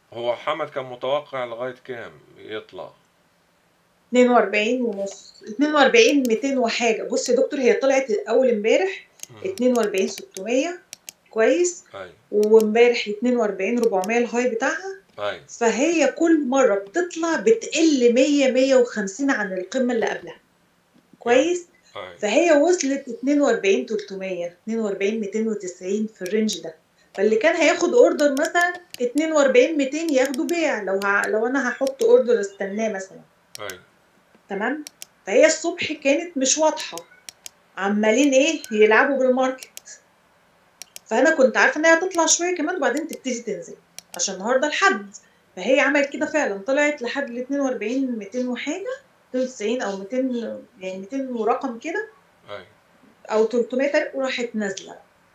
هو حمد كان متوقع لغاية كام يطلع 42 ونص 42 200 وحاجه بص يا دكتور هي طلعت اول امبارح مم. 42 600 كويس اي وامبارح 42 400 الهاي بتاعها اي فهي كل مره بتطلع بتقل 100 150 عن القمه اللي قبلها كويس اي فهي وصلت 42 300 42 290 في الرينج ده فاللي كان هياخد اوردر مثلا 42 200 ياخدوا بيع لو ه... لو انا هحط اوردر استناه مثلا اي تمام فهي الصبح كانت مش واضحه عمالين ايه يلعبوا بالماركت فانا كنت عارفه ان هي هتطلع شويه كمان وبعدين تبتدي تنزل عشان النهارده الحد فهي عملت كده فعلا طلعت لحد ال 42 200 وحاجه 92 او 200 يعني 200 ورقم كده اي او 300 تق- وراحت نازله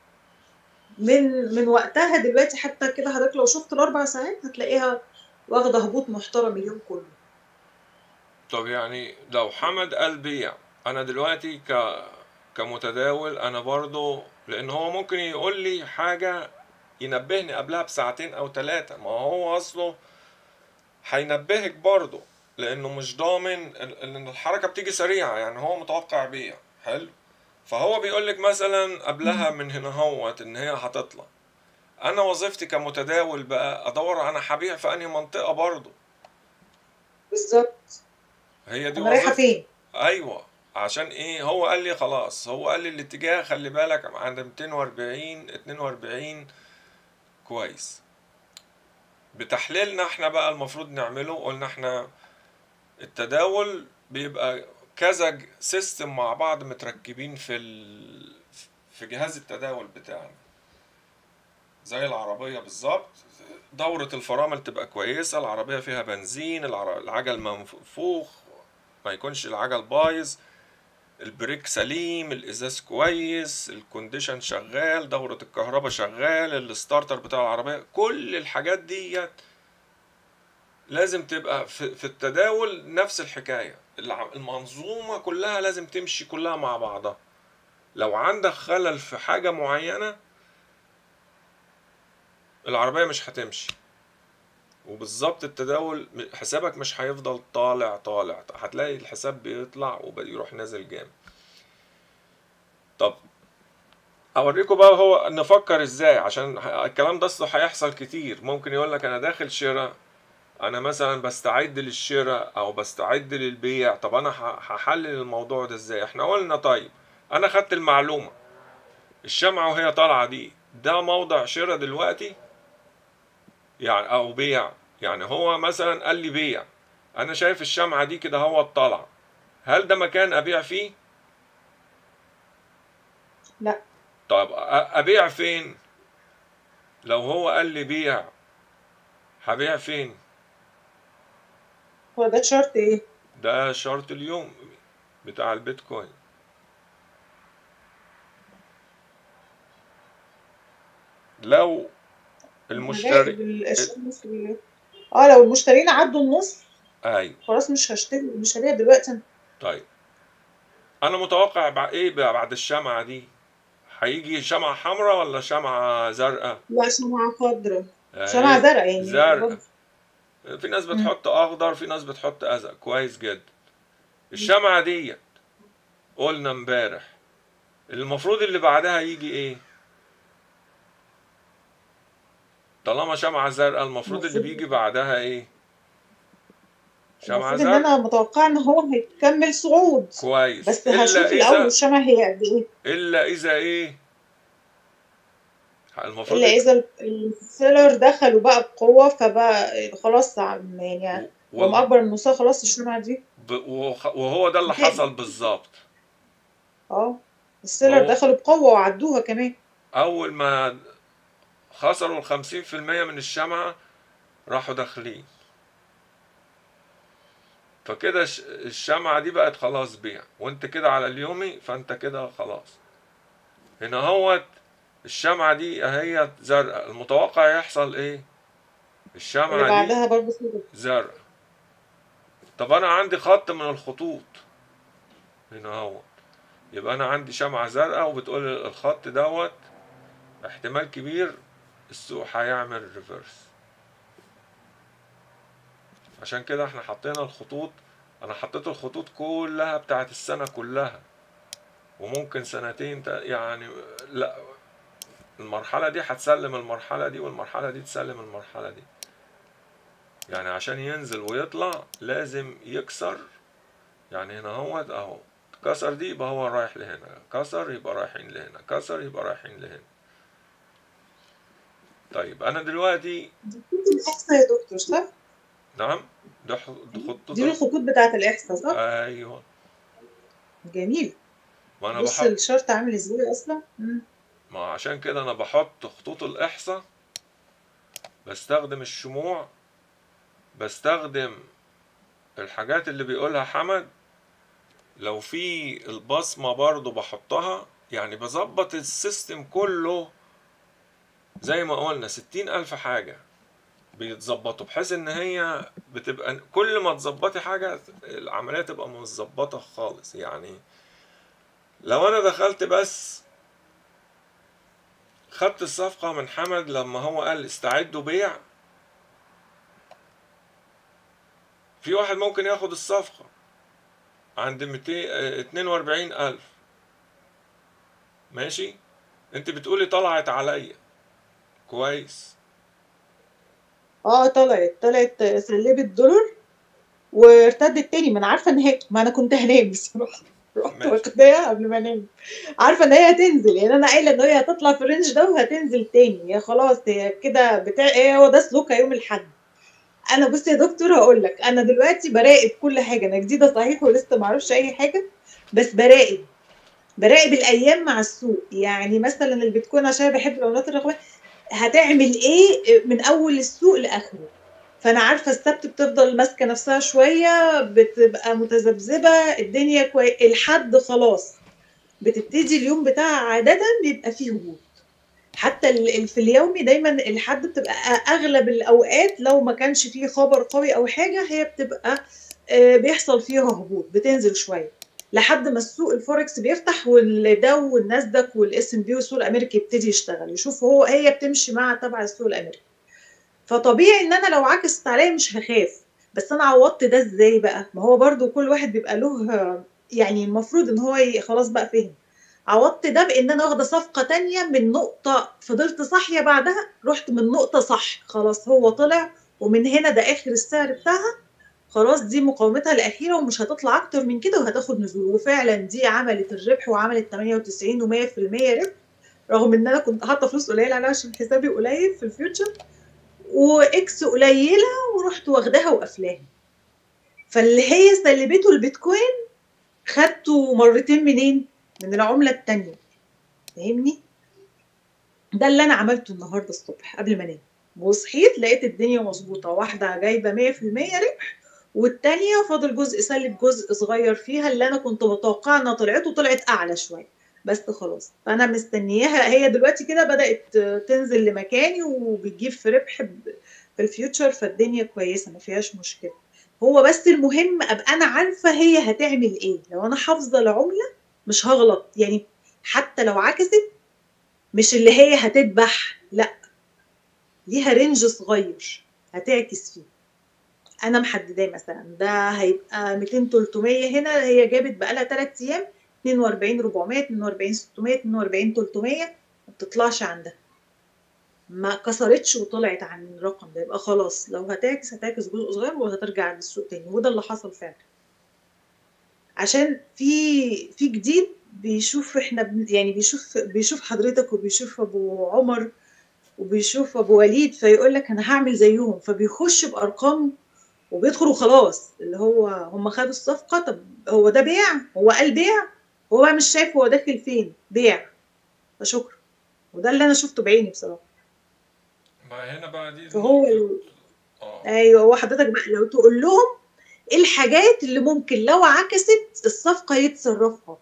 من من وقتها دلوقتي حتى كده حضرتك لو شفت الاربع ساعات هتلاقيها واخده هبوط محترم اليوم كله طب يعني لو حمد قال بيع انا دلوقتي ك كمتداول انا برضو لان هو ممكن يقول لي حاجة ينبهني قبلها بساعتين او ثلاثة ما هو اصله هينبهك برضو لانه مش ضامن ال- ان الحركة بتيجي سريعة يعني هو متوقع بيع حلو فهو بيقول لك مثلا قبلها من هنا هوت ان هي هتطلع انا وظيفتي كمتداول بقى ادور انا هبيع في انهي منطقة برضو بالظبط هي دي انا رايحه وظيفتي فين ايوه عشان ايه هو قال لي خلاص هو قال لي الاتجاه خلي بالك عند 240 42 كويس بتحليلنا احنا بقى المفروض نعمله قلنا احنا التداول بيبقى كذا ج- سيستم مع بعض متركبين في ال... في جهاز التداول بتاعنا زي العربية بالظبط دورة الفرامل تبقى كويسة العربية فيها بنزين العر- العجل منفوخ ما يكونش العجل بايظ البريك سليم الازاز كويس الكونديشن شغال دورة الكهرباء شغال الستارتر بتاع العربية كل الحاجات دي لازم تبقى في, في التداول نفس الحكاية الع- المنظومة كلها لازم تمشي كلها مع بعضها لو عندك خلل في حاجة معينة العربية مش هتمشي وبالظبط التداول م- حسابك مش هيفضل طالع طالع هتلاقي الحساب بيطلع ويروح نازل جامد طب اوريكم بقى هو نفكر ازاي عشان ه- الكلام ده اصله هيحصل كتير ممكن يقول لك انا داخل شراء انا مثلا بستعد للشراء او بستعد للبيع طب انا ه- هحلل الموضوع ده ازاي احنا قلنا طيب انا خدت المعلومة الشمعة وهي طالعة دي ده موضع شراء دلوقتي يعني او بيع يعني هو مثلا قال لي بيع انا شايف الشمعة دي كده هو طالعة هل ده مكان ابيع فيه لا طب أ- ابيع فين لو هو قال لي بيع هبيع فين هو ده شرط ايه ده شرط اليوم بتاع البيتكوين لو المشتري ال- الشمس بال- اه لو المشترين عدوا النص ايوه خلاص مش هشتري مش هبيع دلوقتي أنا. طيب انا متوقع بع- ايه بقى بعد الشمعة دي هيجي شمعة حمراء ولا شمعة زرقاء لا شمعة خضراء أهي شمعة زرقاء يعني زرقاء في ناس مم. بتحط اخضر في ناس بتحط ازرق كويس جدا الشمعة دي قلنا امبارح المفروض اللي بعدها يجي ايه طالما شمعة زرقاء المفروض اللي المفروض- بيجي بعدها ايه شمعة المفروض ان زرقاء انا متوقعه ان هو هيكمل صعود كويس بس الا هشوف الاول اذا الشمعة هي قد ايه الا اذا ايه المفروض الا اذا ال- السيلر دخلوا بقى بقوه فبقى خلاص عم- يعني وال- لما اكبر من نصها خلاص الشمعة دي ب- وخ- وهو ده اللي انتهت. حصل بالظبط اه السيلر هو- دخلوا بقوه وعدوها كمان اول ما خسروا الخمسين في المية من الشمعة راحوا داخلين فكده الش- الشمعة دي بقت خلاص بيع وانت كده على اليومي فانت كده خلاص هنا هوت الشمعة دي اهي زرقاء المتوقع يحصل ايه اللي الشمعة دي بعدها برضه سيلر زرقاء طب انا عندي خط من الخطوط هنا اهو يبقى انا عندي شمعة زرقاء وبتقول الخط دوت احتمال كبير السوق هيعمل ريفرس عشان كده احنا حطينا الخطوط انا حطيت الخطوط كلها بتاعت السنة كلها وممكن سنتين تا- يعني لا المرحلة دي هتسلم المرحلة دي والمرحلة دي تسلم المرحلة دي يعني عشان ينزل ويطلع لازم يكسر يعني هنا هو اهو كسر دي يبقى هو رايح لهنا كسر يبقى رايحين لهنا كسر يبقى رايحين لهنا طيب انا دلوقتي دي خطوط الإحصاء يا دكتور صح؟ نعم ده ح- ده خطوط دي الخطوط بتاعة الإحصاء صح؟ ايوه جميل ما انا بص بحط الشرط عامل ازاي أصلا مم. ما عشان كده انا بحط خطوط الاحصاء بستخدم الشموع بستخدم الحاجات اللي بيقولها حمد لو في البصمة برضو بحطها يعني بظبط السيستم كله زي ما قلنا ستين ألف حاجة بيتظبطوا بحيث ان هي بتبقى كل ما تظبطي حاجة العملية تبقى متظبطة خالص يعني لو انا دخلت بس خدت الصفقة من حمد لما هو قال استعدوا بيع في واحد ممكن ياخد الصفقة عند 200 42 ألف ماشي انت بتقولي طلعت عليا كويس اه طلعت طلعت سلبت دولار وارتدت تاني ما انا عارفه ان هي ما انا كنت هنام بصراحه رحت ماشي واخداها قبل ما انام عارفه ان هي هتنزل يعني انا قايله ان هي هتطلع في الرينج ده وهتنزل تاني هي خلاص هي كده بتاع ايه هو ده سلوكها يوم الاحد انا بصي يا دكتور هقول لك انا دلوقتي براقب كل حاجه انا جديده صحيح ولسه ما اعرفش اي حاجه بس براقب براقب الايام مع السوق يعني مثلا البيتكوين عشان أنا بحب العملات الرقميه هتعمل ايه من اول السوق لاخره فانا عارفه السبت بتفضل ماسكه نفسها شويه بتبقى متذبذبه الدنيا كوي... الحد خلاص بتبتدي اليوم بتاعها عاده بيبقى فيه هبوط حتى ال- ال- في اليومي دايما الحد بتبقى أ- اغلب الاوقات لو ما كانش فيه خبر قوي او حاجه هي بتبقى آه، بيحصل فيها هبوط بتنزل شويه لحد ما السوق الفوركس بيفتح والداو والناسداك والاس ام بي والسوق الامريكي يبتدي يشتغل يشوف هو هي بتمشي مع تبع السوق الامريكي فطبيعي ان انا لو عكست عليا مش هخاف بس انا عوضت ده ازاي بقى ما هو برضو كل واحد بيبقى له آه، يعني المفروض ان هو ي- خلاص بقى فهم عوضت ده بان انا واخده صفقه تانية من نقطه فضلت صاحيه بعدها رحت من نقطه صح خلاص هو طلع ومن هنا ده اخر السعر بتاعها خلاص دي مقاومتها الاخيره ومش هتطلع اكتر من كده وهتاخد نزول وفعلا دي عملت الربح وعملت 98 و100% ربح رغم ان انا كنت حاطه فلوس قليله عليها عشان حسابي قليل في الفيوتشر واكس قليله ورحت واخداها وقافلاها فاللي هي سلبته البيتكوين خدته مرتين منين؟ من العمله التانيه فاهمني؟ ده اللي انا عملته النهارده الصبح قبل ما انام وصحيت لقيت الدنيا مظبوطه واحده جايبه 100% ربح والتانية فاضل جزء سلب جزء صغير فيها اللي انا كنت متوقعه انها طلعت وطلعت اعلى شويه بس خلاص فانا مستنياها هي دلوقتي كده بدات تنزل لمكاني وبتجيب في ربح ب- في الفيوتشر فالدنيا كويسه ما فيهاش مشكله هو بس المهم ابقى انا عارفه هي هتعمل ايه لو انا حافظه العمله مش هغلط يعني حتى لو عكست مش اللي هي هتذبح لا ليها رينج صغير هتعكس فيه انا محدداه مثلا ده هيبقى 200 300 هنا هي جابت بقالها 3 ايام 42 400 42 600 42 300 ما بتطلعش عن ده ما كسرتش وطلعت عن الرقم ده يبقى خلاص لو هتعكس هتعكس جزء صغير وهترجع للسوق تاني وده اللي حصل فعلا عشان في في جديد بيشوف احنا بن- يعني بيشوف بيشوف حضرتك وبيشوف ابو عمر وبيشوف ابو وليد فيقول لك انا هعمل زيهم فبيخش بارقام وبيدخل وخلاص اللي هو هم خدوا الصفقه طب هو ده بيع هو قال بيع هو بقى مش شايف هو داخل فين بيع فشكرا وده اللي انا شفته بعيني بصراحه ما هنا بقى دي فهو ال- اه ايوه هو حضرتك بقى لو تقول لهم ايه الحاجات اللي ممكن لو عكست الصفقه يتصرفها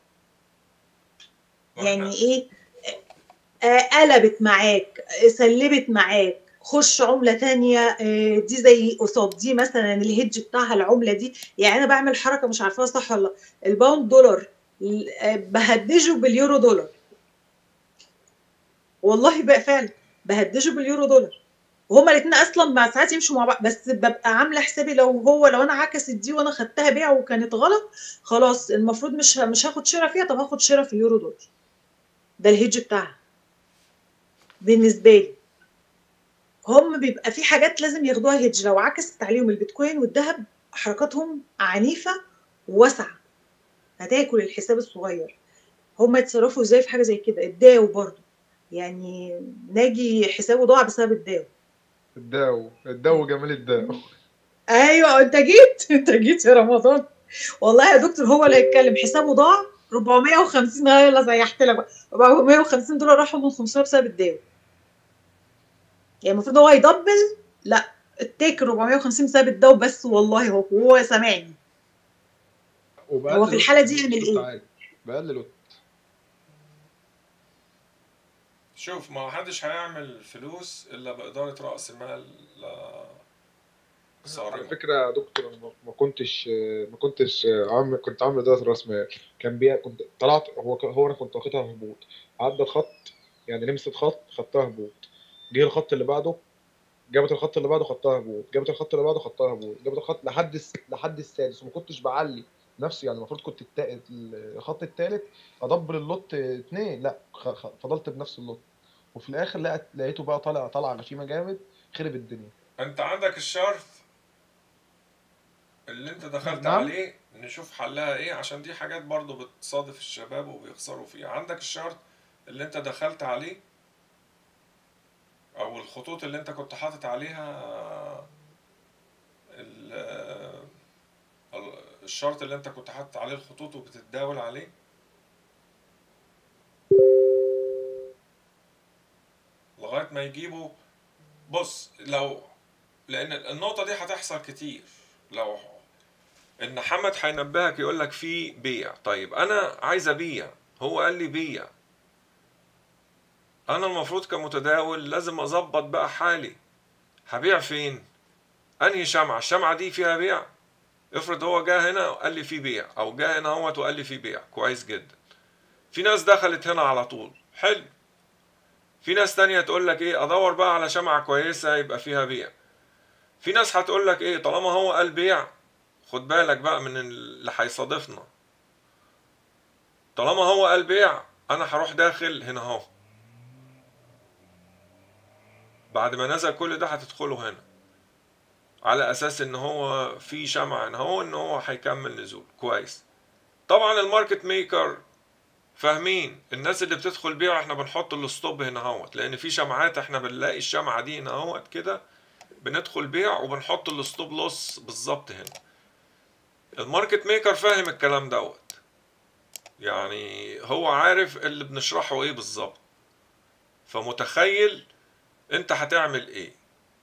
ما يعني احنا ايه آه، قلبت معاك آه، سلبت معاك خش عملة تانية آه، دي زي قصاد دي مثلا الهيدج بتاعها العملة دي يعني أنا بعمل حركة مش عارفاها صح ولا لأ. الباوند دولار ال- آه، بهدجه باليورو دولار والله بقى فعلا بهدجه باليورو دولار وهما الاثنين اصلا مع ساعات يمشوا مع بعض بس ببقى عامله حسابي لو هو لو انا عكست دي وانا خدتها بيع وكانت غلط خلاص المفروض مش ه- مش هاخد شراء فيها طب هاخد شراء في اليورو دولار ده الهيدج بتاعها بالنسبه لي هم بيبقى في حاجات لازم ياخدوها هيدج لو عكست عليهم البيتكوين والذهب حركاتهم عنيفه وواسعه هتاكل الحساب الصغير هم يتصرفوا ازاي في حاجه زي كده الداو برضو يعني ناجي حسابه ضاع بسبب الداو الداو الداو جمال الداو ايوه انت جيت انت جيت يا رمضان والله يا دكتور هو اللي هيتكلم حسابه ضاع 450 اه يلا سيحت لك بقى 450 دولار راحوا من 500 بسبب الداو يعني المفروض هو يدبل لا التيك 450 بسبب الداو بس والله هو هو سامعني وبقلل هو في الحالة دي لوت- يعمل لوت إيه؟ عادي. بقلل لوت. شوف ما حدش هيعمل فلوس الا بإدارة رأس مال على صارمة فكرة يا دكتور أنا ما- ما كنتش ما كنتش عامل كنت عامل إدارة رأس مال كان بيها كنت طلعت هو هو أنا كنت واخدها هبوط عدى الخط يعني لمست خط خدتها هبوط جه الخط اللي بعده جابت الخط اللي بعده خدتها هبوط جابت الخط اللي بعده خدتها هبوط جابت الخط لحد الس... لحد السادس وما كنتش بعلي نفسي يعني المفروض كنت التا... الخط الثالث ادبل اللوت اتنين لا خ... خ... فضلت بنفس اللوت وفي الاخر لقيت لقيته بقى طالع طالعه غشيمه جامد خرب الدنيا انت عندك الشرط اللي انت دخلت نعم. عليه نشوف حلها ايه عشان دي حاجات برضو بتصادف الشباب وبيخسروا فيها عندك الشرط اللي انت دخلت عليه او الخطوط اللي انت كنت حاطط عليها ال- ال- الشرط اللي انت كنت حاطط عليه الخطوط وبتتداول عليه لغاية ما يجيبوا بص لو لان النقطة دي هتحصل كتير لو ان حمد هينبهك يقول لك في بيع طيب انا عايز ابيع هو قال لي بيع انا المفروض كمتداول لازم اظبط بقى حالي هبيع فين انهي شمعة الشمعة دي فيها بيع افرض هو جه هنا وقال لي في بيع او جه هنا هوت وقال لي في بيع كويس جدا في ناس دخلت هنا على طول حلو في ناس تانية تقول لك ايه ادور بقى على شمعة كويسة يبقى فيها بيع في ناس هتقول لك ايه طالما هو قال بيع خد بالك بقى من اللي هيصادفنا طالما هو قال بيع انا هروح داخل هنا اهو بعد ما نزل كل ده هتدخله هنا على اساس ان هو في شمعة هنا هو ان هو هيكمل نزول كويس طبعا الماركت ميكر فاهمين الناس اللي بتدخل بيع احنا بنحط الستوب هنا اهوت لان في شمعات احنا بنلاقي الشمعة دي هنا اهوت كده بندخل بيع وبنحط الستوب لوس بالظبط هنا الماركت ميكر فاهم الكلام دوت يعني هو عارف اللي بنشرحه ايه بالظبط فمتخيل انت هتعمل ايه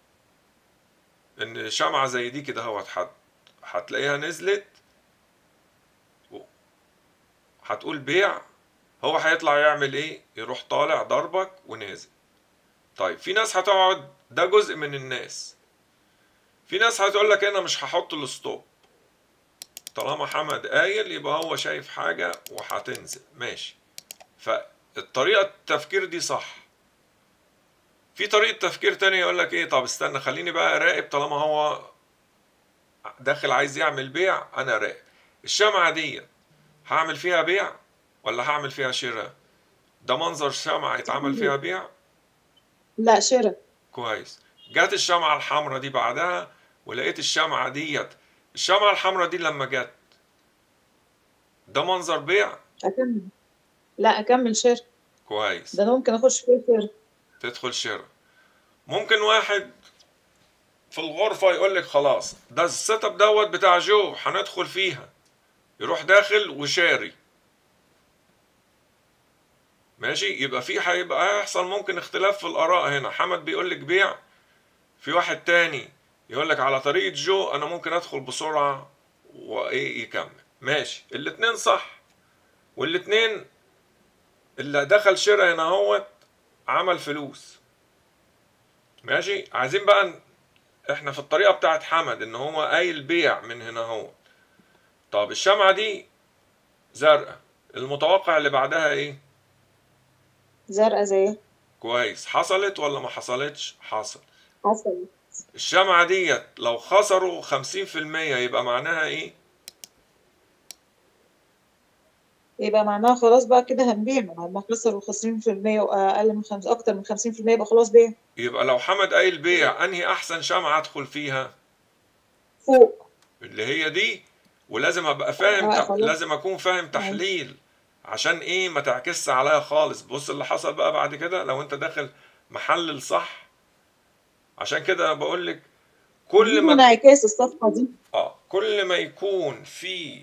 ان شمعة زي دي كده اهوت هت- هتلاقيها نزلت و- هتقول بيع هو هيطلع يعمل ايه يروح طالع ضربك ونازل طيب في ناس هتقعد ده جزء من الناس في ناس هتقول لك انا مش هحط الستوب طالما حمد قايل يبقى هو شايف حاجة وهتنزل ماشي فالطريقة التفكير دي صح في طريقة تفكير تانية يقول لك ايه طب استنى خليني بقى اراقب طالما هو داخل عايز يعمل بيع انا راقب الشمعة دي هعمل فيها بيع ولا هعمل فيها شراء ده منظر شمعة يتعمل فيها بيع لا شراء كويس جت الشمعة الحمراء دي بعدها ولقيت الشمعة ديت الشمعة الحمراء دي لما جت ده منظر بيع اكمل لا اكمل شراء كويس ده انا ممكن اخش فيه شراء تدخل شراء ممكن واحد في الغرفة يقول لك خلاص ده السيت اب دوت بتاع جو هندخل فيها يروح داخل وشاري ماشي يبقى في هيبقى هيحصل ممكن اختلاف في الآراء هنا حمد بيقول لك بيع في واحد تاني يقول لك على طريقة جو أنا ممكن أدخل بسرعة وإيه يكمل ماشي الاتنين صح والاتنين اللي دخل شراء هنا هوت عمل فلوس ماشي عايزين بقى ن- احنا في الطريقة بتاعت حمد ان هو قايل بيع من هنا هو طب الشمعة دي زرقاء المتوقع اللي بعدها ايه زرقاء زي كويس حصلت ولا ما حصلتش حصل حصل الشمعة ديت لو خسروا خمسين في المية يبقى معناها ايه يبقى معناها خلاص بقى كده هنبيع ما هم خسروا 50% واقل من خمس اكتر من 50% يبقى خلاص بيع يبقى لو حمد قايل بيع انهي احسن شمعة ادخل فيها فوق اللي هي دي ولازم ابقى فاهم آه، تح... خلاص. لازم اكون فاهم تحليل عشان ايه ما تعكسش عليا خالص بص اللي حصل بقى بعد كده لو انت داخل محلل صح عشان كده بقول لك كل دي ما انعكاس الصفقه دي اه كل ما يكون في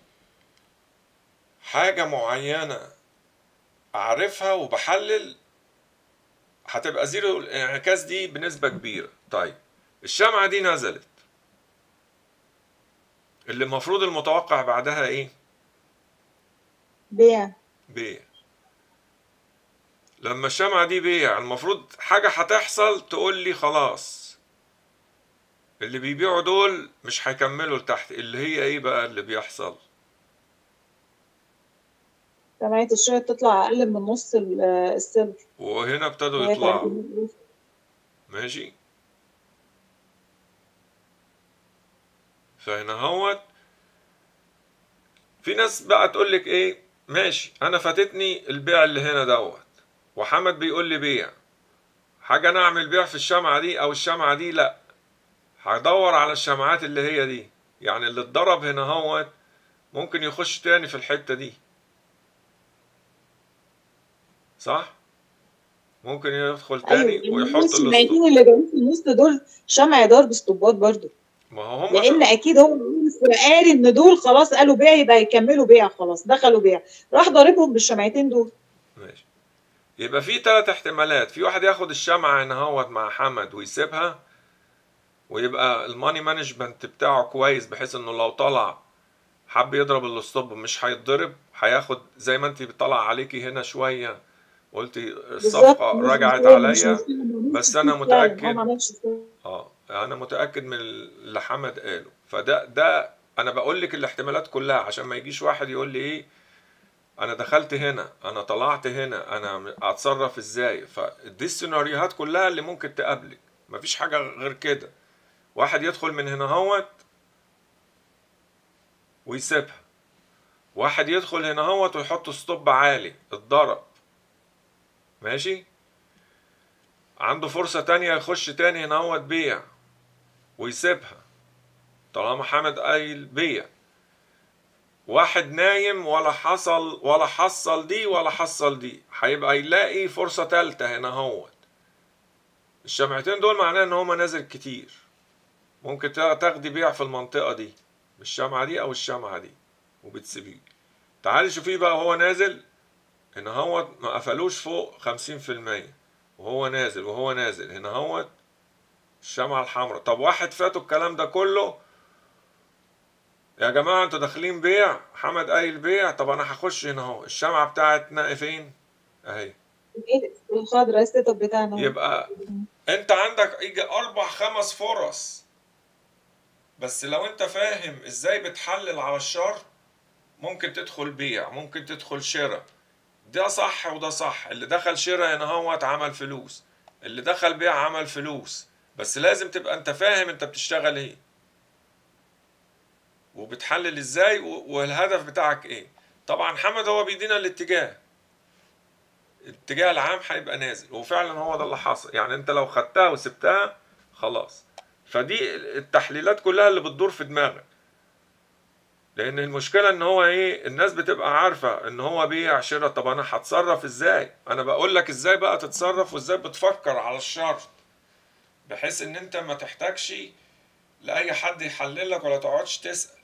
حاجة معينة أعرفها وبحلل هتبقى زيرو الانعكاس دي بنسبة كبيرة طيب الشمعة دي نزلت اللي المفروض المتوقع بعدها ايه بيع بيع لما الشمعة دي بيع المفروض حاجة هتحصل تقول لي خلاص اللي بيبيعوا دول مش هيكملوا لتحت اللي هي ايه بقى اللي بيحصل جمعيه الشراء تطلع اقل من نص ال- السلر وهنا ابتدوا وهي يطلعوا 30 ماشي فهنا هوت في ناس بقى تقول لك ايه ماشي انا فاتتني البيع اللي هنا دوت وحمد بيقول لي بيع حاجة انا اعمل بيع في الشمعة دي او الشمعة دي لا هدور على الشمعات اللي هي دي يعني اللي اتضرب هنا هوت ممكن يخش تاني في الحتة دي صح ممكن يدخل تاني ايوه ويحط الناس الاسطو الشمعتين اللي جايين في النص دول شمع ضرب اسطوبات برضو ما هو هم لان اكيد هو قال ان دول خلاص قالوا بيع يبقى يكملوا بيع خلاص دخلوا بيع راح ضاربهم بالشمعتين دول ماشي يبقى في ثلاث احتمالات في واحد ياخد الشمعة هنا هوت مع حمد ويسيبها ويبقى الماني مانجمنت بتاعه كويس بحيث انه لو طلع حب يضرب الستوب مش هيتضرب هياخد زي ما انت بيطلع عليكي هنا شوية قلتي الصفقة مش رجعت مشكلة- مش عليا مشكلة، ما عملش بس أنا فعلا، متأكد. هو ما عملش فعلا. اه انا متاكد من اللي حمد قاله فده ده انا بقول لك الاحتمالات كلها عشان ما يجيش واحد يقول لي ايه انا دخلت هنا انا طلعت هنا انا اتصرف ازاي فدي السيناريوهات كلها اللي ممكن تقابلك مفيش حاجه غير كده واحد يدخل من هنا هوت ويسيبها واحد يدخل هنا هوت ويحط ستوب عالي اتضرب ماشي عنده فرصة تانية يخش تاني هنا هو بيع ويسيبها طالما حمد قايل بيع واحد نايم ولا حصل ولا حصل دي ولا حصل دي هيبقى يلاقي فرصة تالتة هنا هوت الشمعتين دول معناه ان هما نازل كتير ممكن تا- تاخدي بيع في المنطقة دي بالشمعة دي او الشمعة دي وبتسيبيه تعالي شوفيه بقى هو نازل هنا هو ما قفلوش فوق خمسين في المية وهو نازل وهو نازل هنا هوت الشمعة الحمراء طب واحد فاته الكلام ده كله يا جماعة انتوا داخلين بيع حمد قايل بيع طب انا هخش هنا اهو الشمعة بتاعتنا فين اهي الخضرا السيت اب بتاعنا يبقى انت عندك يجي اربع خمس فرص بس لو انت فاهم ازاي بتحلل على الشرط ممكن تدخل بيع ممكن تدخل شراء ده صح وده صح اللي دخل شراء هنا هو عمل فلوس اللي دخل بيع عمل فلوس بس لازم تبقى انت فاهم انت بتشتغل ايه وبتحلل ازاي و- والهدف بتاعك ايه طبعا حمد هو بيدينا الاتجاه الاتجاه العام هيبقى نازل وفعلا هو ده اللي حصل يعني انت لو خدتها وسبتها خلاص فدي التحليلات كلها اللي بتدور في دماغك لان المشكله ان هو ايه الناس بتبقى عارفه ان هو بيع شراء طب انا هتصرف ازاي انا بقول لك ازاي بقى تتصرف وازاي بتفكر على الشرط بحيث ان انت ما تحتاجش لاي حد يحلل لك ولا تقعدش تسال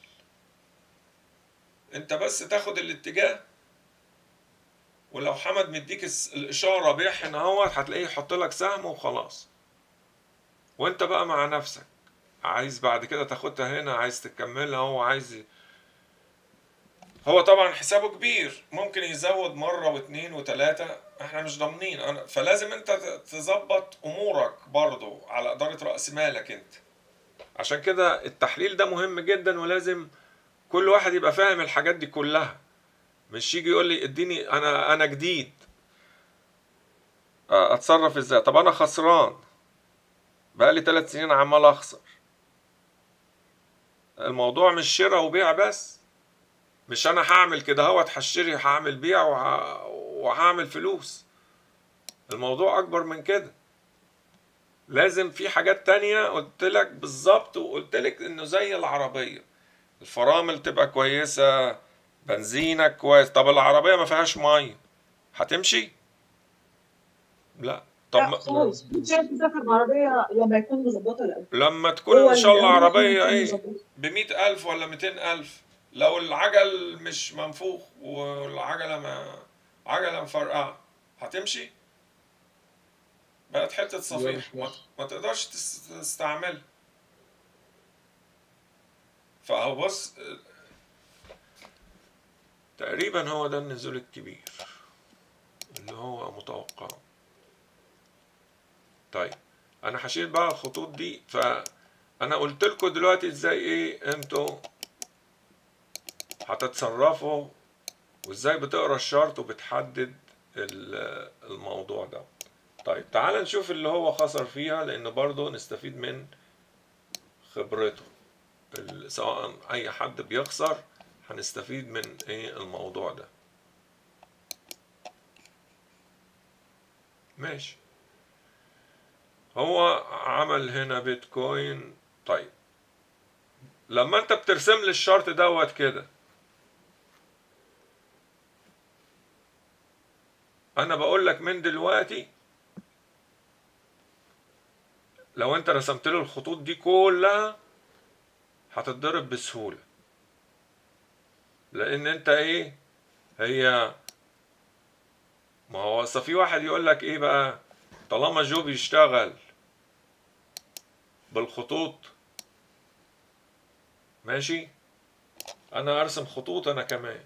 انت بس تاخد الاتجاه ولو حمد مديك الس- الاشاره بيع هنا هو هتلاقيه يحط لك سهم وخلاص وانت بقى مع نفسك عايز بعد كده تاخدها هنا عايز تكملها هو عايز ي- هو طبعا حسابه كبير ممكن يزود مرة واتنين وتلاتة احنا مش ضامنين انا فلازم انت ت- تظبط امورك برضو على ادارة رأس مالك انت عشان كده التحليل ده مهم جدا ولازم كل واحد يبقى فاهم الحاجات دي كلها مش يجي يقول لي اديني انا انا جديد اه، اتصرف ازاي طب انا خسران بقالي ثلاث سنين عمال اخسر الموضوع مش شراء وبيع بس مش انا هعمل كده هوت هشتري هعمل بيع وه... وهعمل فلوس الموضوع اكبر من كده لازم في حاجات تانية قلت لك بالظبط وقلت لك انه زي العربية الفرامل تبقى كويسة بنزينك كويس طب العربية ما فيهاش مية هتمشي لا طب لا ما- خالص مش عارف تسافر بعربية لما يكون مظبطة الأول لما تكون هو ان شاء الله الأول عربية يكون ايه مظبوط. بمئة ألف ولا ميتين ألف لو العجل مش منفوخ والعجلة ما عجلة مفرقعة هتمشي بقت حتة صفيح مش ما, ماشي. ما تقدرش تس- تستعملها فهو بص تقريبا هو ده النزول الكبير اللي هو متوقع طيب انا هشيل بقى الخطوط دي فانا قلت لكم دلوقتي ازاي ايه انتوا هتتصرفوا وازاي بتقرا الشرط وبتحدد ال- الموضوع ده طيب تعال نشوف اللي هو خسر فيها لان برضه نستفيد من خبرته ال- سواء اي حد بيخسر هنستفيد من ايه الموضوع ده ماشي هو عمل هنا بيتكوين طيب لما انت بترسم لي الشرط دوت كده انا بقول لك من دلوقتي لو انت رسمت له الخطوط دي كلها هتتضرب بسهولة لان انت ايه هي ما هو اصل في واحد يقول لك ايه بقى طالما جو بيشتغل بالخطوط ماشي انا ارسم خطوط انا كمان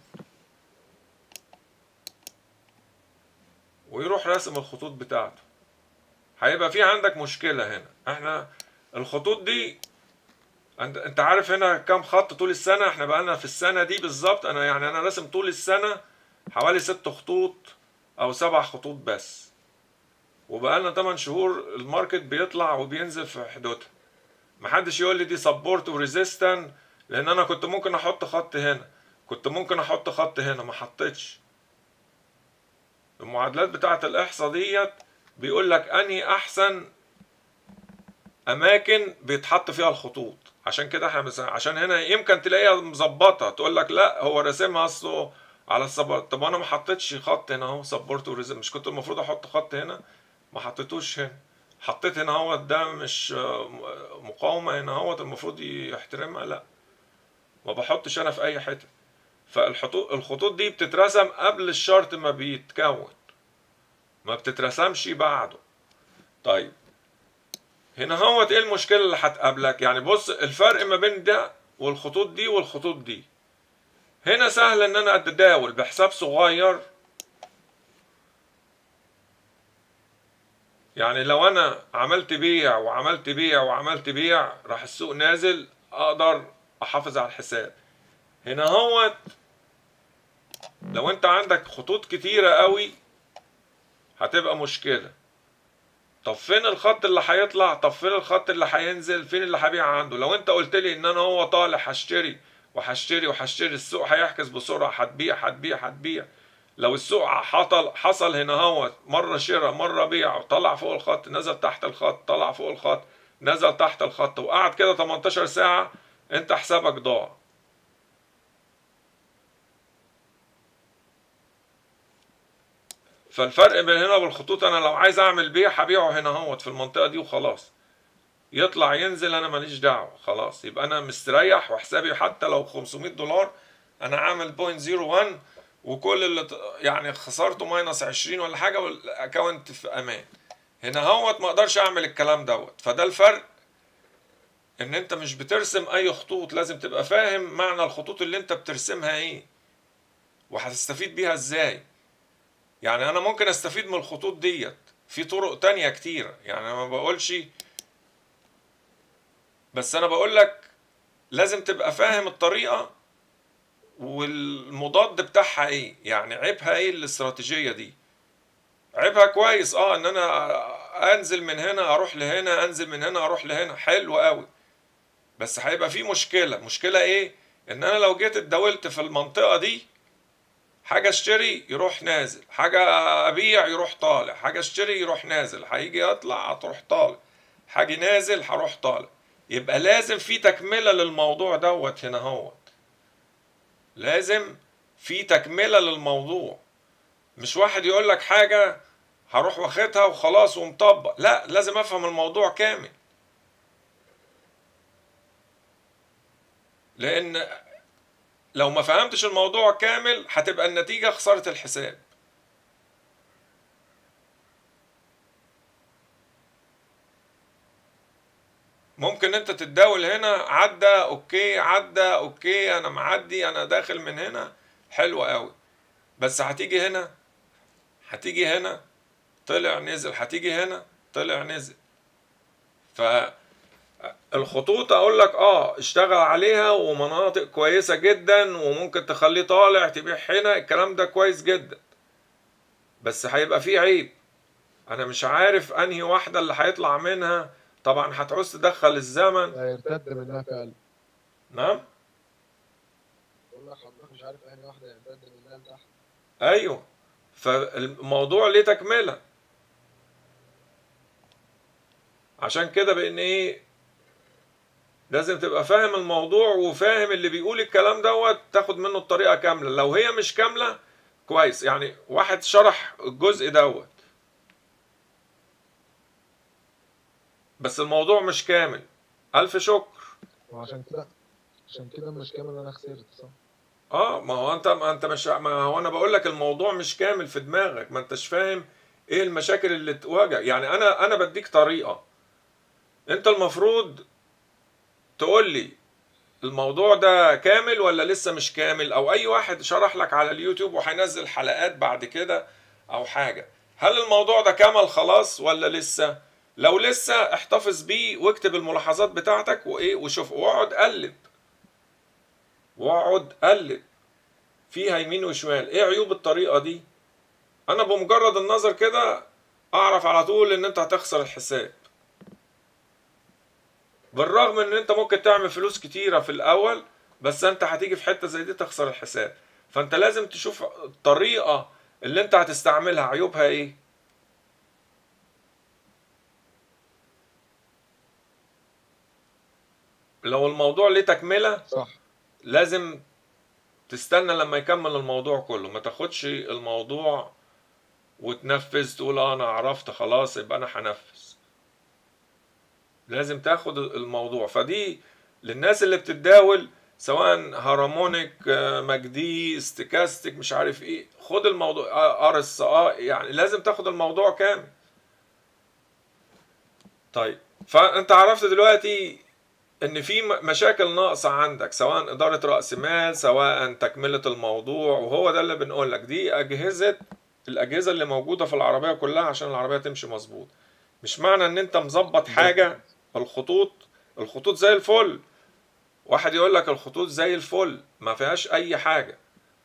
ويروح راسم الخطوط بتاعته هيبقى في عندك مشكلة هنا احنا الخطوط دي انت انت عارف هنا كام خط طول السنة احنا بقالنا في السنة دي بالظبط انا يعني انا راسم طول السنة حوالي ست خطوط او سبع خطوط بس وبقالنا 8 شهور الماركت بيطلع وبينزل في حدودها محدش يقول لي دي سبورت وريزيستن لان انا كنت ممكن احط خط هنا كنت ممكن احط خط هنا ما حطيتش المعادلات بتاعه الاحصاء ديت بيقول لك انهي احسن اماكن بيتحط فيها الخطوط عشان كده احنا مثلا عشان هنا يمكن تلاقيها مظبطه تقول لك لا هو راسمها اصله على السبورت طب انا ما حطيتش خط هنا اهو سبورت وريزم مش كنت المفروض احط خط هنا ما حطيتوش هنا حطيت هنا اهوت ده مش آه، مقاومه هنا اهوت المفروض يحترمها لا ما بحطش انا في اي حته فالخطوط الخطوط دي بتترسم قبل الشرط ما بيتكون ما بتترسمش بعده طيب هنا هوت ايه المشكله اللي هتقابلك يعني بص الفرق ما بين ده والخطوط دي والخطوط دي هنا سهل ان انا اتداول بحساب صغير يعني لو انا عملت بيع وعملت بيع وعملت بيع راح السوق نازل اقدر احافظ على الحساب هنا هوت لو انت عندك خطوط كتيرة قوي هتبقى مشكلة طب فين الخط اللي هيطلع طب فين الخط اللي هينزل فين اللي هبيع عنده لو انت قلت لي ان انا هو طالع هشتري وهشتري وهشتري السوق هيحجز بسرعة هتبيع هتبيع هتبيع لو السوق حصل حصل هنا هو مرة شراء مرة بيع طلع فوق الخط نزل تحت الخط طلع فوق الخط نزل تحت الخط وقعد كده 18 ساعة انت حسابك ضاع فالفرق بين هنا والخطوط انا لو عايز اعمل بيع هبيعه هنا اهوت في المنطقة دي وخلاص يطلع ينزل انا ماليش دعوة خلاص يبقى انا مستريح وحسابي حتى لو 500 دولار انا عامل 0.01 وكل اللي ت- يعني خسرته ماينس 20 ولا حاجه والاكونت في امان هنا هوت ما اقدرش اعمل الكلام دوت فده الفرق ان انت مش بترسم اي خطوط لازم تبقى فاهم معنى الخطوط اللي انت بترسمها ايه وهتستفيد بيها ازاي يعني انا ممكن استفيد من الخطوط ديت في طرق تانية كتيرة يعني انا ما بقولش بس انا بقول لك لازم تبقى فاهم الطريقة والمضاد بتاعها ايه يعني عيبها ايه الاستراتيجية دي عيبها كويس اه ان انا انزل من هنا اروح لهنا انزل من هنا اروح لهنا حلو قوي بس هيبقى في مشكله مشكله ايه ان انا لو جيت اتداولت في المنطقه دي حاجه اشتري يروح نازل حاجه ابيع يروح طالع حاجه اشتري يروح نازل هيجي يطلع هتروح طالع حاجه نازل هروح طالع يبقى لازم في تكمله للموضوع دوت هنا هوت لازم في تكمله للموضوع مش واحد يقول لك حاجه هروح واخدها وخلاص ومطبق لا لازم افهم الموضوع كامل لان لو ما فهمتش الموضوع كامل هتبقى النتيجة خسارة الحساب ممكن انت تتداول هنا عدى اوكي عدى اوكي انا معدي انا داخل من هنا حلو قوي بس هتيجي هنا هتيجي هنا طلع نزل هتيجي هنا طلع نزل ف الخطوط اقول لك اه اشتغل عليها ومناطق كويسه جدا وممكن تخليه طالع تبيع هنا الكلام ده كويس جدا بس هيبقى فيه عيب انا مش عارف انهي واحده اللي هيطلع منها طبعا هتعوز تدخل الزمن هيرتد منها فعلا نعم بقول لك حضرتك مش عارف انهي واحده هيرتد منها لتحت ايوه فالموضوع ليه تكمله عشان كده بان ايه لازم تبقى فاهم الموضوع وفاهم اللي بيقول الكلام دوت تاخد منه الطريقه كامله لو هي مش كامله كويس يعني واحد شرح الجزء دوت بس الموضوع مش كامل الف شكر وعشان كده عشان كده مش كامل انا خسرت صح اه ما هو انت ما انت مش ما هو انا بقول لك الموضوع مش كامل في دماغك ما انتش فاهم ايه المشاكل اللي تواجه يعني انا انا بديك طريقه انت المفروض تقول لي الموضوع ده كامل ولا لسه مش كامل او اي واحد شرح لك على اليوتيوب وهينزل حلقات بعد كده او حاجه هل الموضوع ده كمل خلاص ولا لسه لو لسه احتفظ بيه واكتب الملاحظات بتاعتك وايه وشوف واقعد قلب واقعد قلب فيها يمين وشمال ايه عيوب الطريقه دي انا بمجرد النظر كده اعرف على طول ان انت هتخسر الحساب بالرغم ان انت ممكن تعمل فلوس كتيرة في الاول بس انت هتيجي في حتة زي دي تخسر الحساب فانت لازم تشوف الطريقة اللي انت هتستعملها عيوبها ايه لو الموضوع ليه تكملة صح لازم تستنى لما يكمل الموضوع كله ما تاخدش الموضوع وتنفذ تقول اه انا عرفت خلاص يبقى انا هنفذ لازم تاخد الموضوع فدي للناس اللي بتتداول سواء هارمونيك آه، مجدي استكاستيك مش عارف ايه خد الموضوع ار اس اه يعني لازم تاخد الموضوع كامل طيب فانت عرفت دلوقتي ان في م- مشاكل ناقصه عندك سواء اداره راس مال سواء تكمله الموضوع وهو ده اللي بنقول لك دي اجهزه الاجهزه اللي موجوده في العربيه كلها عشان العربيه تمشي مظبوط مش معنى ان انت مظبط حاجه الخطوط الخطوط زي الفل واحد يقول لك الخطوط زي الفل ما فيهاش اي حاجه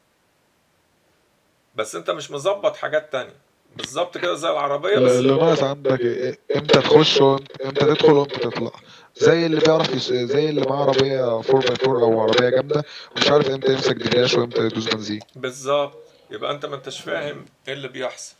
بس انت مش مظبط حاجات تانية بالظبط كده زي العربيه بس اللي ناقص عندك إيه؟ امتى تخش وامتى امتى تدخل وامتى تطلع زي اللي بيعرف يس... زي اللي معاه عربيه 4 باي 4 او عربيه جامده ومش عارف امتى يمسك دباش وامتى يدوس بنزين بالظبط يبقى انت ما انتش فاهم ايه اللي بيحصل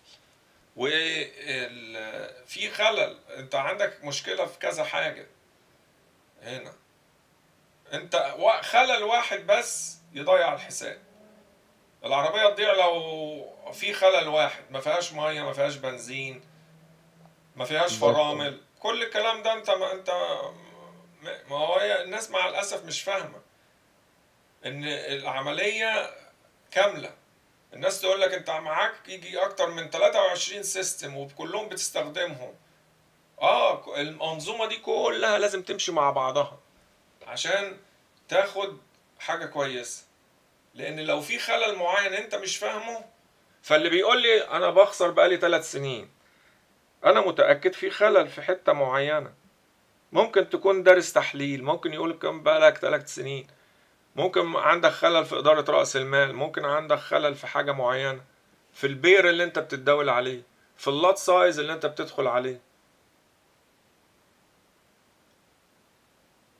وفي خلل انت عندك مشكلة في كذا حاجة هنا انت وا- خلل واحد بس يضيع الحساب العربية تضيع لو في خلل واحد ما فيهاش مية ما فيهاش بنزين ما فيهاش بالظبط. فرامل كل الكلام ده انت ما انت ما ما هو هي الناس مع الاسف مش فاهمة ان العملية كاملة الناس تقول لك انت معاك يجي اكتر من 23 سيستم وكلهم بتستخدمهم اه ك- المنظومة دي كلها لازم تمشي مع بعضها عشان تاخد حاجة كويسة لان لو في خلل معين انت مش فاهمه فاللي بيقول لي انا بخسر بقالي ثلاث سنين انا متأكد في خلل في حتة معينة ممكن تكون دارس تحليل ممكن يقول كم بقالك ثلاث سنين ممكن عندك خلل في إدارة رأس المال ممكن عندك خلل في حاجة معينة في البير اللي انت بتتداول عليه في اللات سايز اللي انت بتدخل عليه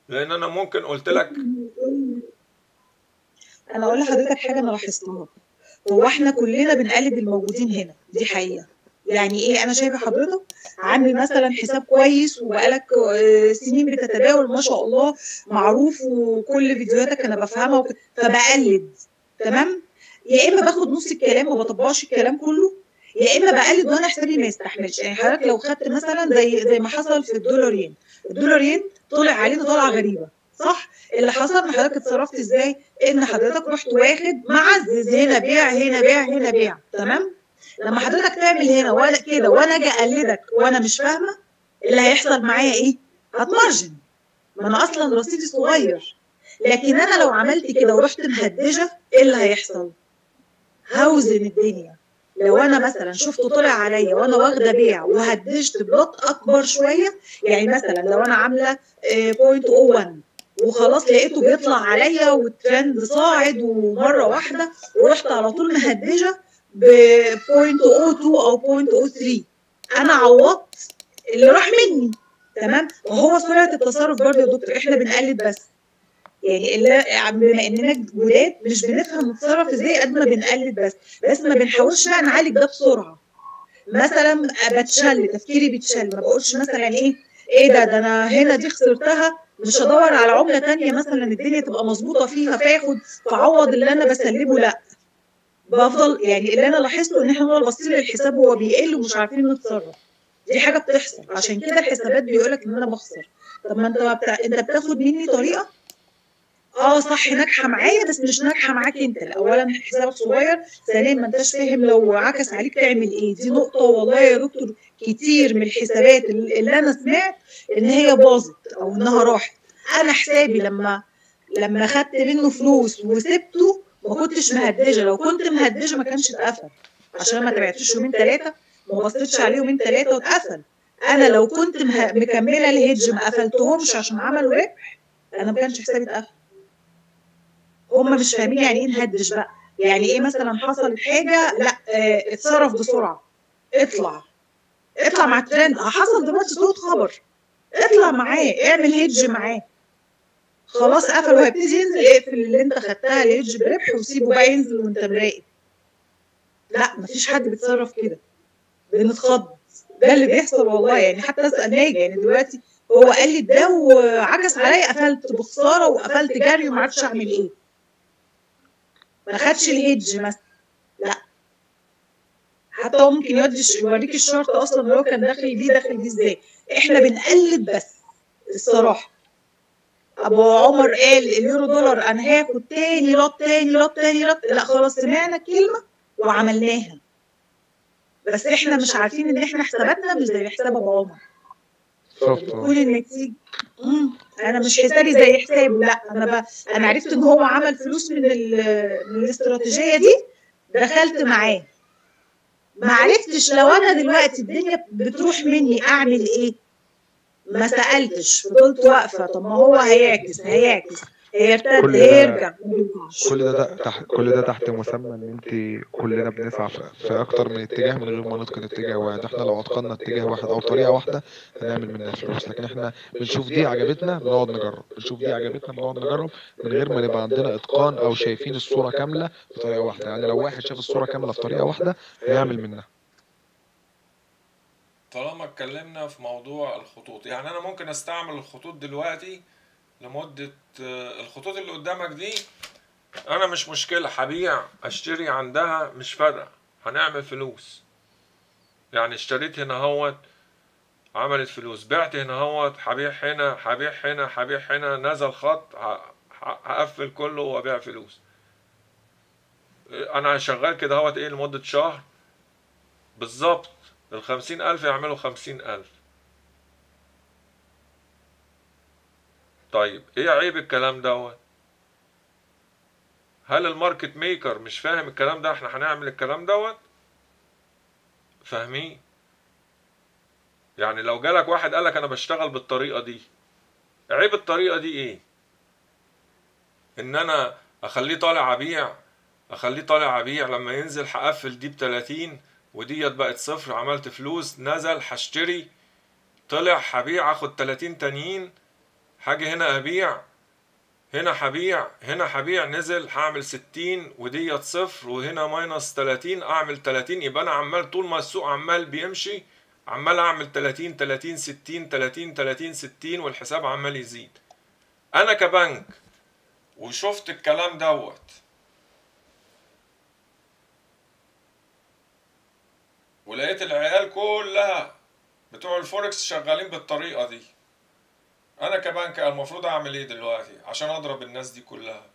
لان انا ممكن قلت لك انا اقول لحضرتك حاجه انا لاحظتها هو احنا كلنا بنقلد الموجودين هنا دي حقيقه يعني ايه انا شايفه حضرتك عامل مثلا حساب كويس وبقالك آه، سنين بتتداول ما شاء الله معروف وكل فيديوهاتك انا بفهمها وك... فبقلد تمام يا اما باخد نص الكلام وما بطبقش الكلام كله يا اما بقلد وانا حسابي ما يستحملش يعني حضرتك لو خدت مثلا زي زي ما حصل في الدولار ين الدولار ين طلع علينا طلعه غريبه صح اللي حصل ان حضرتك اتصرفت ازاي ان حضرتك رحت واخد معزز هنا بيع هنا بيع هنا بيع تمام لما حضرتك تعمل هنا وانا كده وانا اجي اقلدك وانا مش فاهمه اللي هيحصل معايا ايه هتمارجن ما انا اصلا رصيدي صغير لكن انا لو عملت كده ورحت مهدجه ايه اللي هيحصل هوزن الدنيا لو انا مثلا شفته طلع عليا وانا واخده بيع وهدجت بلوت اكبر شويه يعني مثلا لو انا عامله آه، 0.01 وخلاص لقيته بيطلع عليا والترند صاعد ومره واحده ورحت على طول مهدجه ب 0.02 او 0.03 انا عوضت اللي راح مني تمام وهو سرعه التصرف برضه يا دكتور احنا بنقلد بس يعني اللي بما اننا جداد مش بنفهم نتصرف ازاي قد ما بنقلد بس بس ما بنحاولش بقى نعالج ده بسرعه مثلا بتشل تفكيري بيتشل ما بقولش مثلا ايه ايه ده ده انا هنا دي خسرتها مش هدور على عمله تانية مثلا الدنيا تبقى مظبوطه فيها فاخد فاعوض اللي انا بسلبه لا بفضل يعني اللي انا لاحظته ان احنا نفضل باصين للحساب وهو بيقل ومش عارفين نتصرف دي حاجه بتحصل عشان كده الحسابات بيقولك ان انا بخسر طب ما انت بتاع... انت بتاخد مني طريقه اه صح ناجحه معايا بس مش ناجحه معاك انت اولا حسابك صغير ثانيا ما انتش فاهم لو عكس عليك تعمل ايه دي نقطه والله يا دكتور كتير من الحسابات اللي انا سمعت ان هي باظت او انها راحت انا حسابي لما لما خدت منه فلوس وسبته ما كنتش مهدجه لو كنت مهدجه ما كانش اتقفل عشان ما تابعتوش يومين ثلاثه ما بصيتش عليه يومين ثلاثه واتقفل انا لو كنت مه... مكمله الهيدج ما قفلتهمش عشان عملوا ربح انا ما كانش حسابي اتقفل هم مش فاهمين يعني ايه نهدج بقى يعني ايه مثلا حصلت حاجه لا اه اتصرف بسرعه اطلع اطلع مع الترند حصل دلوقتي صوت خبر اطلع معاه اعمل هيدج معاه خلاص قفل وهيبتدي ينزل اقفل اللي انت خدتها الهيدج بربح وسيبه بقى ينزل وانت مراقب لا مفيش حد بيتصرف كده بنتخض ده اللي بيحصل والله يعني حتى اسال ناجي يعني دلوقتي هو قال لي ده وعكس عليا قفلت بخساره وقفلت جري وما عرفتش اعمل ايه ما خدش الهيدج مثلا لا حتى هو ممكن يودي يوريك الشرط اصلا اللي هو كان داخل دي داخل دي ازاي احنا بنقلد بس الصراحه ابو عمر قال اليورو دولار انا هاخد تاني لوت تاني لوت تاني لوت لا خلاص سمعنا الكلمه وعملناها بس احنا مش عارفين ان احنا حساباتنا مش زي حساب ابو عمر بتكون النتيجه انا مش حسابي زي حسابه لا انا ب... انا عرفت ان هو عمل فلوس من, ال... من الاستراتيجيه دي دخلت معاه ما عرفتش لو انا دلوقتي الدنيا بتروح مني اعمل ايه ما سالتش فضلت واقفه طب ما هو هيعكس هيعكس هيرتد هيرجع كل ده, ده تحت كل ده تحت مسمى ان انت كلنا بنسعى في, في اكتر من اتجاه من غير ما نتقن اتجاه واحد احنا لو اتقنا اتجاه واحد او طريقه واحده هنعمل منها فلوس لكن احنا بنشوف دي عجبتنا بنقعد نجرب بنشوف دي عجبتنا بنقعد نجرب من غير ما نبقى عندنا اتقان او شايفين الصوره كامله في طريقه واحده يعني لو واحد شاف الصوره كامله في طريقه واحده هيعمل منها طالما اتكلمنا في موضوع الخطوط يعني انا ممكن استعمل الخطوط دلوقتي لمدة الخطوط اللي قدامك دي انا مش مشكلة هبيع اشتري عندها مش فارقة هنعمل فلوس يعني اشتريت هنا هوت عملت فلوس بعت هنا هوت هبيع هنا هبيع هنا هبيع هنا نزل خط هقفل كله وابيع فلوس انا شغال كده هوت ايه لمدة شهر بالظبط الخمسين ألف يعملوا خمسين ألف طيب ايه عيب الكلام دوت هل الماركت ميكر مش فاهم الكلام ده احنا هنعمل الكلام دوت فاهمين يعني لو جالك واحد قالك انا بشتغل بالطريقه دي عيب الطريقه دي ايه ان انا اخليه طالع ابيع اخليه طالع ابيع لما ينزل هقفل دي بتلاتين وديت بقت صفر عملت فلوس نزل هشتري طلع هبيع اخد تلاتين تانيين هاجي هنا ابيع هنا هبيع هنا هبيع نزل هعمل 60 وديت صفر وهنا ماينس 30 اعمل 30 يبقى انا عمال طول ما السوق عمال بيمشي عمال اعمل 30 30 60 30 30 60 والحساب عمال يزيد انا كبنك وشفت الكلام دوت ولقيت العيال كلها بتوع الفوركس شغالين بالطريقة دي انا كبنك المفروض اعمل ايه دلوقتي عشان اضرب الناس دي كلها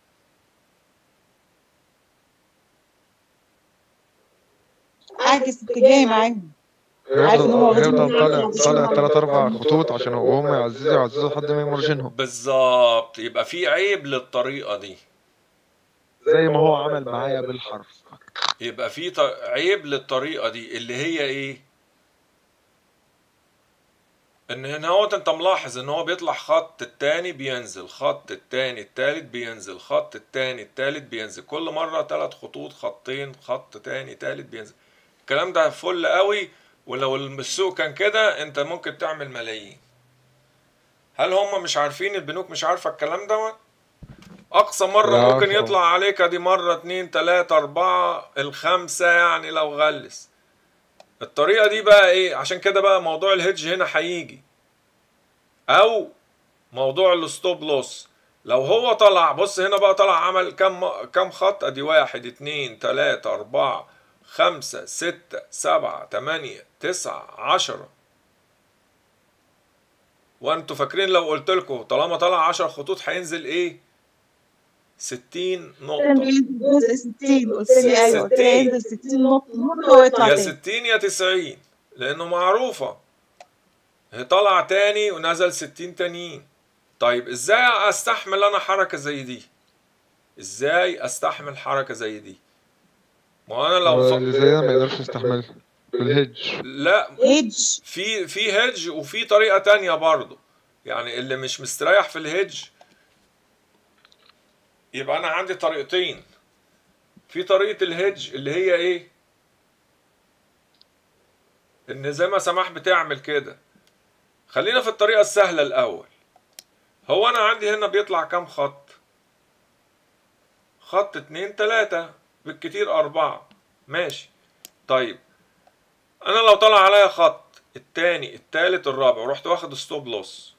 عاكس اتجاهي معاهم عارف إن هو هيفضل غصب هيفضل عنه. طالع طالع تلات أربع خطوط عشان هم يعززوا يعززوا لحد ما يمرجنهم بالظبط يبقى في عيب للطريقة دي زي ما هو عمل معايا بالحرف يبقى في ط- عيب للطريقة دي اللي هي ايه ان هنا هو انت ملاحظ ان هو بيطلع خط التاني بينزل خط التاني التالت بينزل خط التاني التالت بينزل كل مرة تلات خطوط خطين خط تاني تالت بينزل الكلام ده فل قوي ولو السوق كان كده انت ممكن تعمل ملايين هل هم مش عارفين البنوك مش عارفة الكلام دوت اقصى مرة لا ممكن عارفة. يطلع عليك دي مرة اتنين تلاتة اربعة الخمسة يعني لو غلس الطريقة دي بقى ايه عشان كده بقى موضوع الهيدج هنا هيجي او موضوع الستوب لوس لو هو طلع بص هنا بقى طلع عمل كم كم خط ادي واحد اتنين تلاتة اربعة خمسة ستة سبعة تمانية تسعة عشرة وانتوا فاكرين لو قلت لكم طالما طلع عشر خطوط هينزل ايه ستين نقطة جزء 60 قلت لي ايوه قلت لي ينزل 60 نقطة مرة ويطلع يا تاني ستين يا تسعين لأنه معروفة هي طلع تاني ونزل ستين تانيين طيب ازاي استحمل انا حركة زي دي ازاي استحمل حركة زي دي ما هو انا لو اللي ف... زي ده ما يقدرش يستحملها بالهج لا هيدج في في هيدج وفي طريقة تانية برضو يعني اللي مش مستريح في الهيدج يبقى انا عندي طريقتين في طريقة الهيدج اللي هي ايه ان زي ما سماح بتعمل كده خلينا في الطريقة السهلة الاول هو انا عندي هنا بيطلع كام خط خط اتنين تلاتة بالكتير اربعة ماشي طيب انا لو طلع عليا خط التاني التالت الرابع ورحت واخد ستوب لوس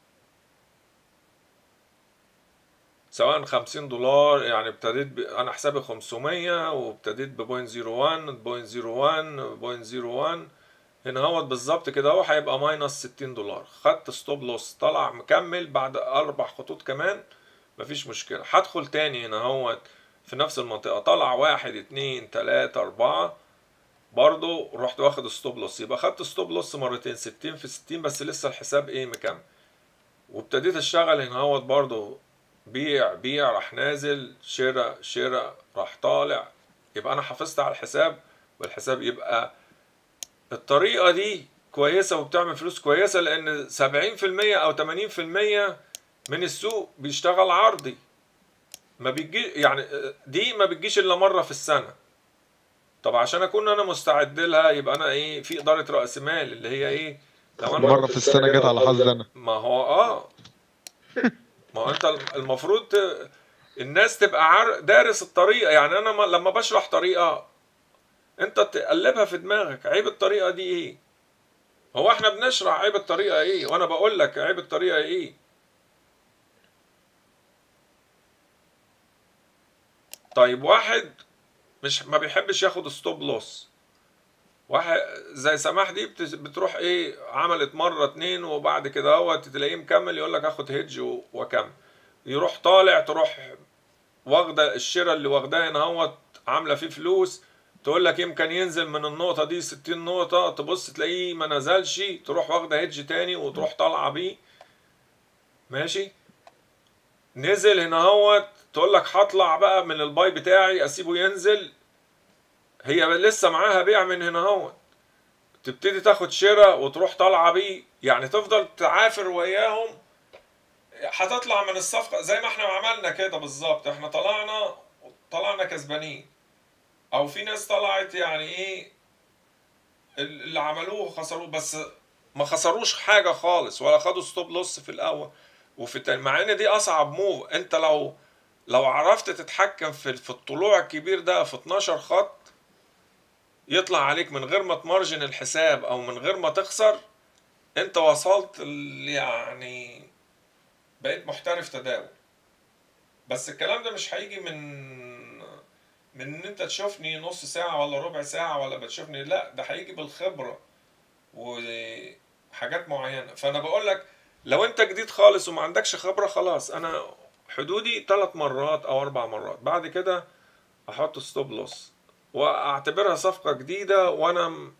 سواء خمسين دولار يعني ابتديت ب... انا حسابي خمسمية وابتديت ببوينت زيرو وان بوينت زيرو وان بوينت زيرو وان هنا هوت بالظبط كده اهو هيبقى ماينس ستين دولار خدت ستوب لوس طلع مكمل بعد اربع خطوط كمان مفيش مشكلة هدخل تاني هنا هوت في نفس المنطقة طلع واحد اتنين تلاتة اربعة برضو رحت واخد ستوب لوس يبقى خدت ستوب لوس مرتين ستين في ستين بس لسه الحساب ايه مكمل وابتديت اشتغل هنا هوت برضو بيع بيع راح نازل شراء شراء راح طالع يبقى انا حافظت على الحساب والحساب يبقى الطريقة دي كويسة وبتعمل فلوس كويسة لأن سبعين في المية أو تمانين في المية من السوق بيشتغل عرضي ما بيجي يعني دي ما بتجيش إلا مرة في السنة طب عشان أكون أنا مستعد لها يبقى أنا إيه في إدارة رأس مال اللي هي إيه لو أنا مرة في السنة جت على حظ أنا ما هو اه ما هو انت المفروض ت... الناس تبقى عار... دارس الطريقه يعني انا ما... لما بشرح طريقه انت تقلبها في دماغك عيب الطريقه دي ايه هو احنا بنشرح عيب الطريقه ايه وانا بقول لك عيب الطريقه ايه طيب واحد مش ما بيحبش ياخد ستوب لوس واحد زي سماح دي بت- بتروح ايه عملت مره اتنين وبعد كده هو تلاقيه مكمل يقول لك اخد هيدج و- واكمل يروح طالع تروح واخده الشراء اللي واخداه هنا هو عامله فيه فلوس تقول لك يمكن ينزل من النقطه دي 60 نقطه تبص تلاقيه ما نزلش تروح واخده هيدج تاني وتروح طالعه بيه ماشي نزل هنا هو تقول لك هطلع بقى من الباي بتاعي اسيبه ينزل هي لسه معاها بيع من هنا هو تبتدي تاخد شراء وتروح طالعه بيه يعني تفضل تعافر وياهم هتطلع من الصفقه زي ما احنا عملنا كده بالظبط احنا طلعنا طلعنا كسبانين او في ناس طلعت يعني ايه اللي عملوه خسروه بس ما خسروش حاجه خالص ولا خدوا ستوب لوس في الاول وفي التاني مع ان دي اصعب موف انت لو لو عرفت تتحكم في في الطلوع الكبير ده في 12 خط يطلع عليك من غير ما تمارجن الحساب او من غير ما تخسر انت وصلت ل- يعني بقيت محترف تداول بس الكلام ده مش هيجي من من ان انت تشوفني نص ساعة ولا ربع ساعة ولا بتشوفني لا ده هيجي بالخبرة وحاجات معينة فانا بقول لك لو انت جديد خالص وما عندكش خبرة خلاص انا حدودي ثلاث مرات او اربع مرات بعد كده احط ستوب لوس واعتبرها صفقة جديدة وانا م-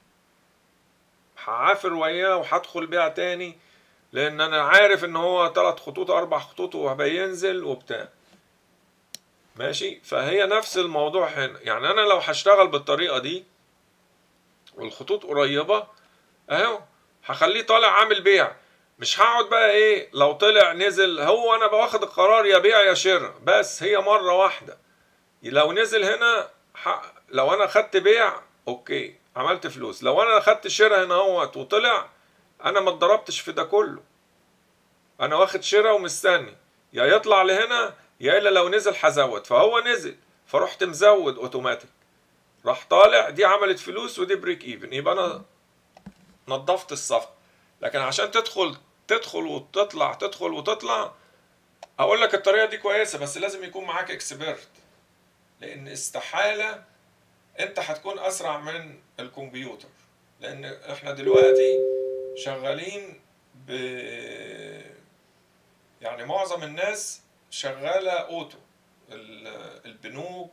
هعافر وياه وهدخل بيها تاني لان انا عارف ان هو ثلاث خطوط اربع خطوط وهينزل وبتاع ماشي فهي نفس الموضوع هنا يعني انا لو هشتغل بالطريقة دي والخطوط قريبة اهو هخليه طالع عامل بيع مش هقعد بقى ايه لو طلع نزل هو انا باخد القرار يا بيع يا شراء بس هي مرة واحدة لو نزل هنا ح... لو انا خدت بيع اوكي عملت فلوس لو انا خدت شراء هنا اهوت وطلع انا ما اتضربتش في ده كله انا واخد شراء ومستني يا يطلع لهنا يا الا لو نزل هزود فهو نزل فرحت مزود اوتوماتيك راح طالع دي عملت فلوس ودي بريك ايفن يبقى انا نظفت الصفقه لكن عشان تدخل تدخل وتطلع تدخل وتطلع اقول لك الطريقه دي كويسه بس لازم يكون معاك اكسبيرت لان استحاله انت هتكون اسرع من الكمبيوتر لان احنا دلوقتي شغالين ب يعني معظم الناس شغاله اوتو ال- البنوك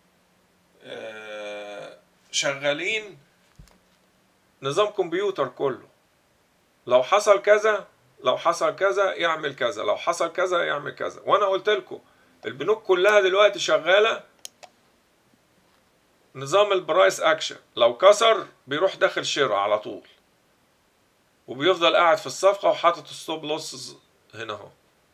آه، شغالين نظام كمبيوتر كله لو حصل كذا لو حصل كذا يعمل كذا لو حصل كذا يعمل كذا وانا قلت لكم البنوك كلها دلوقتي شغاله نظام البرايس اكشن لو كسر بيروح داخل شراء على طول وبيفضل قاعد في الصفقه وحاطط الستوب لوس هنا اهو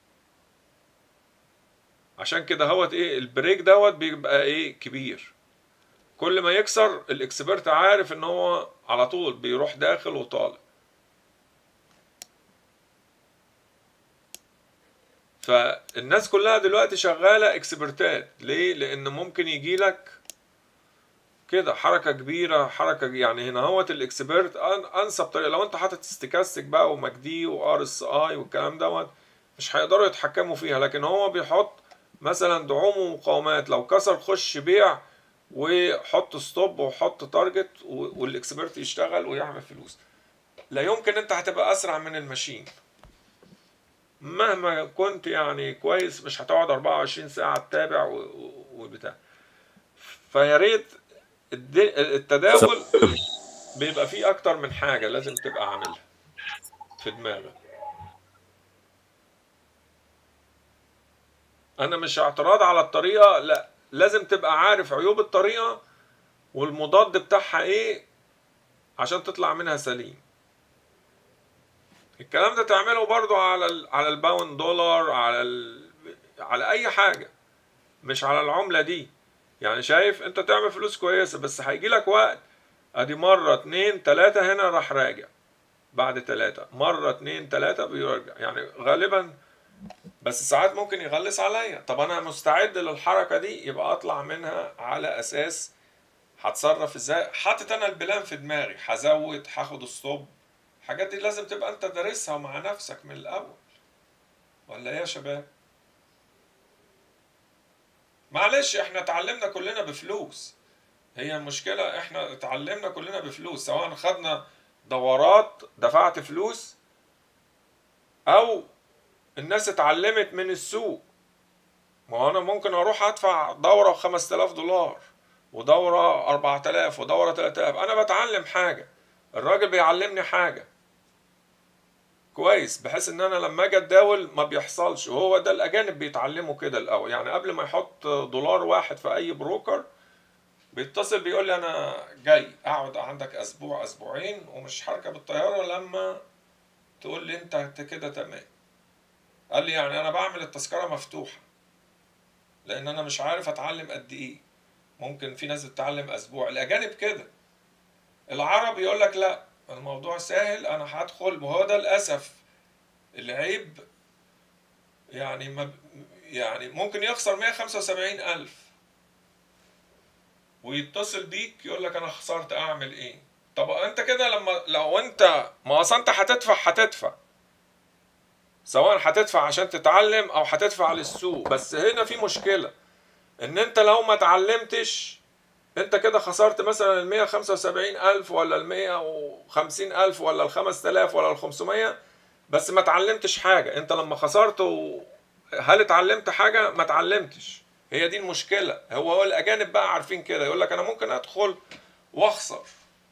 عشان كده هوت ايه البريك دوت بيبقى ايه كبير كل ما يكسر الاكسبرت عارف ان هو على طول بيروح داخل وطالع فالناس كلها دلوقتي شغاله اكسبرتات ليه لان ممكن يجي لك كده حركه كبيره حركه يعني هنا هوت الاكسبرت أن- انسب طريقه لو انت حاطط استكاستك بقى ومجدي وار اس اي والكلام دوت مش هيقدروا يتحكموا فيها لكن هو بيحط مثلا دعوم ومقاومات لو كسر خش بيع وحط ستوب وحط تارجت و- والاكسبرت يشتغل ويعمل فلوس لا يمكن انت هتبقى اسرع من الماشين مهما كنت يعني كويس مش هتقعد 24 ساعة تتابع و- و- وبتاع فيا ريت الد- التداول بيبقى فيه اكتر من حاجة لازم تبقى عاملها في دماغك انا مش اعتراض على الطريقة لا لازم تبقى عارف عيوب الطريقة والمضاد بتاعها ايه عشان تطلع منها سليم الكلام ده تعمله برضو على ال على الباوند دولار على ال على اي حاجة مش على العملة دي يعني شايف انت تعمل فلوس كويسة بس هيجي لك وقت ادي مرة اتنين تلاتة هنا راح راجع بعد تلاتة مرة اتنين تلاتة بيرجع يعني غالبا بس ساعات ممكن يغلس عليا طب انا مستعد للحركة دي يبقى اطلع منها على اساس هتصرف ازاي حاطط انا البلان في دماغي هزود هاخد ستوب الحاجات دي لازم تبقى انت دارسها مع نفسك من الاول ولا ايه يا شباب معلش احنا اتعلمنا كلنا بفلوس هي المشكلة احنا اتعلمنا كلنا بفلوس سواء خدنا دورات دفعت فلوس او الناس اتعلمت من السوق ما هو انا ممكن اروح ادفع دورة خمس تلاف دولار ودورة اربعة تلاف ودورة تلات تلاف انا بتعلم حاجة الراجل بيعلمني حاجة كويس بحيث ان انا لما اجي اتداول ما بيحصلش وهو ده الاجانب بيتعلموا كده الاول يعني قبل ما يحط دولار واحد في اي بروكر بيتصل بيقول لي انا جاي اقعد عندك اسبوع اسبوعين ومش هركب الطياره لما تقول لي انت أنت كده تمام قال لي يعني انا بعمل التذكره مفتوحه لان انا مش عارف اتعلم قد ايه ممكن في ناس بتتعلم اسبوع الاجانب كده العرب يقول لك لا الموضوع سهل انا هدخل وهو ده للاسف العيب يعني ما يعني ممكن يخسر 175 ألف ويتصل بيك يقول لك أنا خسرت أعمل إيه طب أنت كده لما لو أنت ما أصل أنت هتدفع هتدفع سواء هتدفع عشان تتعلم أو هتدفع للسوق بس هنا في مشكلة إن أنت لو ما اتعلمتش أنت كده خسرت مثلا ال 175 ألف ولا ال 150 ألف ولا ال 5000 ولا ال 500 بس ما اتعلمتش حاجة أنت لما خسرت و... هل اتعلمت حاجة؟ ما اتعلمتش هي دي المشكلة هو هو الأجانب بقى عارفين كده يقول لك أنا ممكن أدخل وأخسر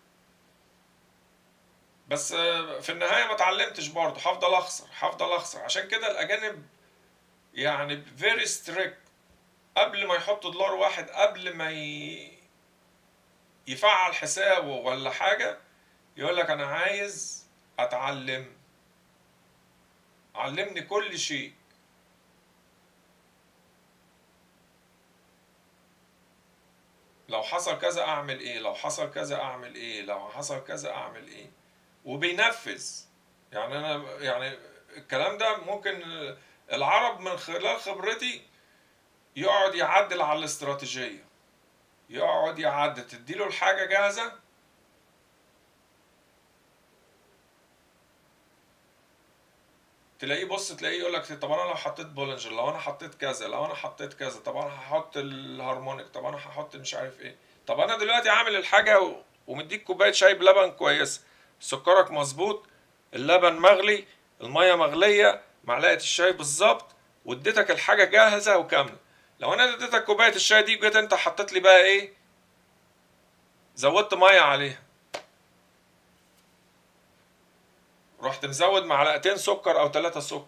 بس في النهاية ما اتعلمتش برضه هفضل أخسر هفضل أخسر عشان كده الأجانب يعني very strict قبل ما يحط دولار واحد قبل ما ي... يفعل حسابه ولا حاجة يقول لك أنا عايز أتعلم علمني كل شيء لو حصل كذا اعمل ايه لو حصل كذا اعمل ايه لو حصل كذا اعمل ايه وبينفذ يعني انا يعني الكلام ده ممكن العرب من خلال خبرتي يقعد يعدل على الاستراتيجية يقعد يعدل تديله الحاجة جاهزة تلاقيه بص تلاقيه يقول لك طب انا لو حطيت بولنجر لو انا حطيت كذا لو انا حطيت كذا طب انا هحط الهارمونيك طب انا هحط مش عارف ايه طب انا دلوقتي عامل الحاجه و... ومديك كوبايه شاي بلبن كويسه سكرك مظبوط اللبن مغلي الميه مغليه معلقه الشاي بالظبط واديتك الحاجه جاهزه وكامله لو انا اديتك كوبايه الشاي دي وجيت انت حطيت لي بقى ايه زودت ميه عليها رحت مزود معلقتين سكر او ثلاثة سكر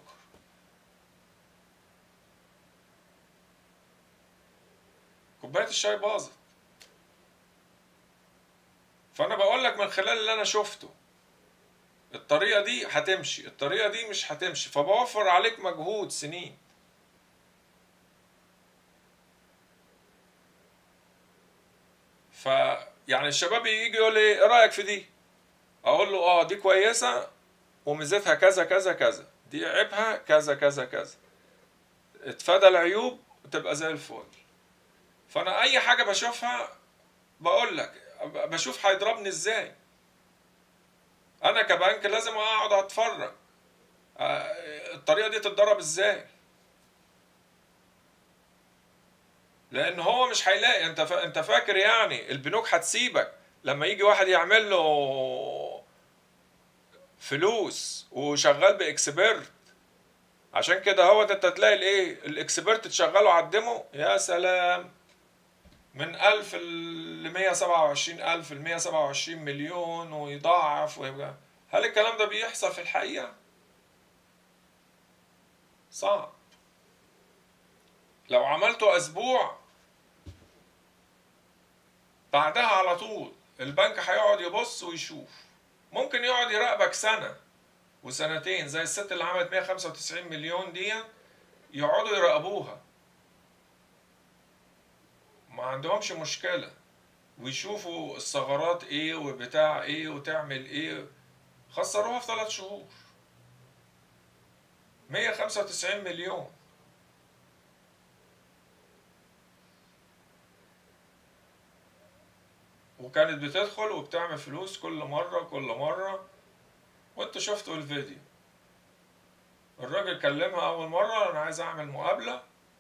كوبايه الشاي باظت فانا بقول لك من خلال اللي انا شفته الطريقه دي هتمشي الطريقه دي مش هتمشي فبوفر عليك مجهود سنين ف يعني الشباب يجي يقول لي ايه رايك في دي اقول له اه دي كويسه وميزتها كذا كذا كذا دي عيبها كذا كذا كذا اتفادى العيوب تبقى زي الفل فانا اي حاجه بشوفها بقول لك بشوف هيضربني ازاي انا كبنك لازم اقعد اتفرج الطريقه دي تتضرب ازاي لان هو مش هيلاقي انت فا... انت فاكر يعني البنوك هتسيبك لما يجي واحد يعمل له فلوس وشغال باكسبرت عشان كده هو انت تلاقي الايه الاكسبرت تشغله على الديمو يا سلام من ألف ل 127 ألف ل 127 مليون ويضاعف ويبقى هل الكلام ده بيحصل في الحقيقة؟ صعب لو عملته أسبوع بعدها على طول البنك هيقعد يبص ويشوف ممكن يقعد يراقبك سنة وسنتين زي الست اللي عملت 195 مليون دي يقعدوا يراقبوها ما عندهمش مشكلة ويشوفوا الثغرات ايه وبتاع ايه وتعمل ايه خسروها في ثلاث شهور 195 مليون وكانت بتدخل وبتعمل فلوس كل مرة كل مرة وانتوا شفتوا الفيديو الراجل كلمها أول مرة أنا عايز أعمل مقابلة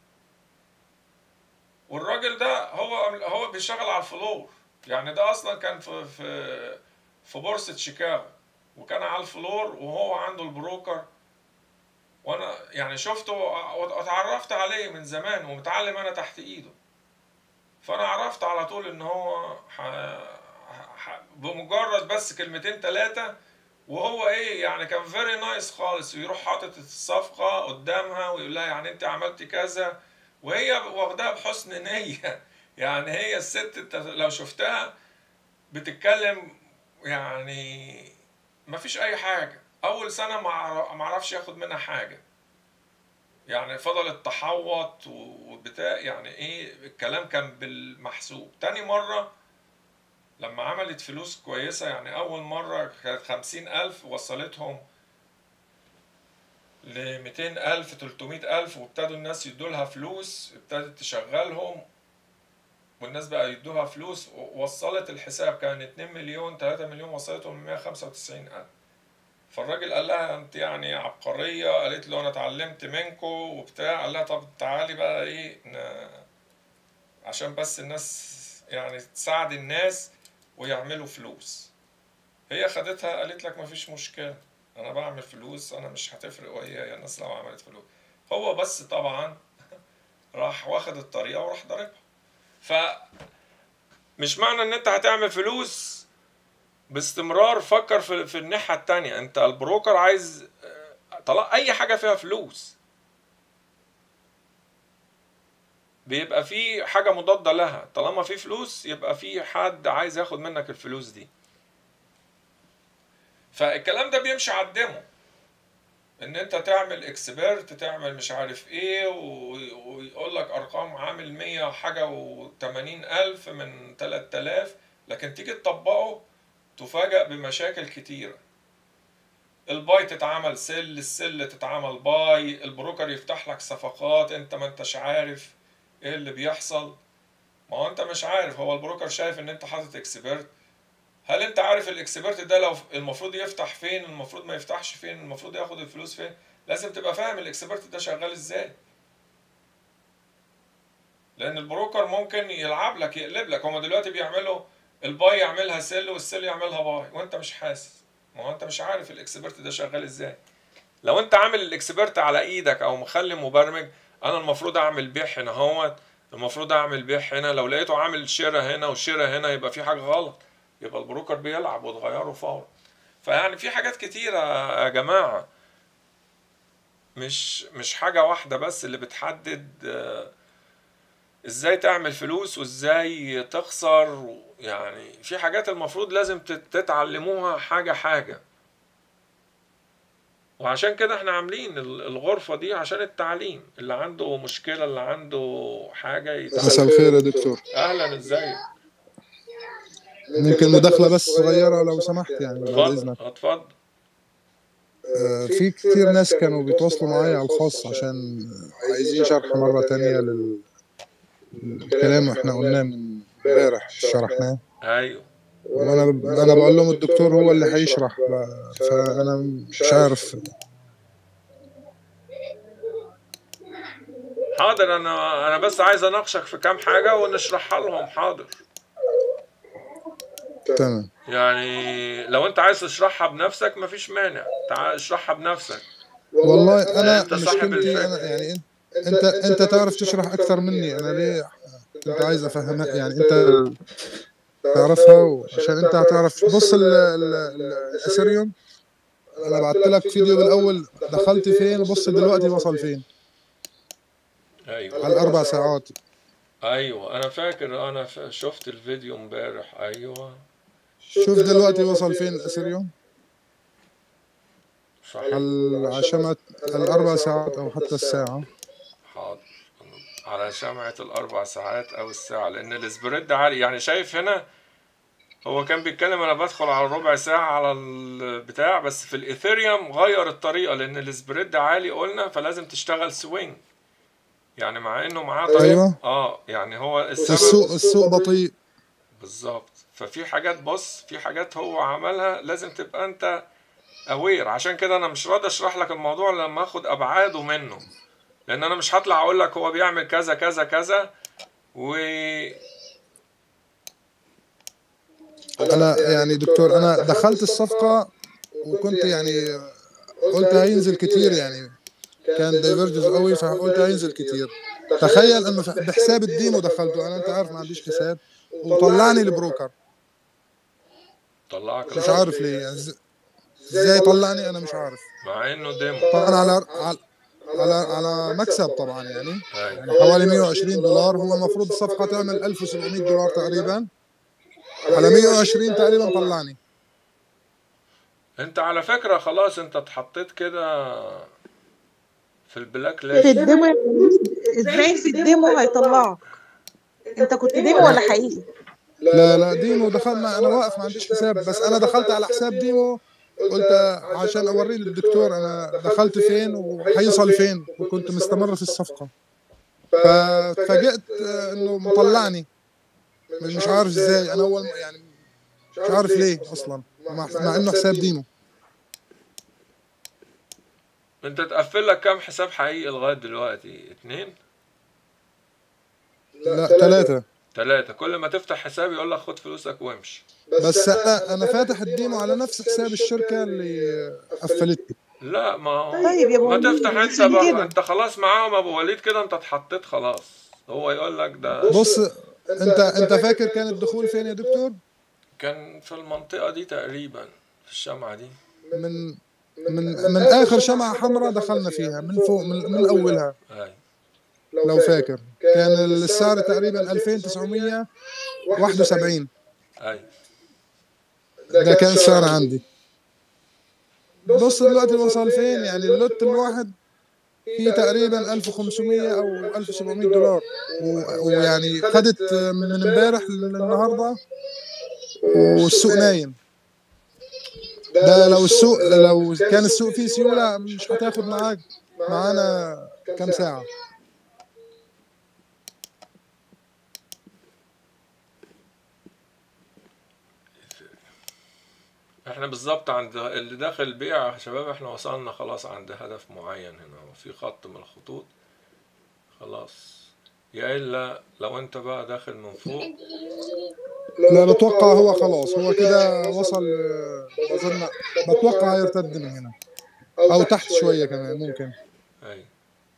والراجل ده هو هو بيشتغل على الفلور يعني ده أصلا كان في في في بورصة شيكاغو وكان على الفلور وهو عنده البروكر وانا يعني شفته واتعرفت عليه من زمان ومتعلم انا تحت ايده فانا عرفت على طول ان هو ح... ح... بمجرد بس كلمتين ثلاثة وهو ايه يعني كان فيري نايس خالص ويروح حاطط الصفقة قدامها ويقول لها يعني انت عملتي كذا وهي واخداها بحسن نية يعني هي الست انت لو شفتها بتتكلم يعني مفيش اي حاجة اول سنة ما اعرفش ياخد منها حاجة يعني فضلت تحوط وبتاع يعني ايه الكلام كان بالمحسوب تاني مرة لما عملت فلوس كويسة يعني أول مرة كانت خمسين ألف وصلتهم ل 200000 300000 وابتدوا الناس يدوا لها فلوس ابتدت تشغلهم والناس بقى يدوها فلوس وصلت الحساب كان 2 مليون 3 مليون وصلتهم ل 195000 فالراجل قال لها انت يعني عبقرية قالت له انا اتعلمت منكو وبتاع قال لها طب تعالي بقى ايه ن... عشان بس الناس يعني تساعد الناس ويعملوا فلوس هي خدتها قالت لك مفيش مشكلة انا بعمل فلوس انا مش هتفرق وهي الناس لو عملت فلوس هو بس طبعا راح واخد الطريقة وراح ضاربها ف مش معنى ان انت هتعمل فلوس باستمرار فكر في, في الناحية التانية انت البروكر عايز آه، طلع اي حاجة فيها فلوس بيبقى في حاجة مضادة لها طالما في فلوس يبقى في حد عايز ياخد منك الفلوس دي فالكلام ده بيمشي على الديمو ان انت تعمل اكسبيرت تعمل مش عارف ايه و- ويقول لك ارقام عامل مية حاجة وتمانين الف من تلات الاف لكن تيجي تطبقه تفاجأ بمشاكل كتيرة الباي تتعمل سل السل تتعمل باي البروكر يفتح لك صفقات انت ما انتش عارف ايه اللي بيحصل ما هو انت مش عارف هو البروكر شايف ان انت حاطط اكسبيرت هل انت عارف الاكسبيرت ده لو المفروض يفتح فين المفروض ما يفتحش فين المفروض ياخد الفلوس فين لازم تبقى فاهم الاكسبيرت ده شغال ازاي لان البروكر ممكن يلعب لك يقلب لك هما دلوقتي بيعملوا الباي يعملها سيل والسيل يعملها باي وانت مش حاسس ما هو انت مش عارف الاكسبيرت ده شغال ازاي لو انت عامل الاكسبيرت على ايدك او مخلي مبرمج انا المفروض اعمل بيع هنا اهوت المفروض اعمل بيع هنا لو لقيته عامل شراء هنا وشراء هنا يبقى في حاجه غلط يبقى البروكر بيلعب وتغيره فورا فيعني في حاجات كتيرة يا جماعة مش مش حاجة واحدة بس اللي بتحدد آه، ازاي تعمل فلوس وازاي تخسر يعني في حاجات المفروض لازم تت- تتعلموها حاجة حاجة وعشان كده احنا عاملين ال- الغرفة دي عشان التعليم اللي عنده مشكلة اللي عنده حاجة يتعلم مساء الخير يا دكتور اهلا ازيك ممكن مداخلة بس صغيرة لو سمحت يعني بعد اتفضل إذنك اتفضل آه، في كتير ناس كانوا بيتواصلوا معايا على الخاص عشان عايزين شرح مرة تانية لل- للكلام احنا قلناه من امبارح شرحناه ايوه وانا انا بقول لهم الدكتور هو اللي هيشرح ب- فانا مش عارف حاضر انا انا بس عايز اناقشك في كام حاجه ونشرحها لهم حاضر تمام يعني لو انت عايز تشرحها بنفسك مفيش مانع تعال اشرحها بنفسك والله انا انت صاحب مشكلتي الفكره انا يعني انت انت انت تعرف تشرح اكتر مني انا ليه كنت عايز افهمها يعني انت تعرفها وعشان انت هتعرف بص ال- ال- ال- الاثيريوم انا بعت لك فيديو بالاول دخلت فين بص دلوقتي وصل فين ايوه على الاربع ساعات ايوه انا فاكر انا ف- شفت الفيديو امبارح ايوه شوف دلوقتي وصل فين الاثيريوم صحيح على على شمعة الاربع ساعات او حتى الساعة حاضر على شمعة الأربع ساعات أو الساعة لأن السبريد عالي يعني شايف هنا هو كان بيتكلم أنا بدخل على ربع ساعة على البتاع بس في الإيثيريوم غير الطريقة لأن السبريد عالي قلنا فلازم تشتغل سوينج يعني مع إنه معاه طريقة ايوه آه يعني هو السبب السوق السوق بطيء بالظبط ففي حاجات بص في حاجات هو عملها لازم تبقى انت اوير عشان كده انا مش راضي اشرح لك الموضوع لما اخد ابعاده منه لان انا مش هطلع اقول لك هو بيعمل كذا كذا كذا و انا يعني دكتور انا دخلت الصفقة وكنت يعني قلت هينزل كتير يعني كان دايفرجز قوي فقلت هينزل كتير تخيل انه في- بحساب الديمو دخلته انا انت عارف ما عنديش حساب وطلعني البروكر طلعك مش عارف ليه يعني إز- ازاي طلعني انا مش عارف مع انه ديمو طبعا على على على, على مكسب طبعا يعني ايوه يعني حوالي 120 دولار هو المفروض الصفقة تعمل 1700 دولار تقريبا على 120 تقريبا طلعني انت على فكرة خلاص انت اتحطيت كده في البلاك في ليست الديمو ازاي في الديمو هيطلعك انت كنت ديمو ولا حقيقي لا لا ديمو دخلنا انا واقف ما عنديش حساب بس انا دخلت على حساب ديمو قلت عشان اوريه للدكتور انا دخلت فين وهيوصل فين وكنت مستمر في الصفقه ففاجئت انه مطلعني مش عارف ازاي انا اول يعني مش عارف ليه اصلا مع, مع انه حساب ديمو انت تقفل لك كام حساب حقيقي لغايه دلوقتي اتنين لا ثلاثة تلاتة كل ما تفتح حساب يقول لك خد فلوسك وامشي بس انا انا فاتح الديمو على نفس حساب الشركه اللي قفلتني لا ما هو طيب يا ابو ما وليد، تفتح انت زي بقى كده. انت خلاص معاهم ابو وليد كده انت اتحطيت خلاص هو يقول لك ده بص انت انت فاكر كان الدخول فين يا دكتور كان في المنطقة دي تقريبا في الشمعة دي من من من اخر شمعة حمراء دخلنا فيها من فوق من, من اولها اي لو فاكر كان السعر تقريبا 2971 اي ده كان السعر عندي بص دلوقتي وصل فين يعني اللوت الواحد فيه تقريبا 1500 او 1700 دولار و- ويعني خدت من امبارح للنهارده والسوق نايم ده لو السوق لو كان السوق فيه سيوله مش هتاخد معاك معانا كام ساعه احنا بالظبط عند اللي داخل البيع يا شباب احنا وصلنا خلاص عند هدف معين هنا في خط من الخطوط خلاص يا الا لو انت بقى داخل من فوق لا بتوقع هو خلاص هو كده وصل آه، اظن بتوقع هيرتد من هنا او تحت شويه كمان ممكن اي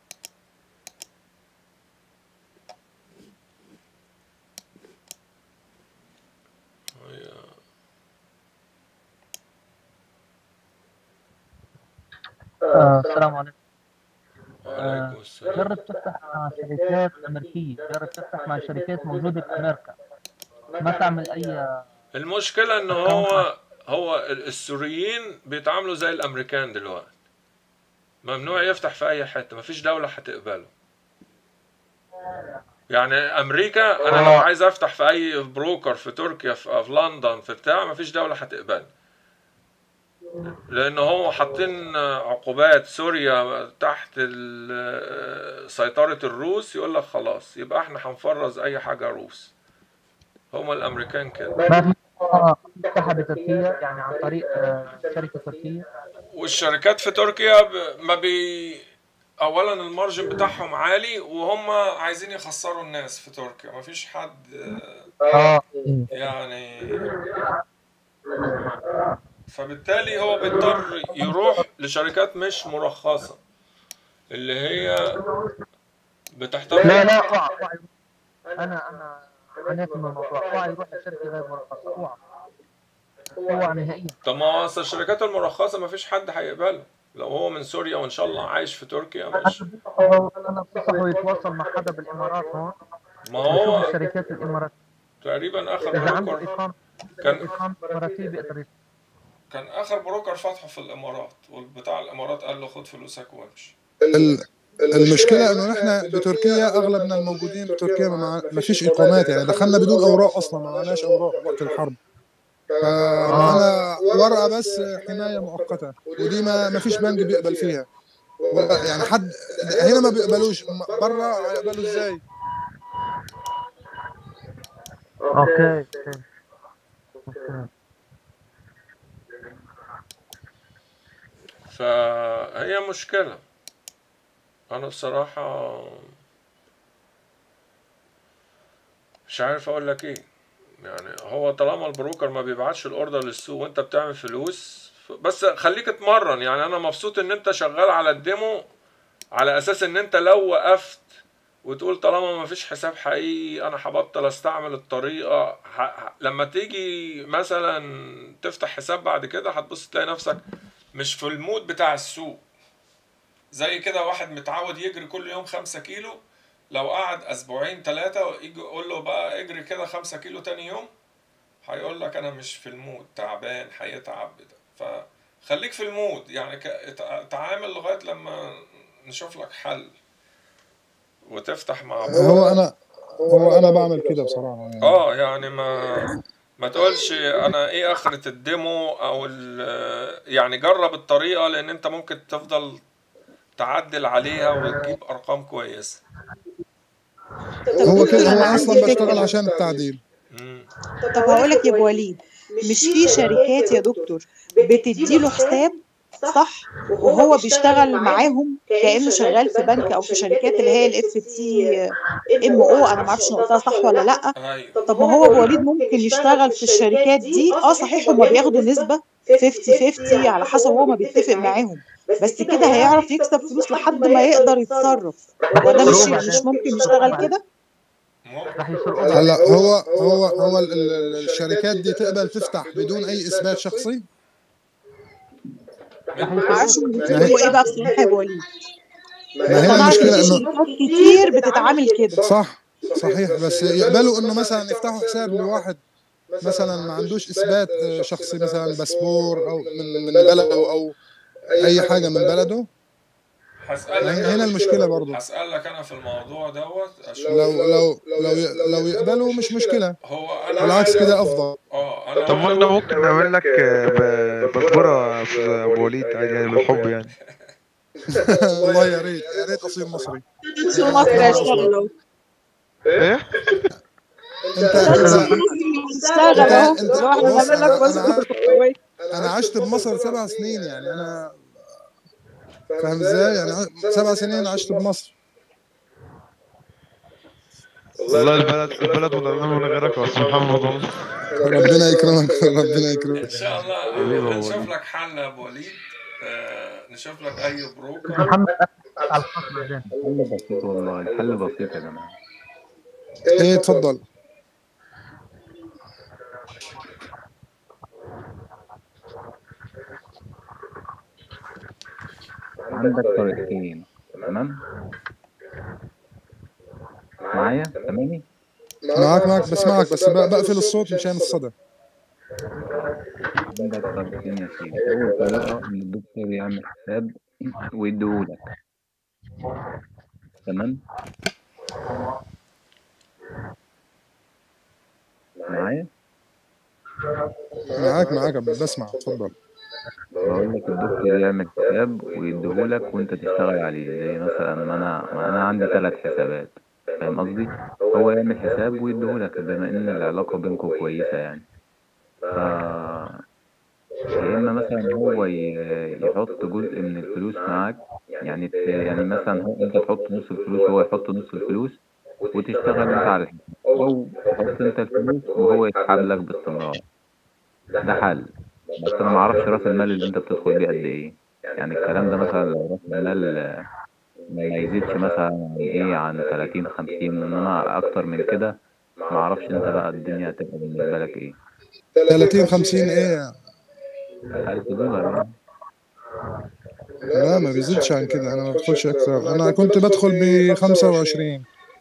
هي- آه، السلام عليكم وعليكم السلام جرب تفتح مع شركات أمريكية جرب تفتح مع شركات موجودة في أمريكا ما تعمل أي المشكلة ان هو هو السوريين بيتعاملوا زي الامريكان دلوقتي ممنوع يفتح في اي حتة مفيش دولة هتقبله يعني امريكا انا لو عايز افتح في اي بروكر في تركيا في, في لندن في بتاع مفيش دولة هتقبل لان هو حاطين عقوبات سوريا تحت ال- سيطرة الروس يقول لك خلاص يبقى احنا هنفرز اي حاجة روس هما الامريكان كده ما في آه، تفتحها بتركيا يعني عن طريق آه، شركة تركية والشركات في تركيا ب- ما بي اولا المارجن بتاعهم عالي وهم عايزين يخسروا الناس في تركيا ما فيش حد آه، اه يعني فبالتالي هو بيضطر يروح لشركات مش مرخصة اللي هي بتحتوي لا لا اوعى اوعى انا انا عانيت من الموضوع اوعى يروح لشركة غير مرخصة اوعى اوعى نهائيا طب ما هو أصل الشركات المرخصة ما فيش حد هيقبله لو هو من سوريا وان شاء الله عايش في تركيا مش انا بنصحه يتواصل مع حدا بالامارات هون ما يشوف هو الشركات الامارات تقريبا اخر اذا عنده بروكر اقامة كان اقامة اماراتية بيقدر يفتح. كان اخر بروكر فتحه في الامارات والبتاع الامارات قال له خد فلوسك وامشي ال- المشكله انه نحن بتركيا اغلبنا الموجودين بتركيا ما, مع... ما فيش اقامات يعني دخلنا بدون اوراق اصلا ما معناش اوراق وقت الحرب فمعنا ورقه بس حمايه مؤقته ودي ما ما فيش بنك بيقبل فيها و- يعني حد هنا ما بيقبلوش برا هيقبلوا ازاي اوكي اوكي أوكي. فهي مشكلة انا بصراحة مش عارف اقول لك ايه يعني هو طالما البروكر ما بيبعتش الاوردر للسوق وانت بتعمل فلوس ف- بس خليك اتمرن يعني انا مبسوط ان انت شغال على الديمو على اساس ان انت لو وقفت وتقول طالما ما فيش حساب حقيقي انا هبطل استعمل الطريقه ه... ه... لما تيجي مثلا تفتح حساب بعد كده هتبص تلاقي نفسك مش في المود بتاع السوق زي كده واحد متعود يجري كل يوم خمسة كيلو لو قعد اسبوعين ثلاثة يجي يقول له بقى اجري كده خمسة كيلو تاني يوم هيقول لك انا مش في المود تعبان هيتعب ده فخليك في المود يعني ك... اتع- تعامل لغاية لما نشوف لك حل وتفتح مع بعض هو انا هو انا بعمل كده بصراحه يعني اه يعني ما ما تقولش انا ايه اخرة الديمو او ال- يعني جرب الطريقة لان انت ممكن تفضل تعدل عليها وتجيب ارقام كويسة هو دكتور كده انا هو عندي اصلا بشتغل فكره عشان التعديل مم. طب هقول لك يا ابو وليد مش في شركات يا دكتور بتديله حساب صح وهو بيشتغل معاهم كانه شغال في بنك او في شركات اللي هي الاف تي ام او انا ما اعرفش نقطها صح ولا لا ايوه طب ما هو ابو وليد ممكن يشتغل في الشركات دي اه صحيح هما بياخدوا نسبه 50 50 على حسب هو ما بيتفق معاهم بس كده هيعرف يكسب فلوس لحد ما يقدر يتصرف هو ده مش مش ممكن يشتغل كده ممكن راح يسرقوا هلا هو هو هو ال- ال- الشركات دي تقبل تفتح بدون اي اثبات شخصي راح ما اعرفش يسرقوا هم بيقولوا ايه بقى بصراحه يا ابو وليد ما بس هنا انا اعرف ان المشكله في انه شركات كتير بتتعامل كده صح صحيح بس يقبلوا انه مثلا يفتحوا حساب لواحد مثلا ما عندوش اثبات آه، شخصي مثلا باسبور او من من بلده او اي حاجه من بلده هسألك هنا هنا المشكله برضه هسألك انا في الموضوع دوت اشوف لو لو لو ي- لو يقبلوا مش مشكله هو انا بالعكس كده افضل اه انا طب ما احنا ممكن نعمل لك آه، ب- باسبوره في ابو وليد عادي يعني بالحب يعني والله يا ريت يا ريت اصير مصري في مصر هيشتغل اهو ايه انت بس انت اشتغل انت اهو انت لو احنا بص نعمل لك انا انا باسبور ع- انا عشت بمصر سبع سنين يعني انا فاهم ازاي يعني ع- سبع سنين عشت بمصر والله البلد البلد من من غيرك يا استاذ محمد والله ربنا يكرمك ربنا يكرمك ان شاء الله نشوف لك حل يا ابو وليد آه، نشوف لك اي بروكر محمد على الخط بعدين الحل بسيط والله الحل بسيط يا جماعة ايه اتفضل عندك طريقتين تمام معايا سامعني معاك معاك بسمعك بس ب- بقفل الصوت مشان الصدى عندك طريقتين يا سيدي أول طريقة إن الدكتور يعمل حساب ويديهولك تمام معايا معاك معاك بسمع اتفضل بقول لك الدكتور يعمل حساب ويديهولك وانت تشتغل عليه زي مثلا ما انا ما انا عندي ثلاث حسابات فاهم قصدي هو يعمل حساب ويديهولك بما ان العلاقة بينكم كويسة يعني ف يا اما مثلا هو ي- يحط جزء من الفلوس معاك يعني ت- يعني مثلا هو انت تحط نص الفلوس وهو يحط نص الفلوس وتشتغل انت على الحساب او تحط انت الفلوس وهو يسحب لك باستمرار ده حل بس انا ما اعرفش راس المال اللي انت بتدخل بيه قد ايه يعني الكلام ده مثلا لو راس المال آه، ما يزيدش مثلا عن ايه عن 30 50 انما اكتر من كده ما اعرفش انت بقى الدنيا هتبقى بالنسبه لك ايه 30 50 ايه 1000 دولار يعني لا ما بيزيدش عن كده انا ما بدخلش اكثر انا كنت بدخل ب 25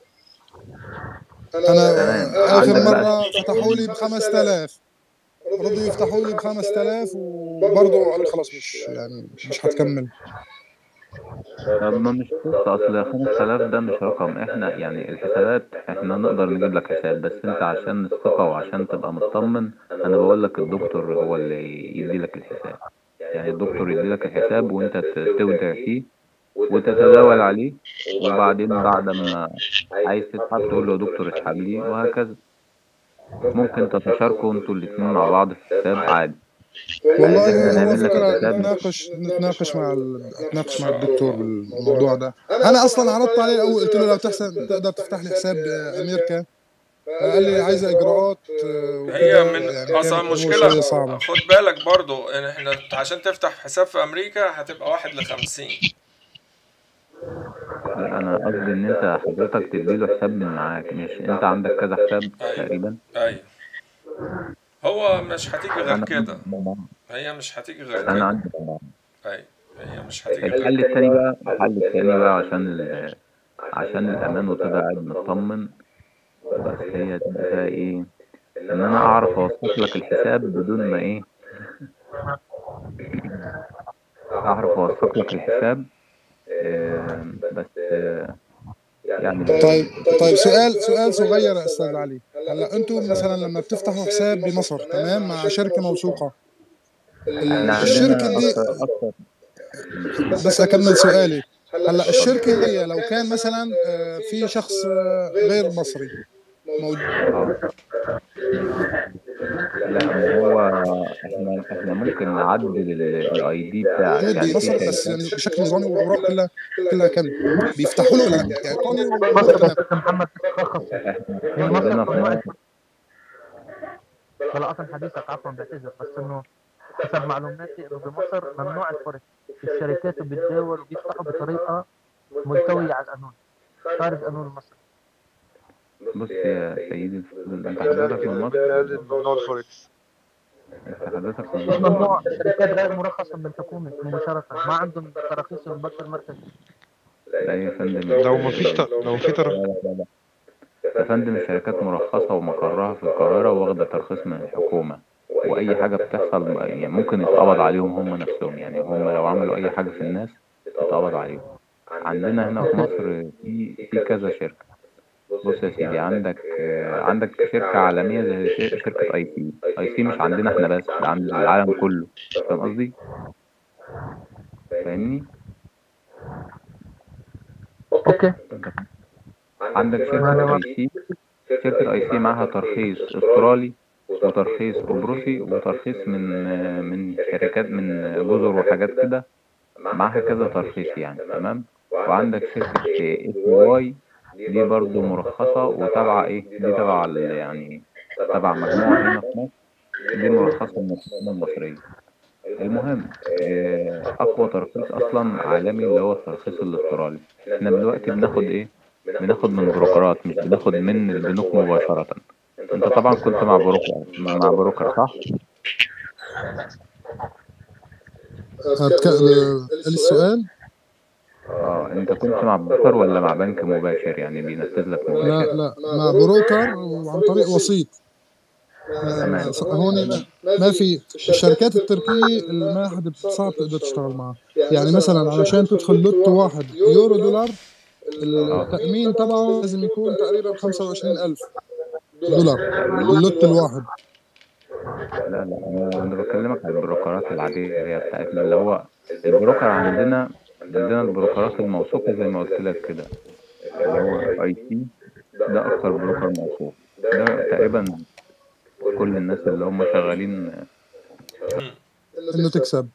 انا تمام اخر عندك مره بقى فتحوا لي ب 5000 رضوا يفتحوا لي ب 5000 وبرضه قالوا خلاص مش يعني مش هتكمل طب ما مش قصة أصل 5000 ده مش رقم إحنا يعني الحسابات إحنا نقدر نجيب لك حساب بس أنت عشان الثقة وعشان تبقى مطمن أنا بقول لك الدكتور هو اللي يدي لك الحساب يعني الدكتور يدي لك الحساب وأنت ت- تودع فيه وتتداول عليه وبعدين بعد ما عايز تسحب تقول له يا دكتور اسحب لي وهكذا ممكن تتشاركوا انتوا الاتنين مع بعض في حساب عادي والله عايز احنا هو نعمل لك فكرة الحساب نتناقش نتناقش مع ال... نتناقش مع الدكتور بالموضوع ده انا اصلا عرضت عليه الاول قلت له لو تحسن تقدر تفتح لي حساب بامريكا قال لي عايزه اجراءات آه، هي وكده من يعني اصلا كانت الامور المشكلة شويه صعبه خد بالك برضو ان احنا عشان تفتح حساب في امريكا هتبقى واحد لخمسين لا انا قصدي ان انت حضرتك تديله حساب من معاك مش انت عندك كذا حساب ايوه تقريبا ايوه هو مش هتيجي غير انا كده عندي هي مش هتيجي غير انا كده عندي طبعا ايوه هي مش هتيجي غير الحل التاني بقى الحل التاني بقى عشان ال... عشان الامان وتبقى قاعد مطمن بس هي تبقى فيها ايه ان انا اعرف اوثق لك الحساب بدون ما ايه اعرف اوثق لك الحساب آه، بس آه، يعني طيب طيب سؤال سؤال صغير يا استاذ علي هلا انتم مثلا لما بتفتحوا حساب بمصر تمام مع شركه موثوقه احنا الشركه عندنا دي اكتر اكتر بس اكمل سؤالي هلا الشركه دي لو كان مثلا آه، في شخص آه، غير مصري موجود اه لا ما هو احنا احنا ممكن نعدل الاي دي بتاعك موجود يعني في بمصر بس شركات يعني بشكل نظامي والاوراق كلها كلها كامله بيفتحوا له ولا لا يعني الكتروني مصر والأوراق بس تمام أستاذ محمد تترخص من مصر عندنا في ممنوع مصر ولا اصلا حديثك عفوا بعتذر بس انه حسب معلوماتي انه بمصر ممنوع الفوركس الشركات بتداول وبيفتحوا بطريقه ملتويه على القانون خارج قانون مصر بص يا سيدي الفاضل انت حضرتك من مصر ممنوع الفوركس انت حضرتك من مش مصر ممنوع الشركات غير مرخصه من الحكومه مباشره ما عندهم تراخيص من البنك المركزي لا يا فندم لو مفيش ت... لو في لا ترخيص لا لا لا. يا فندم الشركات مرخصة ومقرها في القاهرة واخدة ترخيص من الحكومة وأي حاجة بتحصل يعني ممكن يتقبض عليهم هم نفسهم يعني هم لو عملوا أي حاجة في الناس يتقبض عليهم عندنا هنا في مصر في في كذا شركة بص يا سيدي عندك آه، عندك شركة عالمية زي شر- شركة اي سي اي سي مش عندنا احنا بس ده عند العالم كله فاهم قصدي؟ فاهمني؟ اوكي عندك شركة اي سي شركة اي سي معاها ترخيص استرالي وترخيص قبرصي وترخيص من من شركات من جزر وحاجات كده معاها كذا ترخيص يعني تمام وعندك شركة اس واي دي برضو مرخصة وتابعة ايه دي تبع ال- يعني تبع مجموعة هنا في مصر دي مرخصة من الحكومة المصرية المهم آه، أقوى ترخيص أصلا عالمي اللي هو الترخيص الاسترالي احنا دلوقتي بناخد ايه بناخد من بروكرات مش بناخد من البنوك مباشرة انت طبعا كنت مع بروكر مع بروكر صح؟ هتك... آه، السؤال اه انت كنت مع بروكر ولا مع بنك مباشر يعني بينفذ لك لا مباشر لا مع بروكر وعن طريق وسيط ما- تمام ما- هون ما, ما في الشركات التركية اللي ما حد صعب تقدر تشتغل معها يعني مثلا علشان تدخل لوت واحد يورو دولار التأمين تبعه لازم يكون تقريبا 25000 دولار اللوت الواحد لا لا انا أنا بكلمك على البروكرات العادية بتاعتنا اللي هو البروكر عندنا عندنا البروكرات الموثوقة زي ما قلت لك كده اللي هو اي سي ده اكتر بروكر موثوق ده تقريبا كل الناس اللي هم شغالين انه تكسب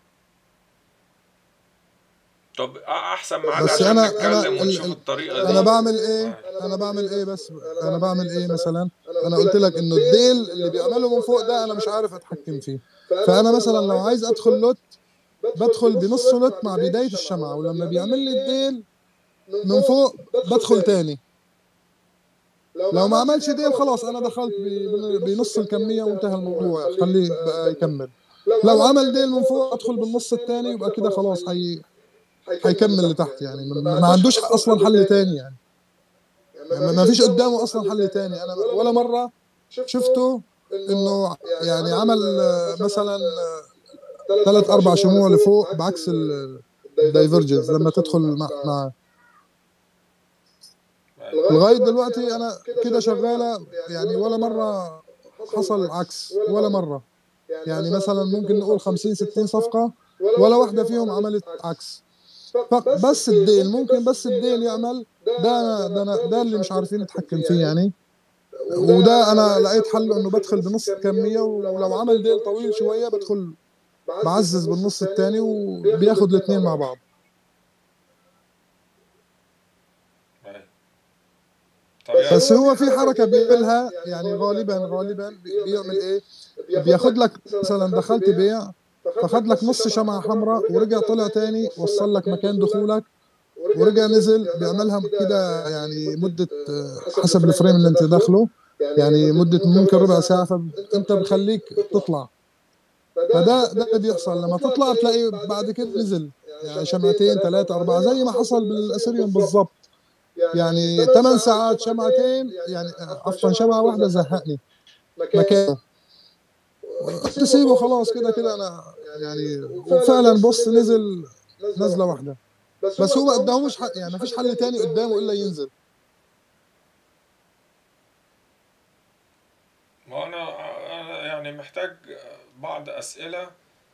طب احسن ميعاد بس عشان أنا- نتكلم أنا- ونشوف ال- الطريقه انا دي بعمل ايه انا بعمل ايه بس انا بعمل ايه مثلا انا قلت لك انه الديل اللي بيعمله من فوق ده انا مش عارف اتحكم فيه فانا مثلا لو عايز ادخل لوت بدخل بنص لوت مع بداية الشمعة ولما بيعمل لي الديل من فوق بدخل تاني لو ما عملش ديل خلاص انا دخلت ب- بنص الكمية وانتهى الموضوع خليه بقى يكمل لو عمل ديل من فوق ادخل بالنص التاني يبقى كده خلاص هي هيكمل لتحت يعني ما ما عندوش اصلا حل تاني يعني ما ما فيش قدامه اصلا حل تاني انا ولا مره شفته انه يعني عمل آه، مثلا ثلاث اربع شموع لفوق بعكس الدايفرجنز لما تدخل مع, مع لغايه دلوقتي انا كده شغاله يعني ولا مره حصل عكس ولا مره يعني مثلا ممكن نقول 50 60 صفقه ولا واحده فيهم عملت عكس ف- بس الديل ممكن بس الديل يعمل ده انا ده انا ده اللي مش عارفين نتحكم فيه يعني وده انا لقيت حل انه بدخل بنص الكميه ولو عمل ديل طويل شويه بدخل بعزز بالنص الثاني وبياخد الاثنين مع بعض أيوة. طب يا بس هو في حركه بيعملها يعني غالبا غالبا بي- بيعمل ايه بياخد لك مثلا دخلت بيع فخد لك نص شمعة حمراء ورجع طلع تاني وصل لك مكان دخولك ورجع نزل بيعملها كده يعني مدة آه، حسب الفريم اللي انت داخله يعني مدة ممكن ربع ساعة فانت بخليك تطلع فده ده اللي بيحصل لما تطلع تلاقي بعد كده نزل يعني شمعتين ثلاثة أربعة زي ما حصل بالأسيريوم بالضبط يعني ثمان ساعات شمعتين يعني آه، عفوا شمعة واحدة زهقني مكانه تسيبه خلاص كده كده انا يعني وفعلا بص نزل نزله واحده بس هو ما قداموش حق يعني ما فيش حل تاني قدامه الا ينزل يعني محتاج بعض اسئله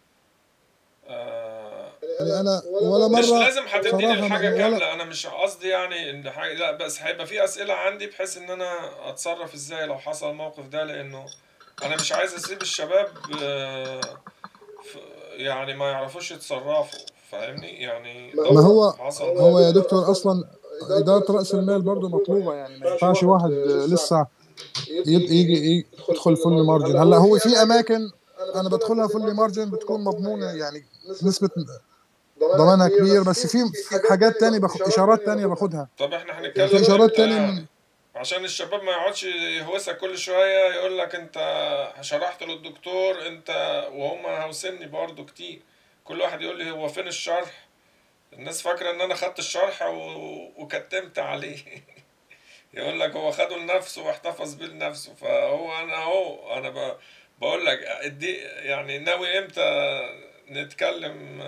آه، يعني انا ولا مش مره لازم هتديني صراحة الحاجه ولا- كامله انا مش قصدي يعني ان حاجه لا بس هيبقى في اسئله عندي بحيث ان انا اتصرف ازاي لو حصل الموقف ده لانه انا مش عايز اسيب الشباب آه، ف- يعني ما يعرفوش يتصرفوا فاهمني يعني لو ما هو حصل هو يا دكتور اصلا اداره راس المال برضه مطلوبه يعني ما ينفعش واحد لسه يب- يجي يجي يدخل فل مارجن هلا هو في اماكن انا بدخلها فل مارجن بتكون مضمونه يعني نسبه ضمانها كبير بس في في حاجات تانية باخد اشارات تانية باخدها طب احنا يعني هنتكلم في اشارات امتى تانية يعني من عشان الشباب ما يقعدش يهوسك كل شويه يقول لك انت شرحت للدكتور انت وهم هوسني برضو كتير كل واحد يقول لي هو فين الشرح الناس فاكره ان انا خدت الشرح و... وكتمت عليه يقول لك هو خده لنفسه واحتفظ بيه لنفسه فهو انا اهو انا ب... بقول لك ادي يعني ناوي امتى نتكلم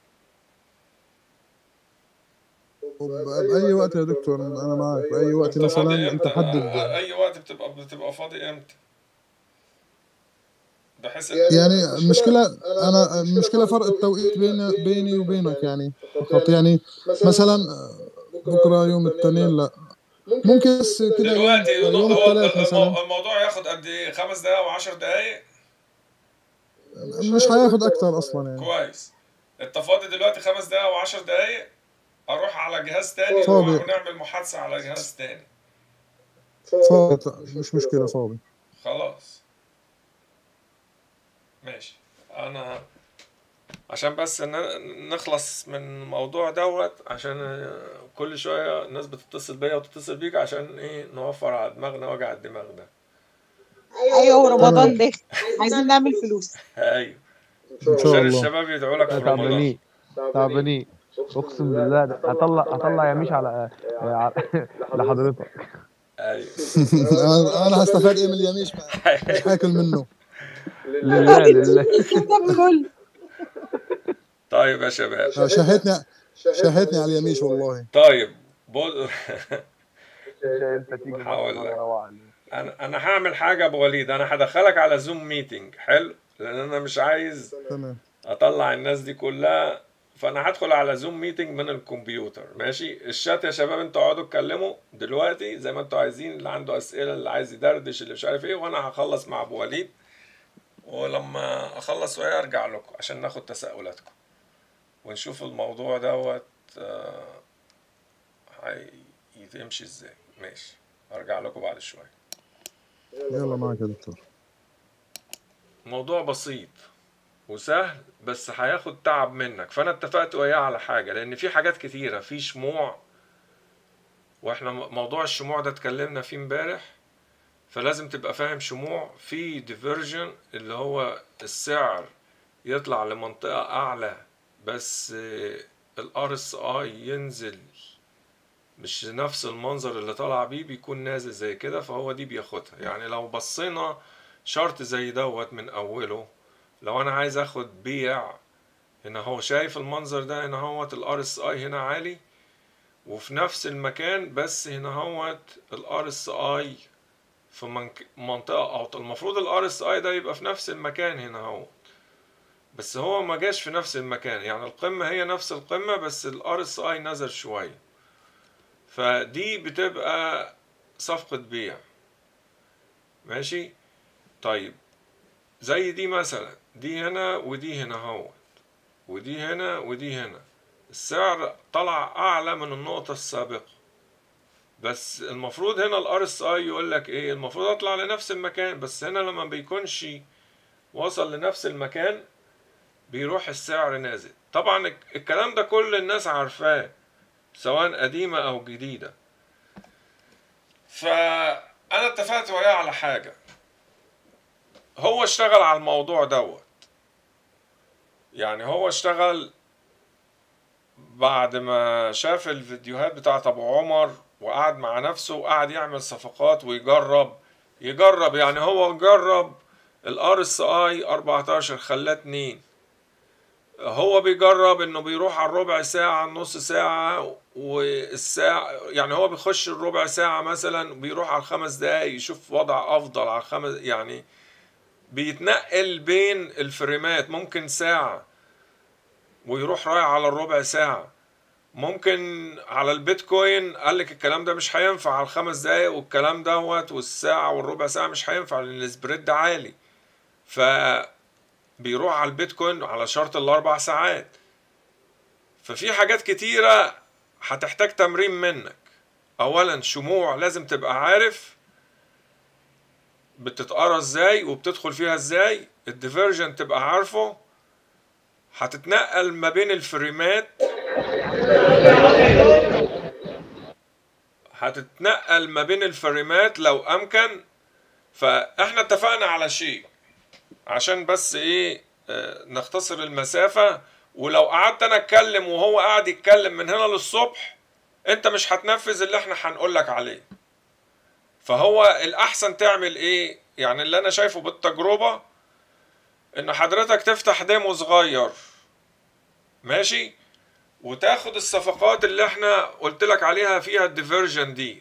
بأي وقت يا دكتور أنا معك بأي وقت انت فاضي مثلا أنت امتى حدد اي وقت بتبقى بتبقى فاضي امتى بحيث يعني المشكلة أنا المشكلة فرق التوقيت بين بيني وبينك يعني فقط يعني مثلا بكرة يوم الاثنين لا ممكن بس كده يوم دلوقتي يوم هو الثلاث مثلا المو- الموضوع ياخد قد ايه خمس دقايق او عشر دقايق مش هياخد أكتر أصلا يعني كويس انت فاضي دلوقتي خمس دقايق او عشر دقايق اروح على جهاز تاني فاضي. ونعمل محادثة على جهاز تاني فاضي مش مشكلة فاضي خلاص ماشي انا عشان بس ن- نخلص من الموضوع دوت عشان كل شوية الناس بتتصل بيا وتتصل بيك عشان ايه نوفر على دماغنا وجع الدماغ ده ايوه رمضان تمام داخل عايزين نعمل فلوس ايوه إن شاء عشان الله الشباب يدعوا لك في احنا رمضان تعبانين تعبانين اقسم بالله ده هطلع هطلع يميش على على- لحضرتك ايوه أنا أنا هستفاد إيه من اليميش مش هاكل منه لله لله طب كل طيب يا شباب آه، شهتني شهتني على اليميش والله طيب بص انت تيجي هقول لك. روعة عليك. انا انا هعمل حاجه يا ابو وليد انا هدخلك على زوم ميتنج حلو لان انا مش عايز تمام اطلع الناس دي كلها فانا هدخل على زوم ميتنج من الكمبيوتر ماشي الشات يا شباب انتوا اقعدوا اتكلموا دلوقتي زي ما انتوا عايزين اللي عنده اسئله اللي عايز يدردش اللي مش عارف ايه وانا هخلص مع ابو وليد ولما اخلص وهي ارجع لكم عشان ناخد تساؤلاتكم ونشوف الموضوع دوت آه، هيمشي ازاي ماشي ارجع لكم بعد شويه يلا معك يا دكتور موضوع بسيط وسهل بس هياخد تعب منك فانا اتفقت وياه على حاجه لان في حاجات كتيره في شموع واحنا م- موضوع الشموع ده اتكلمنا فيه امبارح فلازم تبقى فاهم شموع في ديفرجن اللي هو السعر يطلع لمنطقه اعلى بس الار اس اي ينزل مش نفس المنظر اللي طالع بيه بيكون نازل زي كده فهو دي بياخدها يعني لو بصينا شرط زي دوت من اوله لو انا عايز اخد بيع هنا هو شايف المنظر ده هنا هوت الار اس اي هنا عالي وفي نفس المكان بس هنا هوت الار اس اي في منك- منطقة اوطى المفروض الار اس اي ده يبقى في نفس المكان هنا هو بس هو ما جاش في نفس المكان يعني القمة هي نفس القمة بس الار اس اي نزل شوية فدي بتبقى صفقة بيع ماشي طيب زي دي مثلا دي هنا ودي هنا اهوت ودي هنا ودي هنا السعر طلع اعلى من النقطة السابقة بس المفروض هنا الار اس اي يقول لك ايه المفروض اطلع لنفس المكان بس هنا لما بيكونش وصل لنفس المكان بيروح السعر نازل طبعا الك- الكلام ده كل الناس عارفاه سواء قديمة او جديدة فانا اتفقت وياه على حاجة هو اشتغل على الموضوع دوت يعني هو اشتغل بعد ما شاف الفيديوهات بتاعت ابو عمر وقعد مع نفسه وقعد يعمل صفقات ويجرب يجرب يعني هو جرب الار اس اي 14 خلاه 2 هو بيجرب انه بيروح على الربع ساعة النص ساعة والساعة يعني هو بيخش الربع ساعة مثلا بيروح على الخمس دقايق يشوف وضع افضل على الخمس يعني بيتنقل بين الفريمات ممكن ساعة ويروح رايح على الربع ساعة ممكن على البيتكوين قال لك الكلام ده مش هينفع على الخمس دقايق والكلام دوت والساعة والربع ساعة مش هينفع لأن السبريد ده عالي ف بيروح على البيتكوين على شرط الأربع ساعات ففي حاجات كتيرة هتحتاج تمرين منك أولا شموع لازم تبقى عارف بتتقرا ازاي وبتدخل فيها ازاي الديفرجن تبقى عارفه هتتنقل ما بين الفريمات هتتنقل ما بين الفريمات لو امكن فاحنا اتفقنا على شيء عشان بس ايه آه، نختصر المسافة ولو قعدت انا اتكلم وهو قاعد يتكلم من هنا للصبح انت مش هتنفذ اللي احنا هنقولك عليه فهو الاحسن تعمل ايه يعني اللي انا شايفه بالتجربة ان حضرتك تفتح ديمو صغير ماشي وتاخد الصفقات اللي احنا قلت لك عليها فيها الديفرجن دي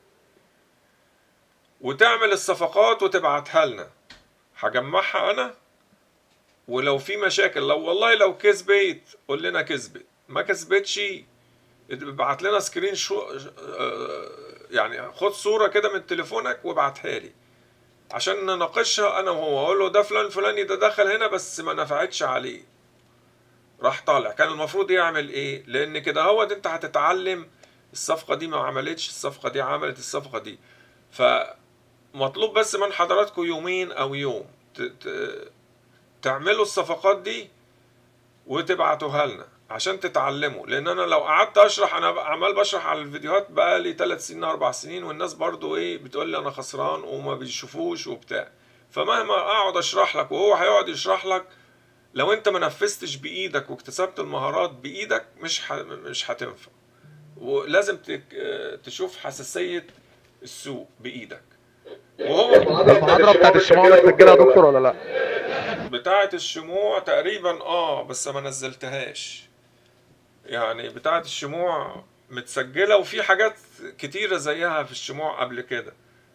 وتعمل الصفقات وتبعتها لنا هجمعها انا ولو في مشاكل لو والله لو كسبت قول لنا كسبت ما كسبتش ابعت لنا سكرين شو آه، يعني خد صورة كده من تليفونك وابعتها لي عشان نناقشها انا وهو اقول له ده فلان فلاني ده دخل هنا بس ما نفعتش عليه راح طالع كان المفروض يعمل ايه لان كده هو انت هتتعلم الصفقة دي ما عملتش الصفقة دي عملت الصفقة دي فمطلوب بس من حضراتكم يومين او يوم ت- ت- تعملوا الصفقات دي وتبعتوها لنا عشان تتعلموا لان انا لو قعدت اشرح انا عمال بشرح على الفيديوهات بقى لي 3 سنين 4 سنين والناس برضو ايه بتقول لي انا خسران وما بيشوفوش وبتاع فمهما اقعد اشرح لك وهو هيقعد يشرح لك لو انت ما نفذتش بايدك واكتسبت المهارات بايدك مش ح... مش هتنفع ولازم تك... تشوف حساسية السوق بايدك وهو المحاضرة بتاعت الشمال مسجلها يا دكتور ولا لا؟ بتاعة الشموع تقريبا اه بس ما نزلتهاش يعني بتاعة الشموع متسجلة وفي حاجات كتيرة زيها في الشموع قبل كده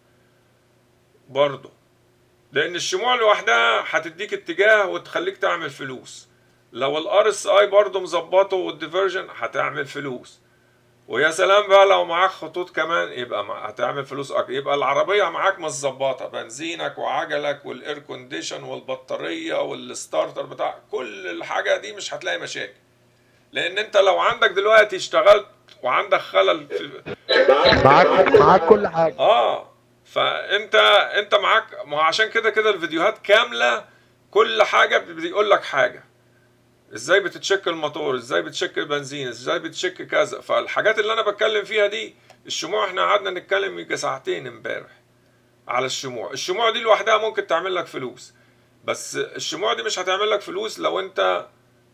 برضه لان الشموع لوحدها هتديك اتجاه وتخليك تعمل فلوس لو الار اس اي برضه مظبطه والديفرجن هتعمل فلوس ويا سلام بقى لو معاك خطوط كمان يبقى مع... هتعمل فلوس اكتر يبقى العربيه معاك متظبطه بنزينك وعجلك والاير كونديشن والبطاريه والستارتر بتاع كل الحاجه دي مش هتلاقي مشاكل لان انت لو عندك دلوقتي اشتغلت وعندك خلل في معاك معاك كل حاجة اه فانت انت معاك ما هو عشان كده كده الفيديوهات كامله كل حاجه بيقول لك حاجه ازاي بتتشك الموتور ازاي بتشك البنزين ازاي بتشك كذا فالحاجات اللي انا بتكلم فيها دي الشموع احنا قعدنا نتكلم يجي ساعتين امبارح على الشموع الشموع دي لوحدها ممكن تعمل لك فلوس بس الشموع دي مش هتعمل لك فلوس لو انت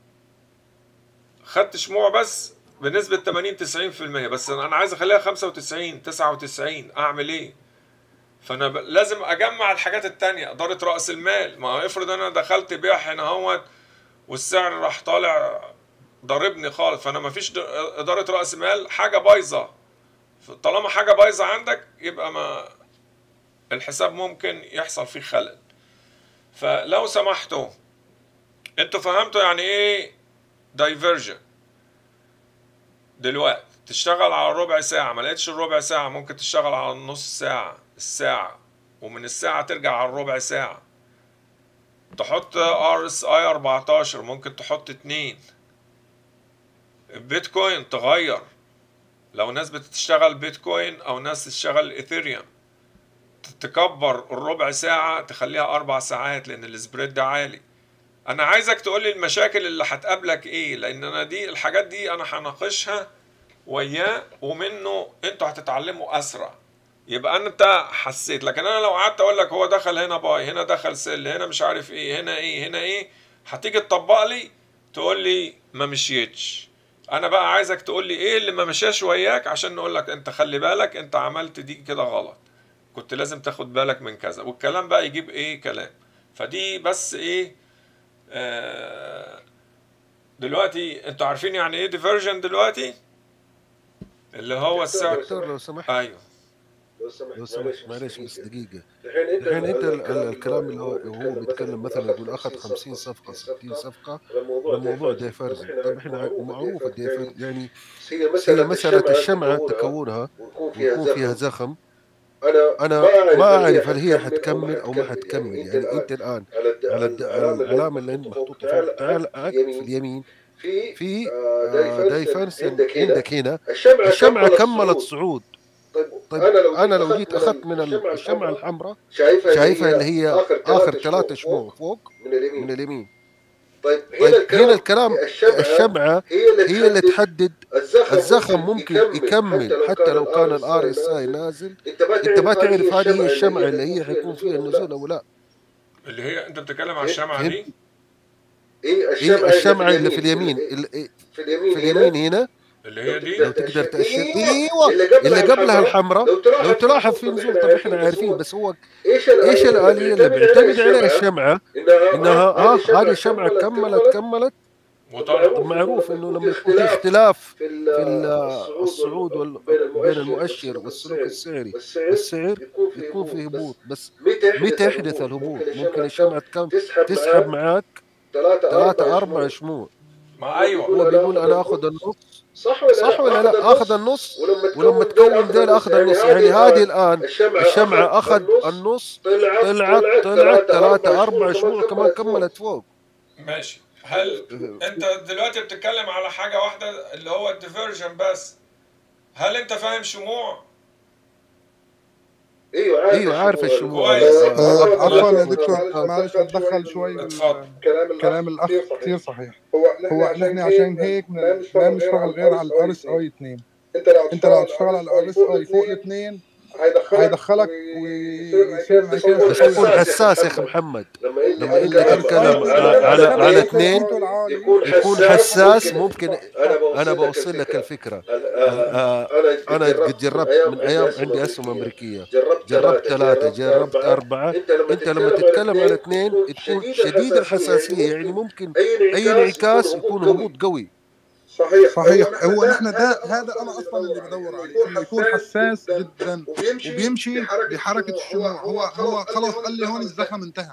خدت شموع بس بنسبة 80 90% بس انا عايز اخليها 95 99 اعمل ايه؟ فانا ب... لازم اجمع الحاجات التانية ادارة رأس المال ما هو افرض انا دخلت بيع هنا اهوت والسعر راح طالع ضاربني خالص فانا مفيش د- ادارة رأس مال حاجة بايظة طالما حاجة بايظة عندك يبقى ما الحساب ممكن يحصل فيه خلل فلو سمحتوا انتوا فهمتوا يعني ايه دايفرجن دلوقتي تشتغل على ربع ساعة ما لقيتش الربع ساعة ممكن تشتغل على النص ساعة الساعة ومن الساعة ترجع على الربع ساعة تحط ار اس اي 14 ممكن تحط اتنين البيتكوين تغير لو ناس بتشتغل بيتكوين او ناس تشتغل ايثيريوم تكبر الربع ساعة تخليها أربع ساعات لأن السبريد ده عالي أنا عايزك تقولي المشاكل اللي هتقابلك إيه لأن أنا دي الحاجات دي أنا هناقشها وياه ومنه أنتوا هتتعلموا أسرع يبقى أنت حسيت لكن أنا لو قعدت أقول لك هو دخل هنا باي هنا دخل سيل هنا مش عارف إيه هنا إيه هنا إيه هتيجي تطبق لي تقول لي ما مشيتش انا بقى عايزك تقول لي ايه اللي ما مشاش وياك عشان نقول لك انت خلي بالك انت عملت دي كده غلط كنت لازم تاخد بالك من كذا والكلام بقى يجيب ايه كلام فدي بس ايه آه دلوقتي انتوا عارفين يعني ايه ديفرجن دلوقتي اللي هو السعر دكتور لو سمحت ايوه لو سمحت معلش بس دقيقة الحين الحين انت ال- ال- ال- الكلام اللي هو هو بيتكلم مثلا يقول اخذ 50 صفقة 60 صفقة لموضوع دايفرجن طيب احنا معروف الدايفرجن يعني هي هي مسألة مسألة الشمعة تكونها تكونها ويكون فيها ويكون فيها زخم زخم أنا انا ما ما أعرف اعرف هل هي حتكمل حتكمل او ما حتكمل يعني انت الان على الد- على الد- على العلامة العلامة اللي انت محطوطة فوق تعال في اليمين في في آه، آه، دايفرسن دايفرسن عندك هنا عندك هنا الشمعة الشمعة كملت كملت صعود صعود طيب طيب أنا لو انا جيت لو أخذت جيت من اخذت من الشمعة الشمعة الحمراء الحمراء شايفها شايفها اللي هي آخر اخر ثلاثة شموع فوق فوق من اليمين من اليمين طيب طيب هنا هنا الكلام الكلام الشمعة الشمعة هي اللي هي اللي تحدد تحدد الزخم الزخم ممكن يكمل حتى لو كان الار RSI اس اي نازل انت ما انت ما تعرف هذه هي الشمعة الشمعة اللي هي حيكون حيكون فيها النزول او لا اللي هي انت بتتكلم على الشمعة فهمت؟ دي ايه هي الشمعة اللي في اليمين اللي اللي في اليمين في اليمين هنا اللي هي دي لو تقدر تأشر ايوه ايوه اللي قبلها الحمراء الحمراء لو تلاحظ في نزول طب احنا عارفين بس هو ايش ايش الآلية اللي بيعتمد عليها الشمعة انها انها اه اه هذه الشمعة كملت كملت وطلع معروف انه لما يكون في اختلاف في في ال- الصعود وال- بين المؤشر والسلوك السعري والسعر والسعر يكون في يكون في هبوط هبوط بس متى متى يحدث الهبوط ممكن الشمعة تكم تسحب معاك ثلاثة ثلاثة أربع شموع ما ايوه هو بيقول أنا آخذ النص صح ولا صح ولا لا آخذ النص ولما ولما تكون ديل أخذ النص يعني هذه الآن الشمعة أخذ النص طلعت طلعت طلعت ثلاثة أربع شموع كمان كملت فوق ماشي هل انت دلوقتي بتتكلم على حاجة واحدة اللي هو الديفرجن بس هل انت فاهم شموع؟ ايوه عارف ايوه عارف الشموع كويس. آه، آه، عفوا يا آه، دكتور معلش اتدخل شوي بال- اتفضل. كلام الاخ كثير صحيح هو هو احنا عشان هيك ما ما بنشتغل غير على الار اس اي 2 انت لو تشتغل على الار اس اي فوق الاثنين هيدخلك ويصير معك بس يكون حساس يا أخي محمد لما أنت تتكلم على على اثنين يكون حساس ممكن أنا بوصل لك الفكرة آه، أنا قد جربت من أيام عندي أسهم أمريكية جربت ثلاثة جربت أربعة أنت لما تتكلم على اثنين تكون شديد الحساسية يعني ممكن أي انعكاس يكون هبوط قوي صحيح صحيح هو نحن ده هذا انا اصلا اللي بدور عليه انه يكون حساس جدا وبيمشي بحركه الشموع هو هو خلاص قال لي هون الزخم انتهى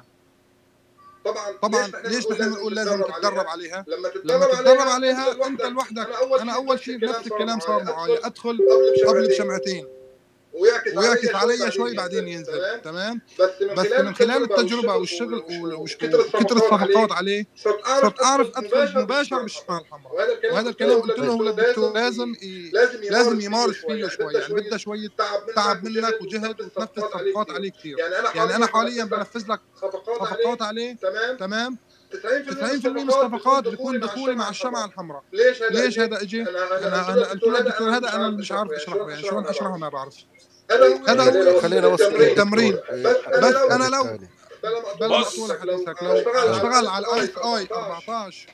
طبعا ليش نحن بنقول لازم تتدرب عليها لما تتدرب عليها انت لوحدك انا اول شيء نفس الكلام صار معي ادخل قبل بشمعتين ويعكس علي شوي بعدين ينزل تمام بس من خلال التجربه والشغل وكثر الصفقات عليه صرت اعرف ادخل مباشر بالشمال الحمراء وهذا الكلام قلت له للدكتور لازم ي... لازم يمارس فيه شوي يعني بدها شويه تعب منك وجهد وتنفذ صفقات عليه كثير يعني انا حاليا بنفذ لك صفقات عليه تمام 90% من الصفقات بيكون دخولي مع الشمعة الحمراء ليش هذا اجى؟ انا انا قلت له الدكتور هذا انا مش عارف اشرحه يعني شلون اشرحه ما بعرف هذا هو خلينا نوصل التمرين بس انا لو الثاني. بل مقتول حديثك لو اشتغل على الاي اس اي 14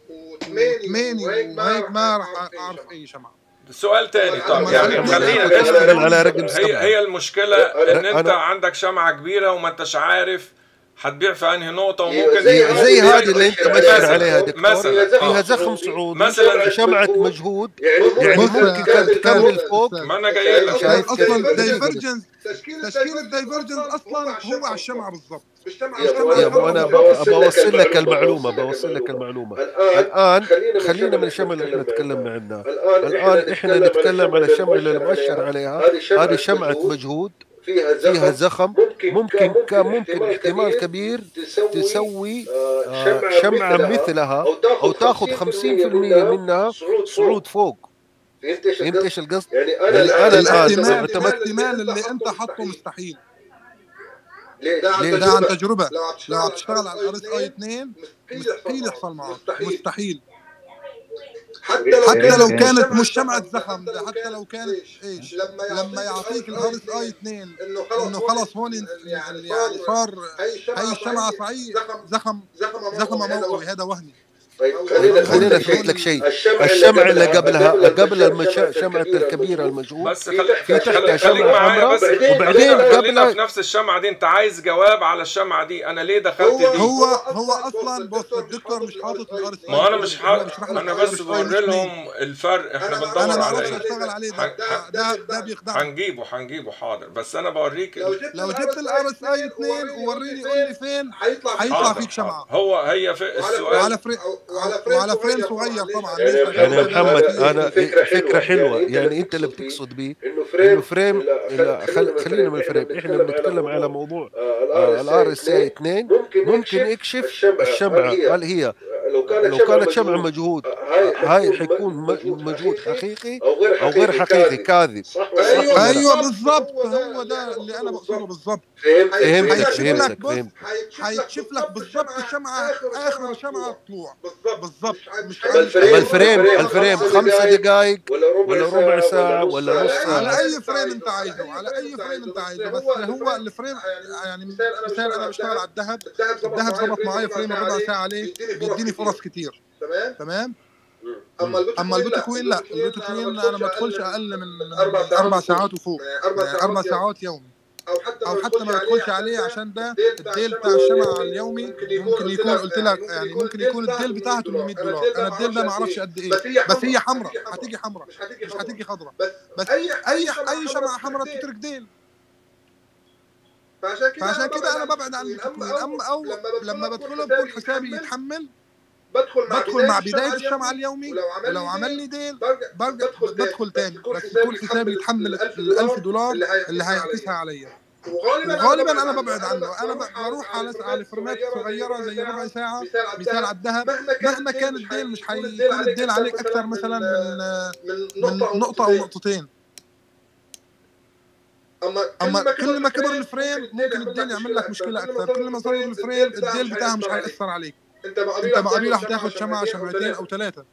و8 وهيك ما راح اعرف اي شمعة سؤال تاني طب أنا- يعني أنا- خلينا أنا أشتغل على رقم هي سبعة هي المشكلة ان انت أنا- عندك شمعة كبيرة وما انتش عارف هتبيع في انهي نقطة أيوة، وممكن زي- زي, زي هذه اللي انت مشر مثلاً- عليها دكتور مثلا فيها زخم صعودي مثلاً شمعة مجهود يعني يعني بص ممكن يا كانت أستاذ، تكمل أستاذ، فوق أستاذ. ما انا جاي لك شايف اصلا كيف؟ دايفرجنس تشكيل الدايفرجنس اصلا هو على الشمعة بالضبط يا مو انا ب- بوصل لك المعلومة بوصل لك المعلومة الآن خلينا من الشمع اللي احنا تكلمنا عنها الآن احنا نتكلم على الشمع اللي المؤشر عليها هذه شمعة مجهود فيها زخم ممكن كان ممكن احتمال كبير تسوي آه، شمعة مثلها أو تاخذ 50% منها صعود فوق فهمت ايش القصد؟ يعني يعني أنا الآن الاحتمال اعتمدت الاحتمال اللي انت حاطه مستحيل ليه ليه؟ ده عن تجربة لو هتشتغل على الار اس اي 2 مستحيل يحصل معك مستحيل حتى لو كانت مش شمعة زخم ده حتى لو كانت ايش لما يعطيك الار اس اي 2 انه خلص هون يعني صار هي الشمعة صحيح زخم زخم موضوعي هذا وهمي طيب خلينا خلينا نقول نثبت لك شيء الشمع الشمع اللي اللي قبلها قبلها قبل المشا... الشمعة شمعة الكبيرة الكبيرة المجهول. المجهول بس في خل... تحتها في خل... تحتها خليك شمعة معايا حمراء بس وبعدين- وبعدين خلينا خلينا قبلها في نفس الشمعة دي انت عايز جواب على الشمعة دي انا ليه دخلت هو- دي هو هو اصلا بص الدكتور مش حاطط الار اس ما انا مش هو ح... بيشرح لك انا ار بس اس اي بوري مش مين لهم الفرق احنا أنا ما- بندور انا ما على اعرفش ايه اشتغل عليه ده حن- ده ده, ده بيخدعك هنجيبه هنجيبه حاضر بس انا بوريك لو ال- جبت لو جبت الار اس اي 2 ووريني قول لي فين حيطلع هيطلع حاضر فيك شمعة. حاضر. هو هي في وعلى السؤال فريم وعلى وعلى فريم صغير طبعا يعني ليش؟ محمد- يعني يا محمد هذا انا فكرة فكرة حلوة. حلوة يعني أنت يعني اللي انت اللي بتقصد بتقصد بيه انه انه فريم فريم لا، لا خلينا خل... خلينا من الفريم احنا بنتكلم على موضوع الار اس اي 2 ممكن يكشف الشمعة هل هي لو كانت لو كانت شمعة مجهول، مجهود هاي هاي حيكون حيكون م- مجهود مجهود حقيقي حقيقي او غير او غير حقيقي كاذب صح ولا صح ولا لا؟ لا؟ ايوه بالظبط هو ده اللي انا بقصده بالظبط فهمت فهمتك هيكشف لك فهمتك بص فهمت هيكشف لك بالظبط الشمعة اخر شمعة طلوع بالظبط مش أما مش اما الفريم- الفريم الفريم خمسة دقائق ولا ربع ولا ساعة ربع ساعة نص ولا نص على ساعة اي فريم انت عايزه على اي فريم انت عايزه بس هو الفريم يعني مثال انا بشتغل على الذهب الذهب ظبط معايا فريم الربع ساعة عليه بيديني فرص كتير تمام تمام اما اما البيتكوين لا البيتكوين انا ما ادخلش اقل من من اربع ساعات وفوق يعني اربع ساعات يومي او حتى او حتى ما ادخلش عليه عشان ده الديل بتاع الشمعة اليومي ممكن يكون قلت لك يعني ممكن يكون الديل بتاعها 800 دولار انا الديل ده ما اعرفش قد ايه بس هي حمراء هتيجي حمراء مش هتيجي مش خضرا. هتيجي خضراء بس بس اي اي اي شمعة حمراء بتترك ديل فعشان كده فعشان كده انا ببعد عن التكوين. التكوين اما او لما بدخل بكون حسابي يتحمل بدخل مع بدخل مع بداية الشمعة اليومي ولو عمل ولو عمل لي لي ديل برجع برجع بدخل تاني بس يكون حسابي يتحمل ال 1000 دولار اللي هيعكسها عليا وغالبا انا ببعد عنه انا ب- بروح على على فرمات صغيره زي ربع ساعه مثال على الذهب مهما كان الديل مش هيكون الديل عليك اكثر مثلا من من من نقطه او نقطتين اما كل ما كبر الفريم ممكن الديل يعمل لك مشكله اكثر كل ما صغر الفريم الديل بتاعها مش هيأثر عليك انت انت مقابل راح تاخد شمعه شمعتين او ثلاثه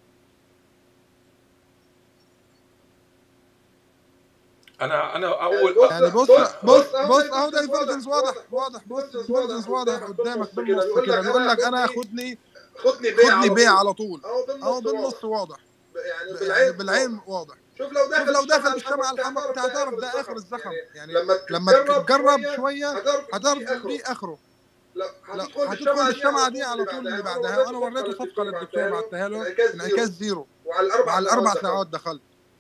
انا انا اول يعني بص بص بص اهو دايفرجنس واضح واضح بص دايفرجنس واضح قدامك بالنص كده بيقول لك انا خدني خدني بيع خدني على بيع طول. على طول اهو اهو بالنص بالنص واضح يعني يعني بالعين بالعين واضح شوف لو شوف دخل لو دخل بالشمعة الحمراء انت هتعرف ده اخر الزخم يعني لما لما تجرب تجرب شوية هتعرف هتعرف دي اخره لا لا هتدخل هتدخل بالشمعة دي على طول اللي بعدها وانا وريته صفقة للدكتور بعتها له انعكاس زيرو وعلى الاربع مع الاربع دخل. ساعات دخلت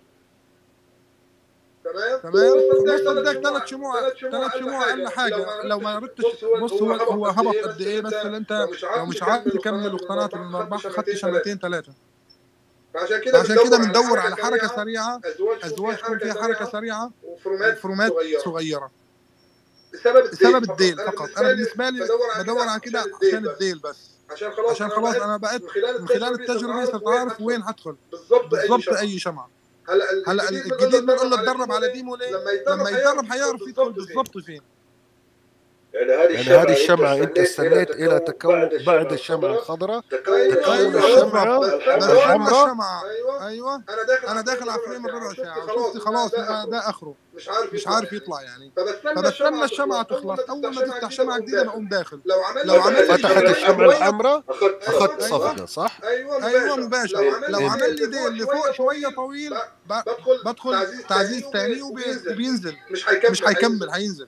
تمام تمام بص بص اداك ثلاث شموع ثلاث شموع اقل حاجه لو ما ردتش بص هو هو هبط قد ايه بس اللي انت لو مش عارف تكمل واقتنعت من الارباح اخدت شمعتين ثلاثه فعشان كده عشان كده بندور على حركه سريعه ازواج تكون فيها حركه سريعه وفورمات وفورمات صغيره صغيره بسبب بسبب الديل فقط انا بالنسبه لي بدور على كده عشان بس. الديل بس عشان خلاص عشان خلاص انا بقيت من خلال التجربه صرت عارف وين هدخل بالضبط بالضبط اي اي شمعه هلا هلا الجديد بنقول له اتدرب على ديمو ليه لما يتدرب حيعرف يدخل بالضبط فين يعني هذه يعني هذه الشمعة أنت استنيت إلى تكون بعد الشمعة الخضراء تكون الشمعة بس الحمراء الشمعة ايوه ايوه انا داخل انا داخل على فريم الربع ساعه شفت خلاص ده, ده اخره مش عارف مش عارف يطلع يعني فبستنى فبستنى الشمعة تخلص أول ما تفتح شمعة جديدة بقوم داخل لو عملت لو عملت فتحت الشمعة الحمراء اخذت أخذت صفقة صح؟ ايوه أيوة مباشر لو لو عمل لي ديل لفوق شوية طويل ب- بدخل بدخل تعزيز تاني وبي- وبينزل مش هيكمل مش هيكمل هينزل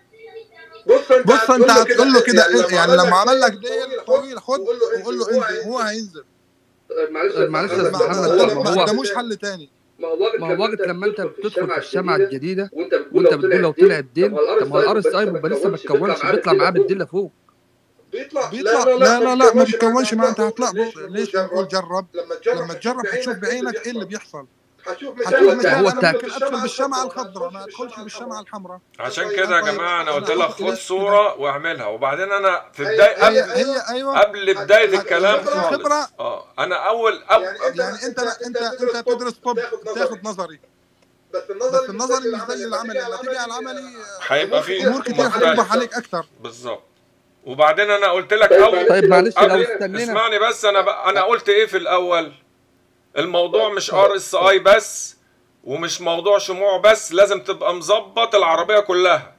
بص انت بص انت هتقول له كده يعني لما عمل لك ديل ديل طويل خد وقول له انزل هو هينزل معلش معلش يا ما- أستاذ محمد ما- ما ما هو قداموش حل تاني ما هو وقت لما انت بتدخل في الشمعة الجديدة وانت بتقول لو طلع الديل طب ما الار اس اي بيبقى لسه ما اتكونش بيطلع معاه بالديل لفوق بيطلع بيطلع لا لا لا ما بيتكونش معاه انت هتطلع بص ليش بنقول جرب لما تجرب هتشوف بعينك ايه اللي بيحصل هتشوف هتشوف مثال هو انا التاك- ممكن ادخل بالشمعة الخضراء ما ادخلش بالشمعة الحمراء عشان كده يا طيب، جماعه انا قلت أنا لك قلت خد ليه صوره واعملها وبعدين انا في هي- بدايه هي قبل هي ايوه قبل بدايه الكلام خالص الخبرة اه انا اول أو يعني انت انت انت بتدرس طب بتاخد نظري بس بس النظري مش زي العملي لما تيجي على العملي هيبقى في امور كتير هتوضح عليك اكتر بالظبط وبعدين انا قلت لك طيب، اول طيب معلش لو قبل استنينا اسمعني بس انا ب... انا قلت ايه في الاول الموضوع مش ار اس اي بس ومش موضوع شموع بس لازم تبقى مظبط العربيه كلها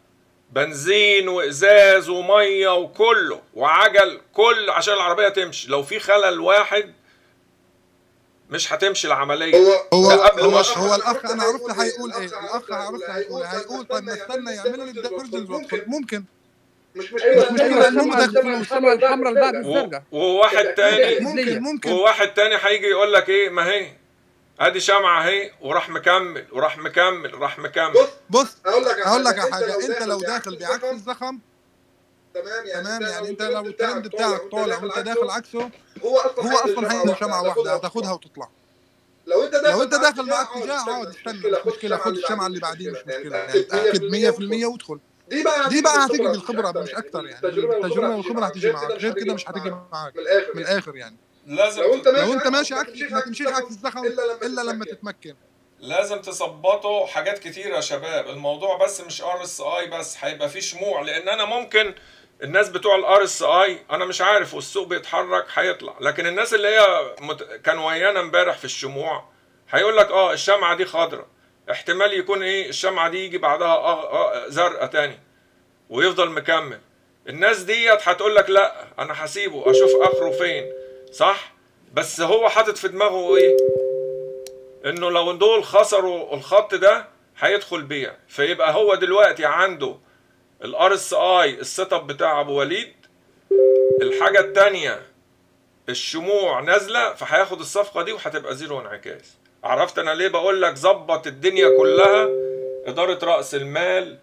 بنزين وازاز وميه وكله وعجل كل عشان العربيه تمشي لو في خلل واحد مش هتمشي العمليه هو ده قبل هو ما أشرح. هو الاخ انا عرفت هيقول ايه الاخ عرفت هيقول هيقول طيب ما استنى يعمل لي الدايفرجنز وادخل ممكن مش مش ايوه مشكلة، ايوه المهم الشمعة داخل الشمعة الشمعة الحمراء البعد و- الزرقاء وواحد تاني ممكن ممكن وواحد تاني هيجي يقول لك ايه ما هي ادي شمعة اهي وراح مكمل وراح مكمل راح مكمل بص بص اقول لك اقول لك على حاجه انت لو داخل بعكس الزخم الزخم تمام يعني تمام يعني انت الترند لو الترند بتاعك طالع وانت داخل عكسه هو اصلا هو اصلا هيعمل شمعه واحده هتاخدها وتطلع لو انت داخل لو انت داخل معاك معاك اتجاه عادي استنى مشكلة، مش مشكله خد الشمعه اللي بعديه مش مشكله يعني اتاكد 100% وادخل دي بقى دي بقى هتيجي بالخبرة بالخبره مش مش أكتر اكتر يعني التجربة التجربه والخبرة والخبره هتيجي هتيجي معاك. معاك غير كده مش هتيجي معاك من الاخر من الاخر يعني لازم لو انت ماشي لو انت عكس- ماشي ما عكس تمشيش ما عكس تمشيش عكس الزخم الزخم الا لما الا لما تتمكن. تتمكن لازم تظبطوا حاجات كتيرة يا شباب الموضوع بس مش ار اس اي بس هيبقى فيه شموع لان انا ممكن الناس بتوع الار اس اي انا مش عارف والسوق بيتحرك هيطلع لكن الناس اللي هي مت... كان ويانا امبارح في الشموع هيقول لك اه الشمعة دي خضرة احتمال يكون ايه الشمعة دي يجي بعدها آه آه زرقاء تاني ويفضل مكمل الناس ديت هتقول لك لا انا هسيبه اشوف اخره فين صح بس هو حاطط في دماغه ايه انه لو دول خسروا الخط ده هيدخل بيع فيبقى هو دلوقتي عنده الار اس اي السيت اب بتاع ابو وليد الحاجه التانية الشموع نازله فهياخد الصفقه دي وهتبقى زيرو انعكاس عرفت انا ليه بقول لك ظبط الدنيا كلها اداره راس المال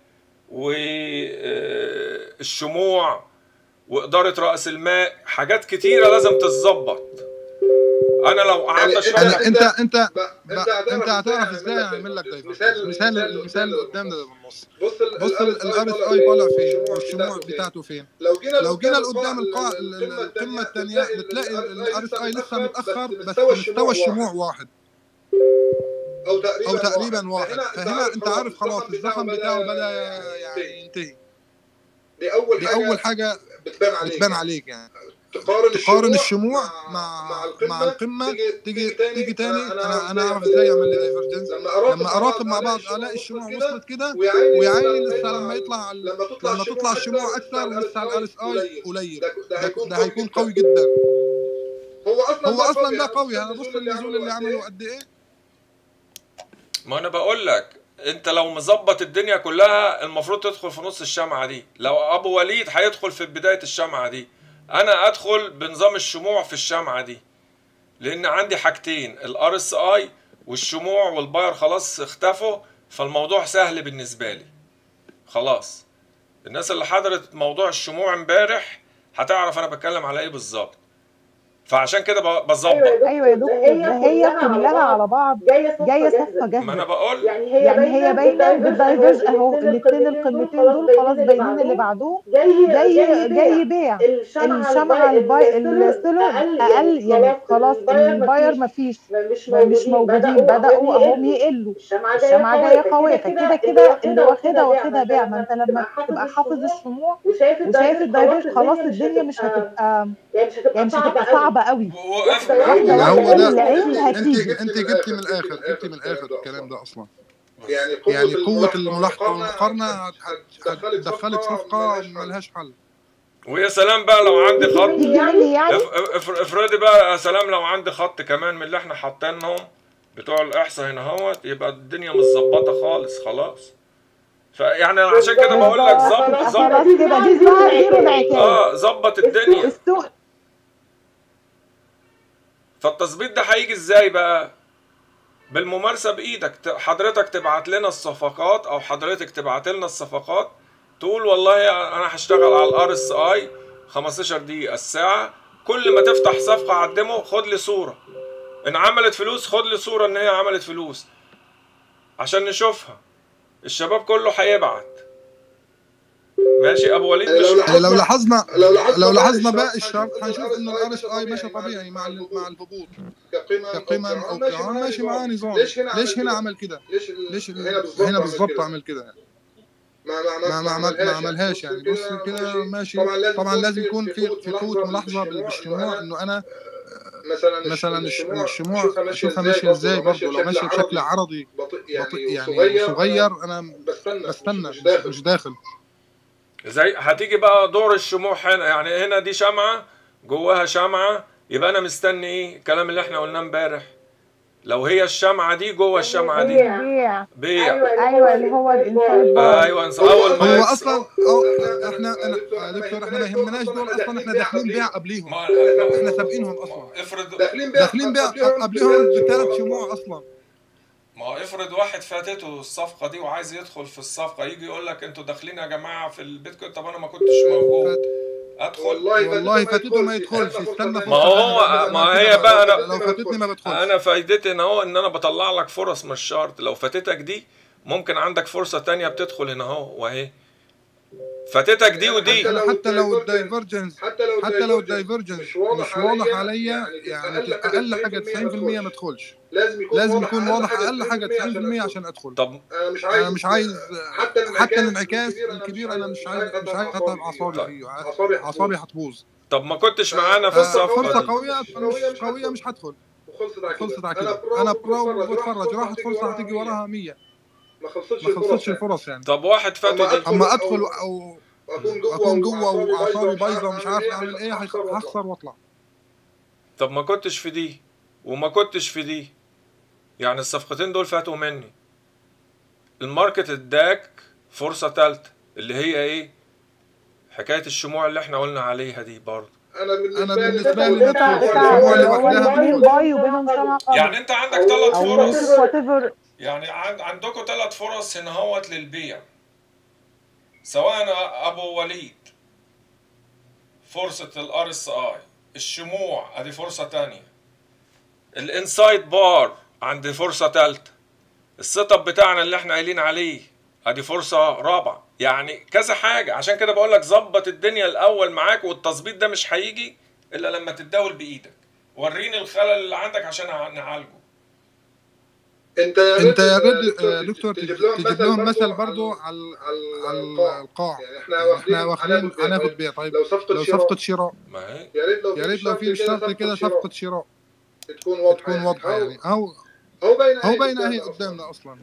والشموع واداره راس المال حاجات كتيره لازم تتظبط انا لو قعدت يعني اشرح يعني لك انت انت بقى انت هتعرف ازاي يعمل يعمل لك مثال دايفرجنس مثال المثال اللي قدامنا ده بالنص بص بص الار اس اي طالع فين والشموع بتاعته فين لو جينا لو جينا لقدام القاع القمه الثانيه بتلاقي الار اس اي لسه متاخر بس مستوى الشموع واحد او تقريبا او تقريبا واحد فهنا فهنا انت عارف خلاص الزخم بتاعه بدا يعني ينتهي دي اول دي حاجه اول حاجه بتبان عليك بتبان عليك يعني تقارن تقارن الشموع مع مع القمه تيجي تيجي تاني انا انا اعرف ازاي اعمل لي دايفرجنس لما اراقب لما اراقب مع بعض الاقي الشموع وصلت كده ويعين ويعين لسه لما يطلع لما تطلع لما تطلع الشموع اكثر ولسه على الار اس اي قليل قليل ده, ده ده هيكون ده هيكون قوي جدا هو اصلا هو اصلا ده قوي انا بص النزول اللي عمله قد ايه ما انا بقول لك انت لو مظبط الدنيا كلها المفروض تدخل في نص الشمعة دي لو ابو وليد هيدخل في بداية الشمعة دي انا ادخل بنظام الشموع في الشمعة دي لان عندي حاجتين الار اس اي والشموع والباير خلاص اختفوا فالموضوع سهل بالنسبة لي خلاص الناس اللي حضرت موضوع الشموع امبارح هتعرف انا بتكلم على ايه بالظبط فعشان كده ب- بظبط ايوه يا دكتور ده هي كلها على بعض جايه صفقه ما انا جاهزه بقول يعني هي باينه بالدايفرج اهو الاثنين القمتين دول خلاص باينين اللي بعدوه جاي جاي بيع الشمعة الباي السلو اقل يعني خلاص الباير مفيش مش موجودين بدأوا اهم يقلوا الشمعة جاية قوية فكده كده اللي واخدها واخدها بيع ما انت لما تبقى حافظ الشموع وشايف الدايفرج خلاص الدنيا مش هتبقى يعني مش هتبقى صعبة قوي وقف واحدة ما هو واحدة ده العين انت هتيجي انت جبتي من الاخر جبتي من الاخر الكلام ده اصلا يعني قوة, يعني قوة الملاحظة الملاحظة والمقارنة والمقارنة هت- هتدخلك صفقة ملهاش حل ويا سلام بقى لو عندي خط يجي مني يعني اف- اف- افرضي بقى يا سلام لو عندي خط كمان من اللي احنا حاطينهم بتوع الاحصاء هنا اهوت يبقى الدنيا متظبطه خالص خلاص فيعني أنا عشان كده بقول لك ظبط خلاص ظبط كده دي اسمها زيرو انعكاس اه ظبط الدنيا السوق فالتظبيط ده هيجي ازاي بقى بالممارسه بايدك ت- حضرتك تبعت لنا الصفقات او حضرتك تبعت لنا الصفقات تقول والله انا هشتغل على الار اس اي 15 دقيقه الساعه كل ما تفتح صفقه عدمه خد لي صوره ان عملت فلوس خد لي صوره ان هي عملت فلوس عشان نشوفها الشباب كله هيبعت ماشي ابو وليد يعني مش لو يعني لو لاحظنا لو لاحظنا لو لاحظنا باقي باقي الشرط، الشرط هنشوف ان الار اس اي ماشي طبيعي مع ال- مع الهبوط كقيمة كقيمة او كيران ماشي معاه نظام ليش هنا ليش هنا عمل عمل كده؟ ليش ال- ليش ال- هنا بالظبط هنا بالظبط كده؟ عمل كده ما ما ما ما عمل ما عملهاش يعني بص كده ماشي طبعا لازم يكون في في قوة ملاحظة بالشموع انه انا مثلا مثلا الش- الشموع الشموع اشوفها ماشية ازاي برضه لو ماشية بشكل عرضي بطيء بطيء يعني يعني صغير صغير انا بستنى بستنى مش مش, داخل مش داخل زي هتيجي بقى دور الشموع هنا يعني هنا دي شمعة جواها شمعة يبقى انا مستني ايه الكلام اللي احنا قلناه امبارح لو هي الشمعة دي جوه الشمعة دي بيع بيع ايوه اللي هو الانسان ايوه إنس- اول هو ما اصلا أو احنا أنا- يا دكتور احنا ما يهمناش دول اصلا احنا داخلين بيع قبليهم ما احنا سابقينهم اصلا افرض داخلين بيع داخلين بيع قبلهم بثلاث شموع اصلا ما هو افرض واحد فاتته الصفقة دي وعايز يدخل في الصفقة يجي يقول لك انتوا داخلين يا جماعة في البيتكوين طب انا ما كنتش موجود ادخل والله والله فاتته ما يدخلش استنى ما فرصة هو تانية. ما هي بقى انا لو فاتتني ما بدخلش انا فايدتي ان هو ان انا بطلع لك فرص مش شرط لو فاتتك دي ممكن عندك فرصة تانية بتدخل هنا اهو واهي فاتتك دي ودي انا حتى لو الدايفرجنس حتى لو حتى لو الدايفرجنس الدايفرجنس مش واضح مش واضح عليا، عليا يعني يعني اقل حاجه 90% ما ادخلش لازم يكون لازم واضح يكون واضح اقل حاجه 90% عشان ادخل طب انا مش عايز انا مش عايز حتى حتى الانعكاس الانعكاس الكبير انا مش عايز مش عايز اتعب اعصابي فيه اعصابي اعصابي هتبوظ طب ما كنتش معانا في فرصه الصفقة دي قويه مش قويه مش هدخل وخلصت على خلصت على انا كده انا برو برو بتفرج بتفرج راحت فرصه هتيجي وراها 100 ما خلصتش ما خلصتش الفرص الفرص يعني طب واحد فاته دي اما ادخل او اكون جوه اكون جوه وأعصابي واعصابي بايظة بايظه ومش عارف اعمل ايه هخسر هخسر واطلع طب ما كنتش في دي وما كنتش في دي يعني الصفقتين دول فاتوا مني الماركت اداك فرصة تالتة اللي هي ايه حكاية الشموع اللي احنا قلنا عليها دي برضه انا بالنسبه انا لي بالنسبه لي بتاع ندخل بتاع الشموع اللي هو لوحدها بين باي وبينهم سنة يعني انت عندك ثلاث او فرص وات ايفر يعني عند عندكم ثلاث فرص هنا هوت للبيع سواء ابو وليد فرصة الار اس اي الشموع ادي فرصة تانية الانسايد بار عندي فرصة تالتة السيت اب بتاعنا اللي احنا قايلين عليه ادي فرصة رابعة يعني كذا حاجة عشان كده بقول لك ظبط الدنيا الاول معاك والتظبيط ده مش هيجي الا لما تتداول بايدك وريني الخلل اللي عندك عشان نعالجه انت يا انت يا ريت ريت آه، دكتور تجيب تجيب لهم مثل برضو على على على القاع يعني احنا يعني احنا واخدين واخدين هناخد بيع طيب لو صفقه لو شراء صفقة شراء ما هي يا ريت لو يا ريت لو في شرط كده صفقة شراء تكون واضحه تكون واضحة أو- يعني او هو باينه هو أهي باينة اهي أصلاً. قدامنا اصلا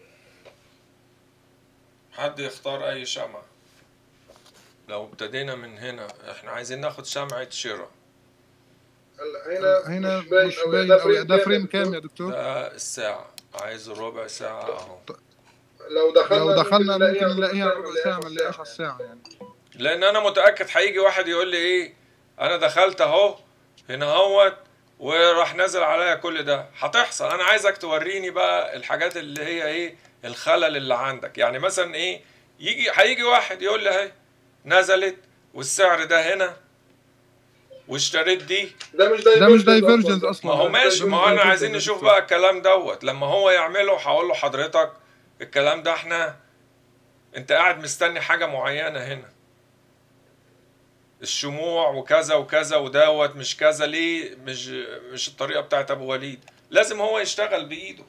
حد يختار اي شمعة لو ابتدينا من هنا احنا عايزين ناخد شمعة شراء هنا هنا مش باين مش أوي. باين ده أوي فريم ده كام فريم يا كام دكتور؟ يا دكتور ده الساعة عايز ربع ساعة اهو لو دخلنا لو دخلنا ممكن ممكن نلاقيها نلاقيها ربع ربع ساعة ما نلاقيهاش نلاقيهاش على الساعة يعني لان انا متأكد هيجي واحد يقول لي ايه انا دخلت اهو هنا اهوت وراح نازل عليا كل ده هتحصل انا عايزك توريني بقى الحاجات اللي هي ايه الخلل اللي عندك يعني مثلا ايه يجي هيجي واحد يقول لي اهي نزلت والسعر ده هنا واشتريت دي ده مش ده مش divergence دايفرجنز ما اصلا هو ماشي ما هو انا divergence عايزين يا نشوف دكتور. بقى الكلام دوت لما هو يعمله هقول له حضرتك الكلام ده احنا انت قاعد مستني حاجة معينة هنا الشموع وكذا وكذا ودوت مش كذا ليه مش مش الطريقة بتاعت ابو وليد لازم هو يشتغل بايده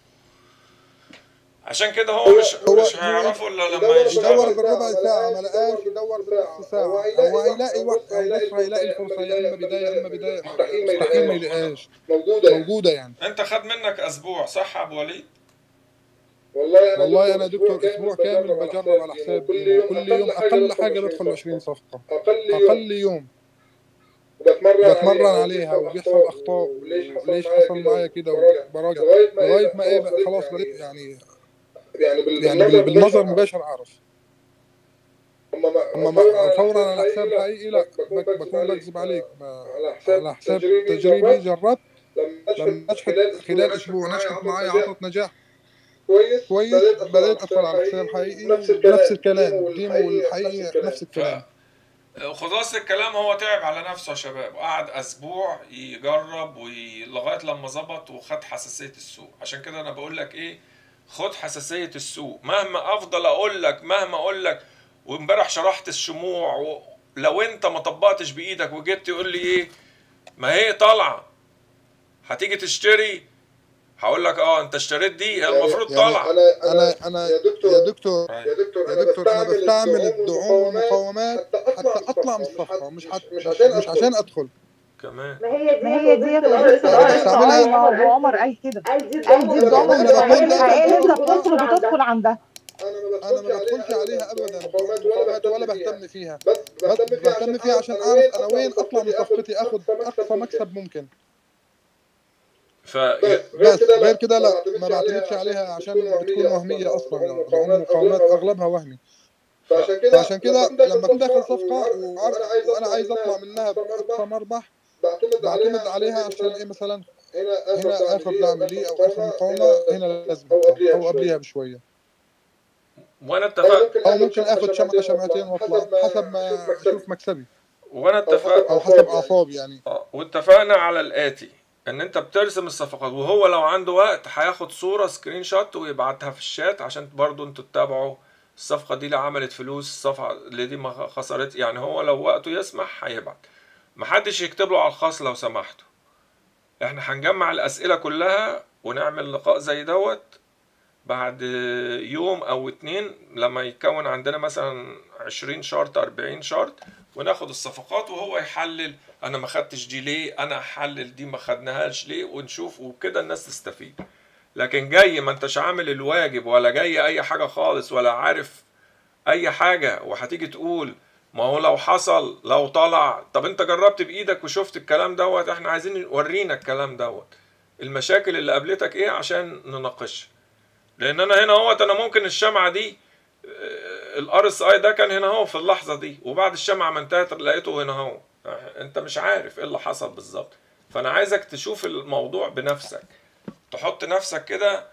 عشان كده هو مش هو- مش هيعرفه الا لما يدور يشتغل بالربع ساعة ما لقاش يدور بنص ساعة هو هيلاقي واحد هيبص هيلاقي الفرصة يا إما بداية يا إما بداية مستحيل ما يلاقيهاش موجوده يعني. موجودة يعني انت خد منك اسبوع صح يا ابو وليد والله انا والله أنا دكتور أسبوع كامل بجرب على حسابي كل يوم أقل حاجة بدخل 20 صفقة اقل يوم أقل يوم بتمرن بتمرن عليها وبيحصل أخطاء وليش حصل معايا كده وبراجع لغاية ما إيه بقى خلاص بقيت يعني يعني بال- يعني بال- بالنظر مباشر أعرف اما ما- أما ما- فورا على حساب حقيقي لا بك- بكون بكذب عليك ب- على حساب على حساب تجريبي تجريبي جربت جربت لما لما نجحت خلال اسبوع نجحت معايا عطت نجاح كويس كويس بدأت ادخل على حساب حقيقي نفس نفس الكلام الكلام ديمو والحقيقي نفس الكلام خلاص الكلام هو تعب على نفسه يا شباب وقعد اسبوع يجرب وي... لغايه لما ظبط وخد حساسيه السوق عشان كده انا بقول لك ايه خد حساسيه السوق مهما افضل اقول لك مهما اقول لك وامبارح شرحت الشموع و... لو انت ما طبقتش بايدك وجيت تقول لي ايه ما هي طالعه هتيجي تشتري هقول لك اه انت اشتريت دي هي المفروض يعني طالعه انا انا انا يا دكتور يا دكتور يا دكتور يا دكتور انا بستعمل الدعوم والمقاومات حتى اطلع من الصفقه مش حت مش مش عشان مش عشان ادخل كمان ما هي ما هي ديت وظيفة الار اس بستعملها- اي ما ابو عمر قال كده قال دي قال دي الضمان أنا بقول الحقيقية ده- اللي انت بتدخل بتدخل عندها انا ما بدخلش عليها ابدا مقاومات ولا بهتم فيها بس بهتم فيها عشان اعرف انا وين اطلع من صفقتي اخد اقصى مكسب ممكن ف بس غير كده لا ما بعتمدش عليها عشان بتكون وهميه اصلا لان المقاومات اغلبها وهمي فعشان كده لما اكون داخل صفقه وعارف وانا عايز اطلع منها باقصى مربح بعتمد عليها عشان ايه مثلا هنا اخد دعم لي او اخد مقاومه هنا لازم أطلع، او قبليها بشويه وانا اتفقت او ممكن اخد شمعه شمعتين واطلع حسب ما اشوف مكسبي وانا اتفقت او حسب اعصابي يعني اه واتفقنا على الاتي ان انت بترسم الصفقات وهو لو عنده وقت هياخد صورة سكرين شوت ويبعتها في الشات عشان برضو انتوا تتابعوا الصفقة دي اللي عملت فلوس الصفقة اللي دي ما خسرت يعني هو لو وقته يسمح هيبعت محدش يكتب له على الخاص لو سمحتوا احنا هنجمع الاسئلة كلها ونعمل لقاء زي دوت بعد يوم او اتنين لما يتكون عندنا مثلا عشرين شارت اربعين شارت وناخد الصفقات وهو يحلل انا ما خدتش دي ليه انا احلل دي ما خدناهاش ليه ونشوف وكده الناس تستفيد لكن جاي ما انتش عامل الواجب ولا جاي اي حاجة خالص ولا عارف اي حاجة وهتيجي تقول ما هو لو حصل لو طلع طب انت جربت بايدك وشفت الكلام دوت احنا عايزين نورينا الكلام دوت المشاكل اللي قابلتك ايه عشان نناقشها لان انا هنا اهوت انا ممكن الشمعة دي الار اس اي ده كان هنا اهو في اللحظة دي وبعد الشمعة ما انتهت لقيته هنا اهو انت مش عارف ايه اللي حصل بالظبط فانا عايزك تشوف الموضوع بنفسك تحط نفسك كده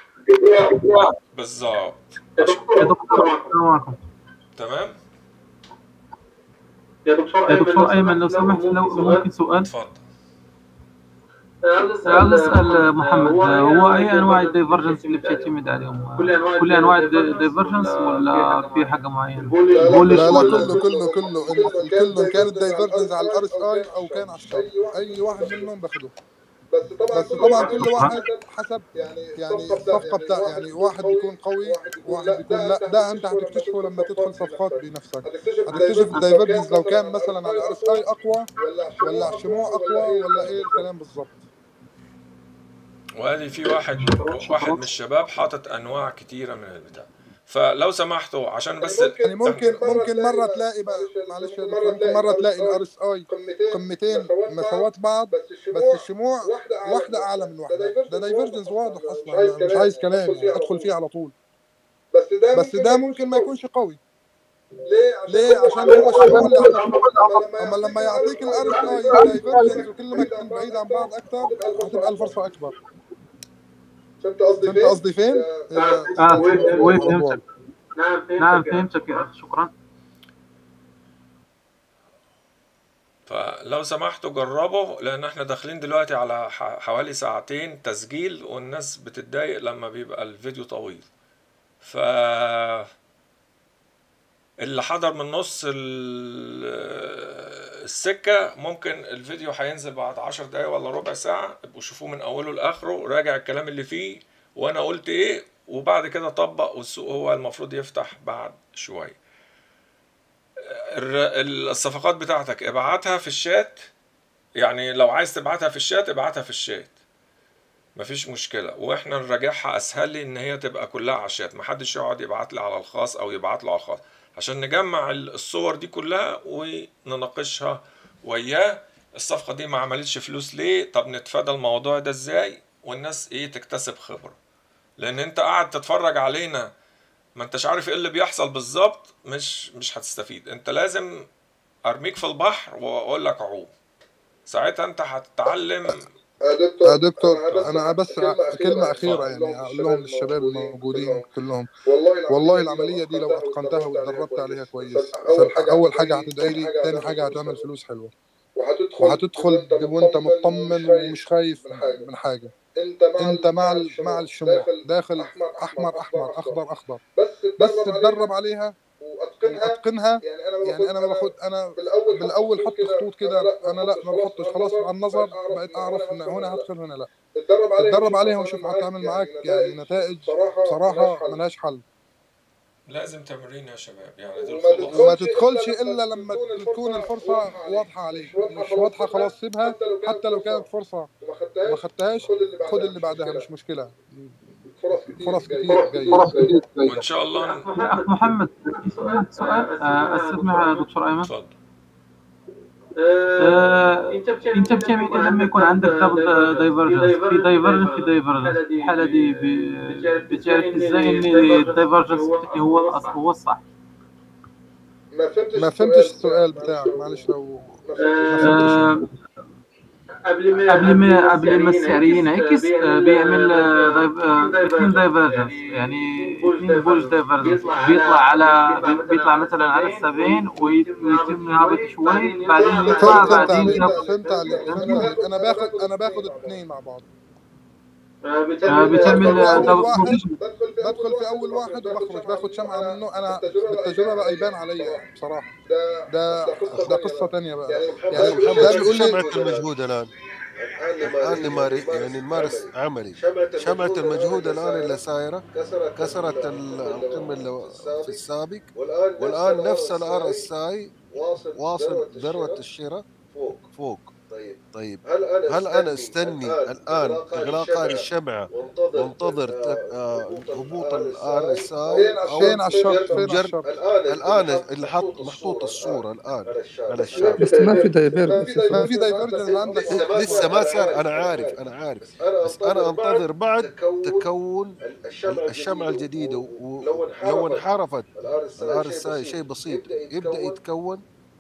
بالظبط يا دكتور السلام عليكم تمام يا دكتور ايمن لو سمحت لو ممكن سؤال اتفضل عايز اسال محمد هو اي انواع الدايفرجنس اللي بتعتمد عليهم كل انواع الدايفرجنس ولا في حاجه معينه لا لا كله كله كله ال- كله كان الدايفرجنز على الار اس اي او كان على الشرط اي واحد منهم باخده بس طبعا كل واحد حسب يعني الصفقه بتاع يعني واحد بيكون قوي واحد بيكون لا ده انت هتكتشفه لما تدخل صفقات بنفسك هتكتشف الدايفرجنز لو كان مثلا على الار اس اي اقوى ولا على الشموع اقوى ولا ايه الكلام بالظبط وادي في واحد واحد من الشباب حاطط انواع كتيره من البتاع فلو سمحتوا عشان بس يعني ممكن ممكن مره تلاقي بقى معلش يا دكتور، ممكن مره تلاقي الار اس اي قمتين مساوات بعض بس الشموع واحده اعلى من واحده ده دايفرجنس واضح اصلا أنا مش عايز كلام يعني ادخل فيه على طول بس ده ممكن ما يكونش قوي ليه عشان هو الشموع اللي اما لما يعطيك الار اس اي دايفرجنس وكل ما كان بعيد عن بعض اكتر هتبقى الفرصه اكبر فهمت قصدي فهمت فين؟ قصدي فين؟ آه، اه وين- وين وين- فهمتك نعم فهمتك نعم يا فهمتك يا اخي شكرا فلو سمحتوا جربوا لان احنا داخلين دلوقتي على ح- حوالي ساعتين تسجيل والناس بتتضايق لما بيبقى الفيديو طويل ف اللي حضر من نص ال- السكة ممكن الفيديو هينزل بعد عشر دقايق ولا ربع ساعة ابقوا شوفوه من أوله لآخره راجع الكلام اللي فيه وأنا قلت إيه وبعد كده طبق والسوق هو المفروض يفتح بعد شوية الر- الصفقات بتاعتك ابعتها في الشات يعني لو عايز تبعتها في الشات ابعتها في الشات مفيش مشكلة واحنا نراجعها اسهل لي ان هي تبقى كلها على الشات محدش يقعد يبعت لي على الخاص او يبعت له على الخاص عشان نجمع ال- الصور دي كلها ونناقشها وياه الصفقة دي ما عملتش فلوس ليه طب نتفادى الموضوع ده ازاي والناس ايه تكتسب خبرة لان انت قاعد تتفرج علينا ما انتش عارف ايه اللي بيحصل بالظبط مش مش هتستفيد انت لازم ارميك في البحر واقول لك عوم ساعتها انت هتتعلم يا دكتور انا بس كلمه اخيره يعني اقول لهم للشباب الموجودين كلهم والله العمليه دي لو اتقنتها واتدربت عليها كويس عشان اول حاجه هتدعي لي تاني حاجه هتعمل فلوس حلوه وهتدخل وانت مطمن ومش خايف من حاجه انت مع ال- مع الشموع داخل احمر احمر اخضر اخضر بس تتدرب عليها واتقنها يعني انا ما باخد انا بالاول حط خطوط كده انا لا ما بحطش خلاص على النظر بقيت اعرف ان هنا هدخل هنا لا تتدرب عليها وشوف هتعمل معاك يعني نتائج بصراحه ملهاش حل لازم تمرين يا شباب يعني دي وما الخلاصة تدخلش الا لما تكون الفرصه واضحه عليك مش واضحه خلاص سيبها حتى لو كانت فرصه وما خدتهاش خد اللي بعدها مش مشكله فرص كتير جايه وان شاء الله ن- أخ محمد سؤال سؤال آه، استسمح دكتور أيمن اتفضل آه، انت بتعمل ايه لما يكون عندك دبل دايفرجنس في دايفرجنس في دايفرجنس الحاله دي ب- بتعرف ازاي ان الدايفرجنس هو الأص- هو الصح ما فهمتش ما فهمتش السؤال بتاعك معلش لو ما فهمتش آه، قبل ما قبل ما قبل ما السعر ينعكس آه، بيعمل آه، دايف- آه، اثنين دايفرجنس يعني اثنين بولج دايفرجنس بيطلع على بيطلع مثلا على السبعين ويت- ويتم هابط شوي بعدين يطلع فهمت فهمت بعدين عليك ينط فهمت عليك فهمت عليك انا باخد انا باخد الاثنين مع بعض آه، بدخل بتعمل في آه، اول دبل واحد بوزيشن بدخل في اول واحد وبخرج باخد شمعة منه انا بالتجربة بقى يبان عليا يعني بصراحة ده ده قصة تانية بقى يعني يعني محمد ده شوف بيقول لي شمعة المجهود الآن الآن نمارس يعني نمارس عملي شمعة المجهود الآن اللي سايرة كسرت ال- القمة اللي في السابق والآن نفس الار اس اي واصل ذروة الشراء فوق فوق طيب طيب هل انا هل انا استني الان اغلاق هذه الشمعة وانتظر وانتظر ت- آه، هبوط الار اس فين اي على او فين على الشرط فين على مجرد الشرط الان اللي حط محطوط الصورة الان على الشارع على الشارع بس ما في دايفرجنس ما في دايفرجنس عندك لسه ما صار انا عارف انا عارف بس انا انتظر بعد تكون الشمعة الجديدة ولو انحرفت الار اس اي شيء بسيط يبدا يتكون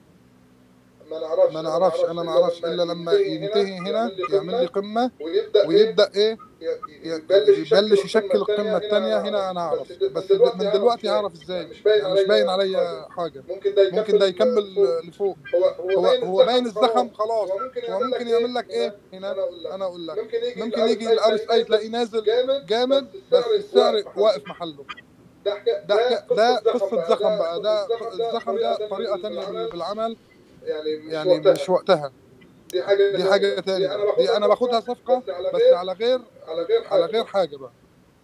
ما نعرفش ما نعرفش انا ما اعرفش الا لما ينتهي هنا يعمل لي قمة ويبدا ويبدأ ايه يبلش يبلش يشكل القمة التانية هنا انا اعرف بس من دلوقتي هعرف ازاي يعني مش باين عليا حاجة ممكن ده ممكن ده يكمل لفوق هو هو هو باين الزخم خلاص هو ممكن هو ممكن يعمل لك ايه هنا انا اقول لك انا اقول لك ممكن يجي ممكن يجي الار اس اي تلاقيه نازل جامد بس السعر واقف محله ده حكا- ده حكا- ده قصة زخم ده بقى ده قصة الزخم ده طريقة تانية بال- بالعمل يعني مش يعني وقتها. مش وقتها دي حاجه دي حاجة تانية دي أنا باخدها صفقة بس على غير على غير على غير حاجة بقى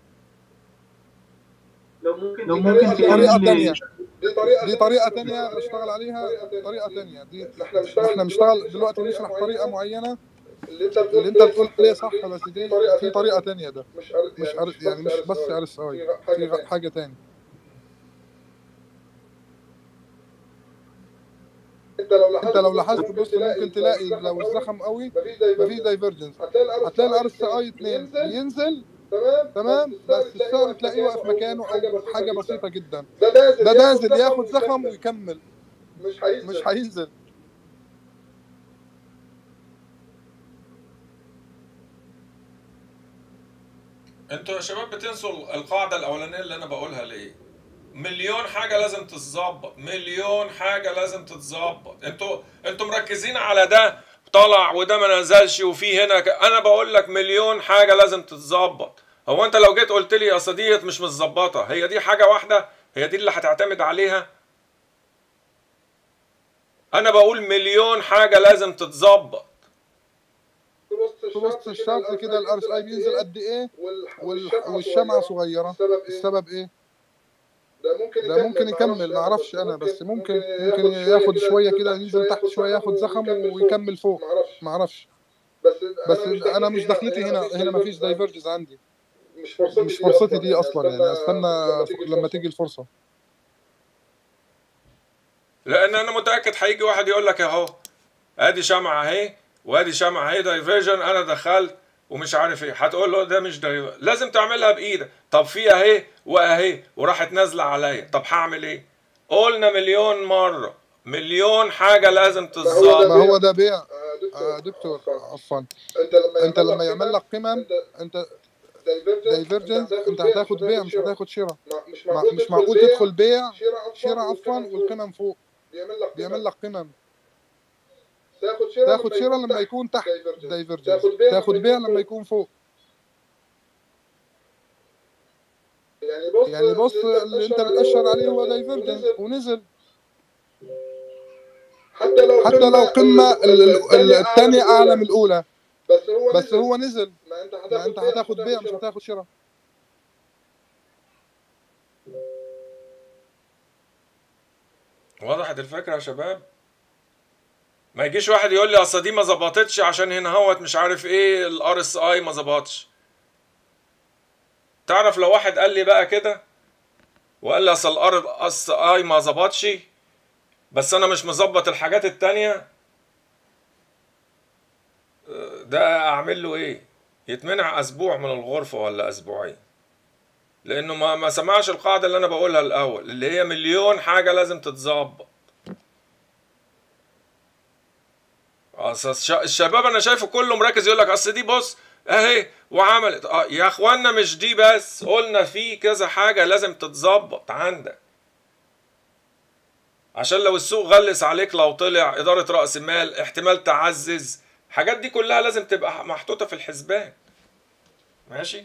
لو ممكن دي ممكن دي طريقة تعمل تانية دي طريقه دي طريقة تانية نشتغل عليها طريقة تانية دي احنا بنشتغل احنا بنشتغل دلوقتي نشرح طريقة معينة اللي انت بتقول اللي انت بتقول عليه صح بس دي في طريقة تانية ده مش عارف مش عارف يعني مش بس ار اس اي في حاجة تانية انت لو لاحظت انت لو لاحظت بص ممكن تلاقي لو الزخم قوي مفيش مفيش دايفرجنس هتلاقي هتلاقي الار اس اي 2 بينزل تمام تمام بس السعر تلاقيه واقف مكانه او حاجه بسيطه جدا ده نازل ده نازل ياخد زخم ويكمل مش هينزل مش هينزل انتوا يا شباب بتنسوا القاعدة الأولانية اللي أنا بقولها ليه؟ مليون حاجة لازم تتظبط، مليون حاجة لازم تتظبط، انتوا انتوا مركزين على ده طلع وده ما نزلش وفي هنا ك... أنا بقول لك مليون حاجة لازم تتظبط، هو أنت لو جيت قلت لي أصل ديت مش متظبطة، هي دي حاجة واحدة؟ هي دي اللي هتعتمد عليها؟ أنا بقول مليون حاجة لازم تتظبط. في وسط الشرط كده الار اس اي بينزل قد ايه وال- والشمعة صغيرة السبب ايه؟ ده ممكن ده ممكن يكمل ما اعرفش انا بس ممكن ممكن ياخد شوية كده ينزل تحت شوية ياخد زخم ويكمل فوق ما اعرفش بس بس انا مش دخلتي هنا هنا ما فيش دايفرجز عندي مش فرصتي مش فرصتي دي اصلا يعني استنى لما تيجي الفرصة لان انا متاكد هيجي واحد يقول لك اهو ادي شمعه اهي وادي شمعه اهي دايفرجن انا دخلت ومش عارف ايه هتقول له ده مش دايفرجن لازم تعملها بايدك طب في اهي واهي وراحت نازله عليا طب هعمل ايه قلنا مليون مره مليون حاجه لازم ما تتظبط هو ده بيع آه، دكتور عفوا انت لما انت لما يعمل لك قمم انت دايفرجنس انت هتاخد بيع مش هتاخد شراء مش مع- معقول مش معقول تدخل بيع شراء شراء عفوا والقمم فوق بيعمل لك بيعمل لك قمم تاخد شراء تاخد شراء لما يكون تحت دايفرجنس تاخد بيع تاخد بيع لما يكون فوق يعني بص يعني بص اللي انت بتأشر عليه هو دايفرجنس ونزل حتى لو حتى لو قمة ال- ال- ال- الثانية أعلى من الأولى بس هو بس هو نزل ما انت ما انت هتاخد بيع مش هتاخد شراء وضحت الفكره يا شباب ما يجيش واحد يقول لي اصل دي ما ظبطتش عشان هنا هوت مش عارف ايه الار اس اي ما ظبطش تعرف لو واحد قال لي بقى كده وقال لي اصل الار اس اي ما ظبطش بس انا مش مظبط الحاجات التانية آه، ده اعمل له ايه يتمنع اسبوع من الغرفة ولا اسبوعين لانه ما ما سمعش القاعدة اللي انا بقولها الاول اللي هي مليون حاجة لازم تتظبط اصل الش- الشباب انا شايفه كله مركز يقول لك اصل دي بص اهي وعملت اه يا اخوانا مش دي بس قلنا في كذا حاجة لازم تتظبط عندك عشان لو السوق غلس عليك لو طلع إدارة رأس مال احتمال تعزز الحاجات دي كلها لازم تبقى محطوطة في الحسبان ماشي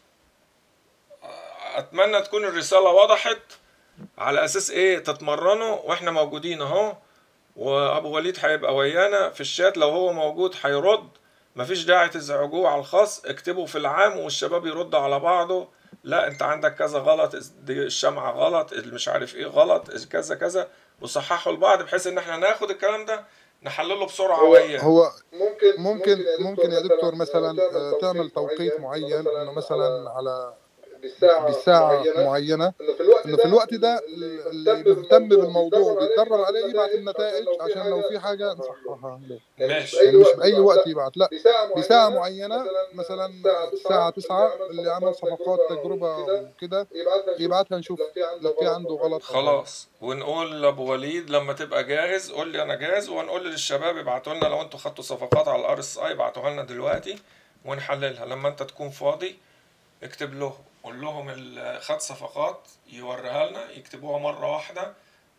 أتمنى تكون الرسالة وضحت على أساس إيه تتمرنوا وإحنا موجودين أهو وأبو وليد هيبقى ويانا في الشات لو هو موجود هيرد مفيش داعي تزعجوه على الخاص اكتبوا في العام والشباب يرد على بعضه لا انت عندك كذا غلط دي الشمعة غلط اللي مش عارف ايه غلط كذا كذا وصححوا لبعض بحيث ان احنا ناخد الكلام ده نحلله بسرعة هو وياه هو ممكن ممكن ممكن يا دكتور مثلا آه، تعمل توقيت معين انه مثلا على بالساعة بالساعة معينة معينة انه في الوقت انه في الوقت ده اللي مهتم بالموضوع وبيتدرب عليه يبعت النتائج عشان لو في حاجة نصححها له ماشي يعني مش بأي وقت يبعت لا بساعة بساعة معينة معينة مثلا الساعة 9 اللي عمل صفقات تجربة وكده يبعتها نشوف لو في عنده غلط أو حاجة. خلاص ونقول لابو وليد لما تبقى جاهز قول لي انا جاهز ونقول للشباب ابعتوا لنا لو انتوا خدتوا صفقات على الار اس اي ابعتوها لنا دلوقتي ونحللها لما انت تكون فاضي اكتب لهم قول لهم ال- خد صفقات يوريها لنا يكتبوها مرة واحدة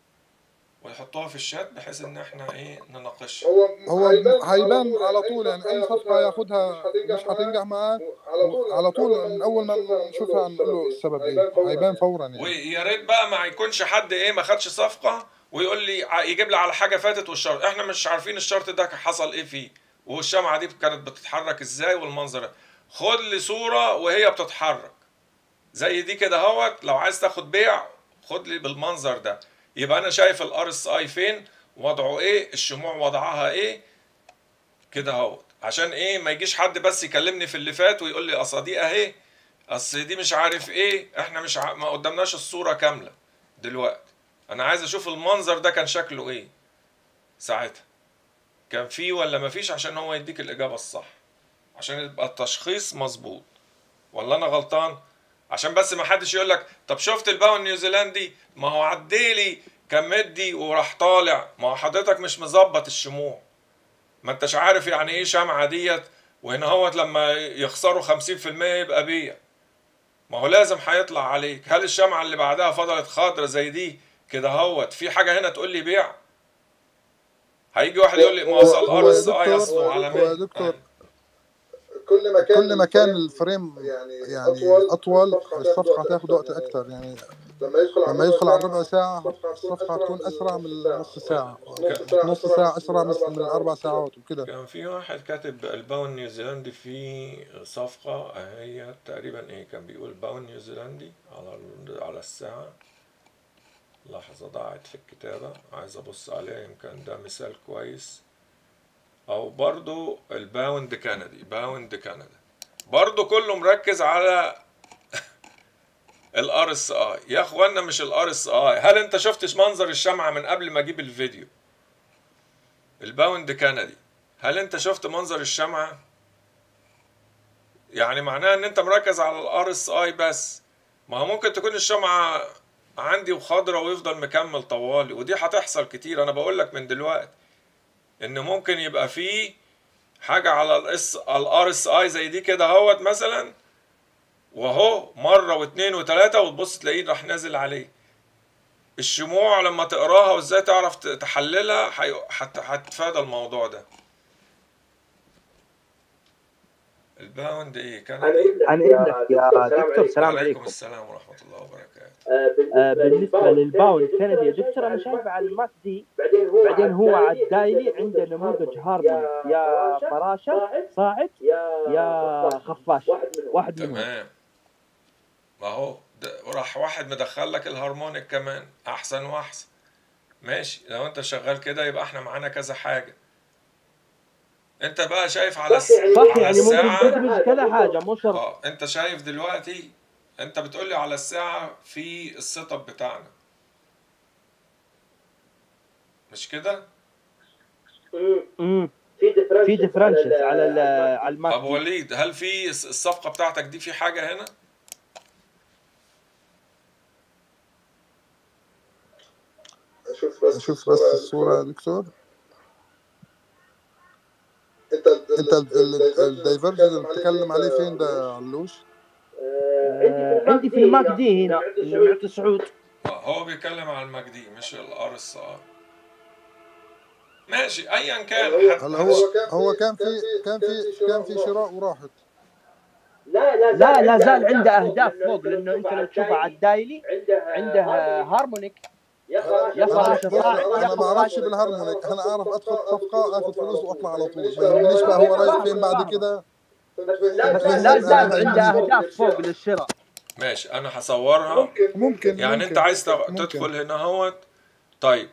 ويحطوها في الشات بحيث ان احنا ايه نناقشها هو هو هيبان على طول يعني اي صفقه ياخدها مش هتنجح معاه على طول من اول ما نشوفها نقول له السبب ايه هيبان فورا يعني ويا ريت بقى ما يكونش حد ايه ما خدش صفقة ويقول لي ع- يجيب لي على حاجة فاتت والشرط احنا مش عارفين الشرط ده حصل ايه فيه والشمعة دي كانت بتتحرك ازاي والمنظر ده. خد لي صورة وهي بتتحرك زي دي كده اهوت لو عايز تاخد بيع خد لي بالمنظر ده يبقى انا شايف الار اس اي فين وضعه ايه الشموع وضعها ايه كده اهوت عشان ايه ما يجيش حد بس يكلمني في اللي فات ويقول لي اصل دي اهي اصل دي مش عارف ايه احنا مش ع... ما قدامناش الصورة كاملة دلوقتي انا عايز اشوف المنظر ده كان شكله ايه ساعتها كان فيه ولا ما فيش عشان هو يديك الاجابة الصح عشان يبقى التشخيص مظبوط ولا انا غلطان عشان بس ما حدش يقول لك طب شفت الباو النيوزيلندي ما هو عديلي كان مدي وراح طالع ما هو حضرتك مش مظبط الشموع ما انتش عارف يعني ايه شمعة ديت وهنا هوت لما يخسروا 50% يبقى بيع ما هو لازم هيطلع عليك هل الشمعة اللي بعدها فضلت خضرة زي دي كده هوت في حاجة هنا تقول لي بيع هيجي واحد يقول لي ما هو وصل هو ار يا اس اي دكتور اصله هو يا عالمي دكتور كل مكان كل ما كان الفريم يعني يعني أطول اطول الصفحة الصفحه هتاخد هتاخد وقت وقت أكتر اكتر يعني لما يدخل على لما يدخل على ربع ربع ساعة ساعه الصفحه هتكون اسرع من نص ساعه نص ساعة نص ساعه اسرع من من الاربع ساعات وكده كان في واحد كاتب الباون نيوزيلندي في صفقة هي تقريبا ايه كان بيقول باون نيوزيلندي على ال- على الساعة لحظة ضاعت في الكتابة عايز ابص عليها يمكن ده مثال كويس او برضو الباوند كندي باوند كندا برضو كله مركز على الار اس اي يا اخوانا مش الار اس اي هل انت شفتش منظر الشمعة من قبل ما اجيب الفيديو الباوند كندي هل انت شفت منظر الشمعة يعني معناها ان انت مركز على الار اس اي بس ما هو ممكن تكون الشمعة عندي وخضرة ويفضل مكمل طوالي ودي هتحصل كتير انا بقول لك من دلوقتي ان ممكن يبقى فيه حاجة على الاس الار اس اي زي دي كده اهوت مثلا وهو مرة واتنين وتلاتة وتبص تلاقيه راح نازل عليه الشموع لما تقراها وازاي تعرف ت- تحللها حي- هت- هتفادى الموضوع ده الباوند ايه كان عن اذنك يا دكتور سلام عليكم عليكم السلام ورحمة الله وبركاته آه، بالنسبه للباون الكندي يا دكتور انا شايف على الماك دي بعدين هو على الدايلي عنده نموذج هارموني يا فراشه صاعد يا خفاش واحد منهم تمام ما هو ده راح واحد مدخل لك الهارمونيك كمان احسن واحسن ماشي لو انت شغال كده يبقى احنا معانا كذا حاجة انت بقى شايف على الس... صح على يعني ممكن الساعة تدمج كذا حاجه مو شرط اه انت شايف دلوقتي انت بتقولي على الساعة في السيت اب بتاعنا مش كده؟ امم في ديفرنشز على ال على الماك طب وليد هل في الس- الصفقة بتاعتك دي في حاجة هنا؟ اشوف بس اشوف بس الصورة يا دكتور انت انت الدايفرجن اللي بتتكلم عليه فين ده يا علوش؟ آه، عندي في الماك دي هنا اللي معطي سعود آه، هو بيتكلم على المجدي مش الار اس ار ماشي ايا كان حتى هلا هو هو كان في كان في كان في شراء وراحت لا لا زال عنده اهداف فوق لانه انت لو تشوفها على الدايلي عنده هارمونيك يا فراشه بص صاعد يا انا ما اعرفش بالهارمونيك انا اعرف ادخل صفقه اخذ فلوس واطلع على طول ما يهمنيش بقى هو رايح فين بعد كده بس لا زال عنده اهداف فوق للشراء ماشي انا هصورها ممكن يعني ممكن. انت عايز تغ- ممكن. تدخل هنا هوت طيب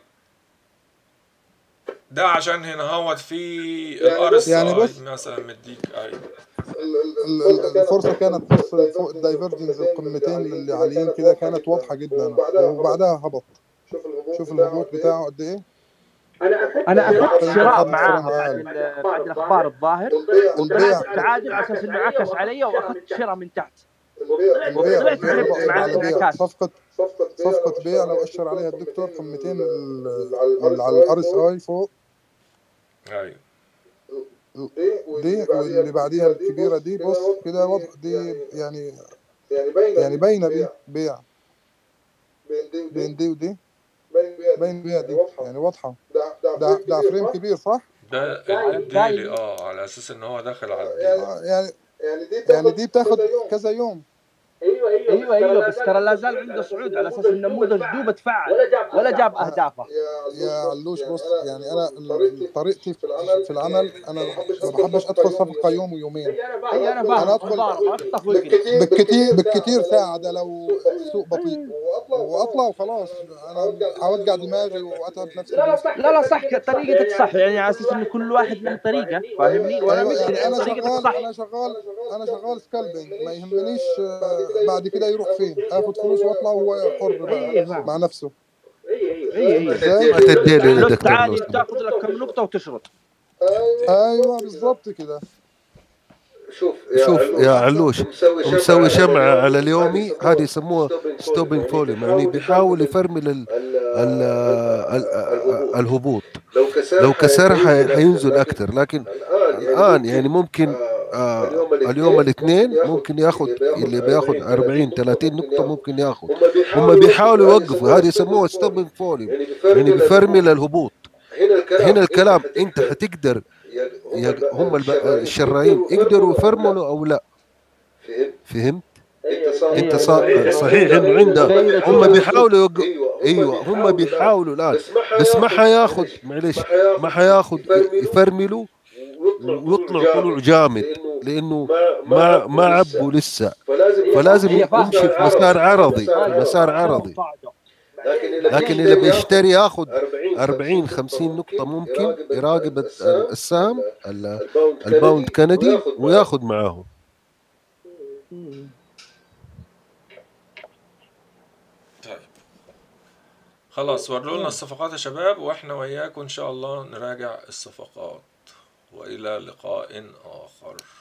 ده عشان هنا هوت في الار اس يعني بص- مثلا مديك ايوه ال- ال- الفرصه كانت بص فوق الدايفرجنز القمتين اللي عاليين كده كانت واضحه جدا وبعدها هبط شوف الهبوط بتاعه قد ايه انا اخذت خد- شراء خد معاه شراء بعد عالي. ال- بعد الاخبار الظاهر البيع طلعت تعادل على اساس انه عكس علي واخذت شراء من تحت البيع طلعت البيع تعبت بقصد مع على بيع الانعكاس صفقه صفقه بيع لو اشر عليها الدكتور قمتين ال- اللي على الار اس اي فوق ايوه دي واللي بعديها الكبيره دي بص كده واضح دي يعني يعني باينه دي بيع بين دي ودي باين بيع دي يعني واضحه ده ده فريم كبير صح؟ ده دايلي. الديلي اه على اساس ان هو داخل على الديلي آه، يعني يعني دي بتاخد كذا يوم ايوه ايوه بس ترى لا زال عنده صعود على اساس النموذج دوب تفعل ولا جاب اهدافه يا علوش بص يعني انا ال- طريقتي في في العمل انا ما بحبش ادخل صفقه يوم ويومين اي انا انا فاهم ادخل الظاهر اخطف ويقلب بالكثير بالكثير ساعه ده لو السوق بطيء واطلع وخلاص انا اوجع دماغي واتعب نفسي لا لا صح طريقتك صح يعني على اساس انه كل واحد له طريقه فاهمني وانا ايوه مدري يعني انا طريقتك شغال صح انا شغال انا شغال سكالبنج ما يهمنيش آه، بعد كده يروح فين اخد فلوس واطلع وهو حر إيه، بقى فاهم. مع نفسه اي اي ازاي ما تديني لو دكتور تعالي لوسن تاخذ لك كم نقطه وتشرط ايوه بالظبط كده شوف شوف يا علوش مسوي شمعة على اليومي هذه يسموها ستوبينج فوليوم يعني بيحاول يفرمل ال ال ال الهبوط لو كسرها حي- حينزل أكثر لكن الآن يعني ممكن آه اليوم الاثنين ممكن ياخذ اللي بياخذ 40 30 نقطة ممكن ياخذ هم بيحاولوا يوقفوا هذه يسموها ستوبينج فوليوم يعني بيفرمل الهبوط هنا الكلام انت حتقدر يق- هم الب- الشرايين يقدروا يفرملوا او لا فهمت انت صا- صحيح انه عنده هم بيحاولوا يوق... ايوه هم بيحاولوا الان بس ما حياخذ معلش ما حياخذ يفرملوا ويطلع طلوع جامد لانه ما ما عبوا لسه فلازم يمشي في مسار عرضي في مسار عرضي لكن اللي بيشتري ياخذ 40 50 نقطة ممكن يراقب ال- السام ال- الباوند كندي وياخذ معاهم طيب خلاص وروا لنا الصفقات يا شباب واحنا وياكم ان شاء الله نراجع الصفقات والى لقاء اخر